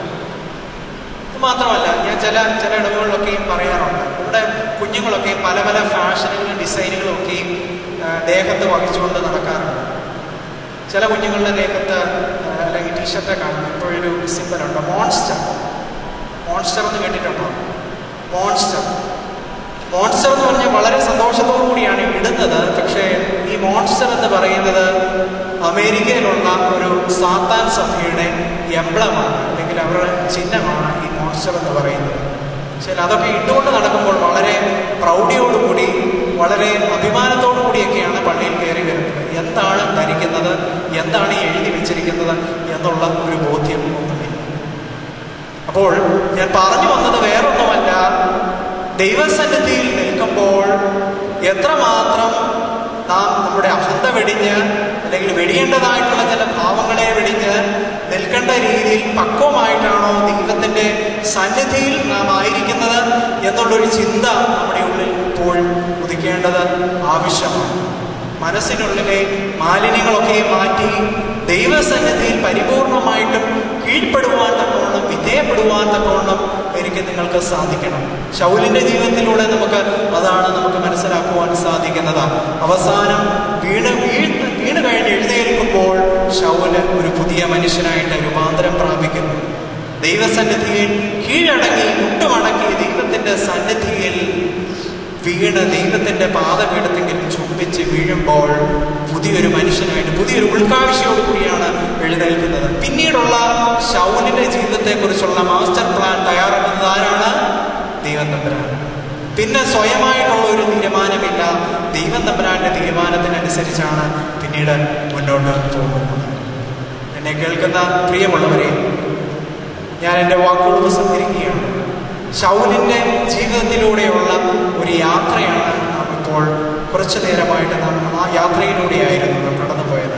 ഇത് മാത്രമല്ല ഞാൻ ചില ചില ഇടവുകളിലൊക്കെയും പറയാറുണ്ട് ഇവിടെ കുഞ്ഞുങ്ങളൊക്കെ പല പല ഫാഷനുകളും ഡിസൈനുകളും ഒക്കെയും ആ, ദേഹത്ത് വഹിച്ചുകൊണ്ട് നടക്കാറുണ്ട് ചില കുഞ്ഞുങ്ങളുടെ ദേഹത്ത് ആ, അല്ലെങ്കിൽ ടീഷർട്ട് കാണും ഇപ്പോഴൊരു സിമ്പലുണ്ട് മോൺസ്റ്റർ മോൺസ്റ്റർ എന്ന് കേട്ടിട്ടുണ്ടോ മോൺസ്റ്റർ മോൺസ്റ്റർ എന്ന് പറഞ്ഞാൽ വളരെ സന്തോഷത്തോടു കൂടിയാണ് ഇടുന്നത് പക്ഷേ ഈ മോൺസ്റ്റർ എന്ന് പറയുന്നത് അമേരിക്കയിലുള്ള ഒരു സാത്താൻ സഭയുടെ എംബ്ലമാണ് അല്ലെങ്കിൽ അവരുടെ ചിഹ്നമാണ് ഈ മോൺസ്റ്റർ എന്ന് പറയുന്നത് പക്ഷേ അതൊക്കെ ഇട്ടുകൊണ്ട് നടക്കുമ്പോൾ വളരെ പ്രൗഢിയോടുകൂടി വളരെ അഭിമാനത്തോടു കൂടിയൊക്കെയാണ് പള്ളിയിൽ കയറി വരുന്നത് എന്താണ് ധരിക്കുന്നത് എന്താണ് ഈ എഴുതി വെച്ചിരിക്കുന്നത് എന്നുള്ള ഒരു ബോധ്യം ഒന്നുമില്ല അപ്പോൾ ഞാൻ പറഞ്ഞു വന്നത് വേറൊന്നുമല്ല ദൈവസന്നിധിയിൽ നിൽക്കുമ്പോൾ എത്രമാത്രം നാം നമ്മുടെ അഹന്ത വെടിഞ്ഞ് അല്ലെങ്കിൽ വെടിയേണ്ടതായിട്ടുള്ള ചില ഭാവങ്ങളെ വെടിഞ്ഞ് നിൽക്കേണ്ട രീതിയിൽ പക്വമായിട്ടാണോ ദൈവത്തിൻ്റെ സന്നിധിയിൽ നാം ആയിരിക്കുന്നത് എന്നുള്ളൊരു ചിന്ത നമ്മുടെ ഉള്ളിൽ ഇപ്പോഴും ഉദിക്കേണ്ടത് ആവശ്യമാണ് മനസ്സിനുള്ളിലെ മാലിന്യങ്ങളൊക്കെ മാറ്റി ദൈവസന്നിധിയിൽ പരിപൂർണമായിട്ടും കീഴ്പ്പെടുവാൻ തക്കവണ്ണം വിധേയപ്പെടുവാൻ തക്കവണ്ണം എനിക്ക് നിങ്ങൾക്ക് സാധിക്കണം ശൗലിന്റെ ജീവിതത്തിലൂടെ നമുക്ക് അതാണ് നമുക്ക് മനസ്സിലാക്കുവാൻ സാധിക്കുന്നത് അവസാനം വീണ് വീണ് വീണ് കഴിഞ്ഞ് എഴുന്നേൽക്കുമ്പോൾ ശൗല് ഒരു പുതിയ മനുഷ്യനായിട്ട് രൂപാന്തരം പ്രാപിക്കുന്നു ദൈവസന്നിധിയിൽ കീഴടങ്ങി മുട്ടുമടക്കി ദൈവത്തിന്റെ സന്നിധിയിൽ വീണ് ദൈവത്തിന്റെ പാദപീഠത്തെങ്കിൽ ചുംബിച്ച് വീഴുമ്പോൾ പുതിയൊരു മനുഷ്യനായിട്ട് പുതിയൊരു ഉൾക്കാഴ്ചയോട് കൂടിയാണ് എഴുന്നേൽക്കുന്നത് പിന്നീടുള്ള ശൗലിന്റെ ജീവിതത്തെക്കുറിച്ചുള്ള മാസ്റ്റർ പ്ലാൻ തയ്യാറാക്കുന്നത് ആരാണ് ദൈവം തമ്പുരാൻ പിന്നെ സ്വയമായിട്ടുള്ള ഒരു തീരുമാനമില്ല ദൈവം തമ്പുരാന്റെ തീരുമാനത്തിനനുസരിച്ചാണ് പിന്നീട് മുന്നോട്ട് പോകുന്നത് എന്നെ കേൾക്കുന്ന പ്രിയമുള്ളവരെ ഞാൻ എൻ്റെ വാക്കുകൾ ഉപസംഹരിക്കുകയാണ് ശൗലിൻ്റെ ജീവിതത്തിലൂടെയുള്ള ഒരു യാത്രയാണ് നാം ഇപ്പോൾ കുറച്ചു നേരമായിട്ട് നാം ആ യാത്രയിലൂടെയായിരുന്നു നാം കടന്നുപോയത്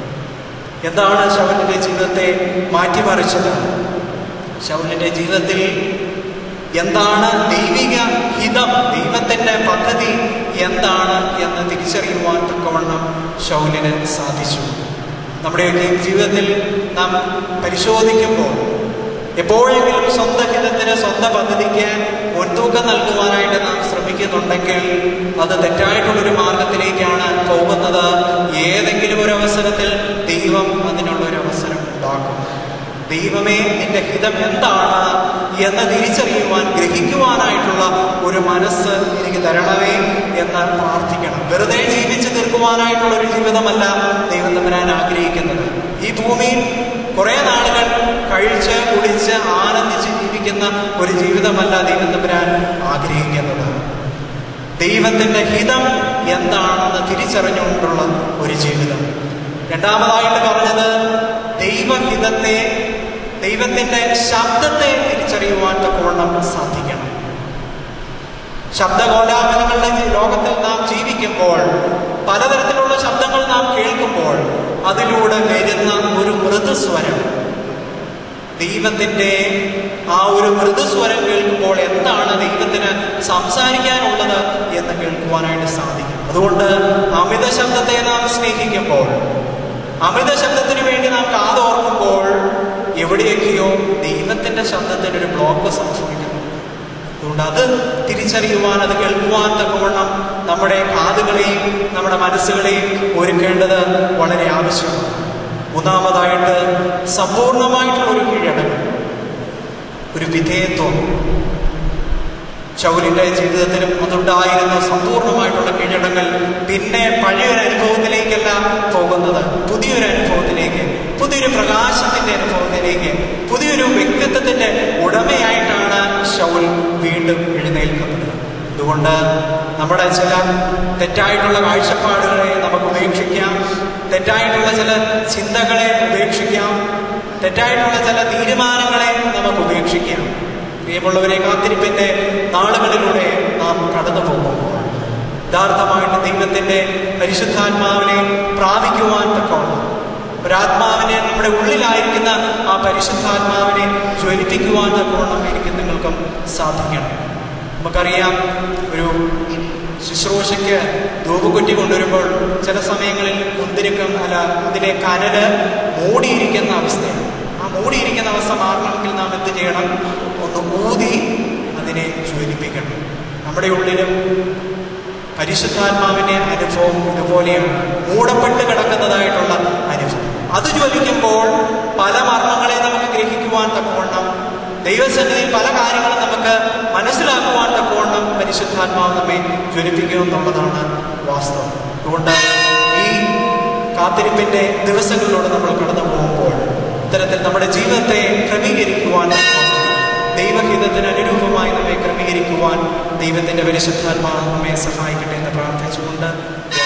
എന്താണ് ശൗലിൻ്റെ ജീവിതത്തെ മാറ്റിമറിച്ചത് ശൗലിൻ്റെ ജീവിതത്തിൽ എന്താണ് ദൈവിക ഹിതം ദൈവത്തിൻ്റെ പദ്ധതി എന്താണ് എന്ന് തിരിച്ചറിയുവാൻ തക്കവണ്ണം ശൗലിന് സാധിച്ചു നമ്മുടെയൊക്കെ ജീവിതത്തിൽ നാം പരിശോധിക്കുമ്പോൾ എപ്പോഴെങ്കിലും സ്വന്തം ഹിതത്തിന് സ്വന്തം പദ്ധതിക്ക് മുൻതൂക്കം നൽകുവാനായിട്ട് നാം ശ്രമിക്കുന്നുണ്ടെങ്കിൽ അത് തെറ്റായിട്ടുള്ളൊരു മാർഗത്തിലേക്കാണ് പോകുന്നത് ഏതെങ്കിലും ഒരു അവസരത്തിൽ ദൈവം അതിനുള്ളൊരു അവസരം ഉണ്ടാക്കും ദൈവമേ നിന്റെ ഹിതം എന്താണ് എന്ന് തിരിച്ചറിയുവാൻ ഗ്രഹിക്കുവാനായിട്ടുള്ള ഒരു മനസ്സ് എനിക്ക് തരണമേ എന്ന് പ്രാർത്ഥിക്കണം വെറുതെ ജീവിച്ചു തീർക്കുവാനായിട്ടുള്ള ഒരു ജീവിതമല്ല ദൈവം തമ്പരാൻ ആഗ്രഹിക്കുന്നത് ഈ ഭൂമിയിൽ കുറെ നാളുകൾ കഴിച്ച് കുടിച്ച് ആനന്ദിച്ച് ജീവിക്കുന്ന ഒരു ജീവിതമല്ല ദൈവം തമ്പരാൻ ആഗ്രഹിക്കുന്നത് ദൈവത്തിന്റെ ഹിതം എന്താണെന്ന് തിരിച്ചറിഞ്ഞുകൊണ്ടുള്ള ഒരു ജീവിതം രണ്ടാമതായിട്ട് പറഞ്ഞത് ദൈവഹിതത്തെ ദൈവത്തിന്റെ ശബ്ദത്തെ തിരിച്ചറിയുവാൻ തക്കവണ്ണം സാധിക്കണം ശബ്ദകോലാഹലങ്ങളുടെ ലോകത്തിൽ നാം ജീവിക്കുമ്പോൾ പലതരത്തിലുള്ള ശബ്ദങ്ങൾ നാം കേൾക്കുമ്പോൾ അതിലൂടെ വരുന്ന ഒരു മൃദുസ്വരം ദൈവത്തിന്റെ ആ ഒരു മൃദുസ്വരം കേൾക്കുമ്പോൾ എന്താണ് ദൈവത്തിന് സംസാരിക്കാനുള്ളത് എന്ന് കേൾക്കുവാനായിട്ട് സാധിക്കും അതുകൊണ്ട് അമിത ശബ്ദത്തെ നാം സ്നേഹിക്കുമ്പോൾ അമിത ശബ്ദത്തിന് വേണ്ടി നാം കാതോർക്കുമ്പോൾ എവിടെയൊക്കെയോ ദൈവത്തിന്റെ ശബ്ദത്തിന് ഒരു ബ്ലോക്ക് സംഭവിക്കുന്നു അതുകൊണ്ട് അത് തിരിച്ചറിയുവാൻ അത് കേൾക്കുവാൻ തക്കവണ്ണം നമ്മുടെ കാതുകളെയും നമ്മുടെ മനസ്സുകളെയും ഒരുക്കേണ്ടത് വളരെ ആവശ്യമാണ് മൂന്നാമതായിട്ട് സമ്പൂർണമായിട്ടുള്ള ഒരു കീഴടങ്ങൽ ഒരു വിധേയത്വം ശൗലിന്റെ ജീവിതത്തിലും അതുണ്ടായിരുന്ന സമ്പൂർണമായിട്ടുള്ള കീഴടങ്ങൽ പിന്നെ പഴയൊരു അനുഭവത്തിലേക്കല്ല പോകുന്നത് പുതിയൊരു അനുഭവത്തിലേക്ക് പുതിയൊരു പ്രകാശത്തിന്റെ അനുഭവത്തിലേക്ക് പുതിയൊരു വ്യക്തിത്വത്തിന്റെ ഉടമയായിട്ടാണ് ഷൗൽ വീണ്ടും എഴുന്നേൽക്കുന്നത് അതുകൊണ്ട് നമ്മുടെ ചില തെറ്റായിട്ടുള്ള കാഴ്ചപ്പാടുകളെ നമുക്ക് ഉപേക്ഷിക്കാം തെറ്റായിട്ടുള്ള ചില ചിന്തകളെ ഉപേക്ഷിക്കാം തെറ്റായിട്ടുള്ള ചില തീരുമാനങ്ങളെ നമുക്ക് ഉപേക്ഷിക്കാം പ്രിയമുള്ളവരെ കാത്തിരിപ്പിന്റെ നാളുകളിലൂടെ നാം കടന്നു പോകുമ്പോൾ യഥാർത്ഥമായിട്ട് ദൈവത്തിന്റെ പരിശുദ്ധാത്മാവിനെ പ്രാപിക്കുവാൻ തക്കോണം ഒരാത്മാവിനെ നമ്മുടെ ഉള്ളിലായിരിക്കുന്ന ആ പരിശുദ്ധാത്മാവിനെ ജ്വലിപ്പിക്കുവാൻ തക്കോണം എനിക്ക് നിങ്ങൾക്കും സാധിക്കണം നമുക്കറിയാം ഒരു ശുശ്രൂഷയ്ക്ക് ധൂപക്കുറ്റി കൊണ്ടുവരുമ്പോൾ ചില സമയങ്ങളിൽ കുന്തിരിക്കം അല്ല അതിലെ കനല് മൂടിയിരിക്കുന്ന അവസ്ഥയാണ് ആ മൂടിയിരിക്കുന്ന അവസ്ഥ മാറണമെങ്കിൽ നാം എന്ത് ചെയ്യണം ഒന്ന് ഊതി അതിനെ ജ്വലിപ്പിക്കണം നമ്മുടെ ഉള്ളിലും പരിശുദ്ധാത്മാവിന്റെ അനുഭവം ഇതുപോലെയാണ് മൂടപ്പെട്ട് കിടക്കുന്നതായിട്ടുള്ള അനുഭവം അത് ജ്വലിക്കുമ്പോൾ പല മർമ്മങ്ങളെ നമുക്ക് ഗ്രഹിക്കുവാൻ തക്കവണ്ണം ദൈവസന്നിധിയിൽ പല കാര്യങ്ങളും നമുക്ക് മനസ്സിലാക്കുവാൻ തക്കവണ്ണം പരിശുദ്ധാത്മാവ് നമ്മെ ജ്വലിപ്പിക്കുമെന്നുള്ളതാണ് വാസ്തവം അതുകൊണ്ട് ഈ കാത്തിരിപ്പിന്റെ ദിവസങ്ങളിലൂടെ നമ്മൾ കടന്നു പോകുമ്പോൾ ഇത്തരത്തിൽ നമ്മുടെ ജീവിതത്തെ ക്രമീകരിക്കുവാൻ ദൈവഹിതത്തിന് അനുരൂപമായി നമ്മെ ക്രമീകരിക്കുവാൻ ദൈവത്തിന്റെ പരിശുദ്ധാത്മാവ് നമ്മെ സഹായിക്കട്ടെ എന്ന് പ്രാർത്ഥിച്ചുകൊണ്ട്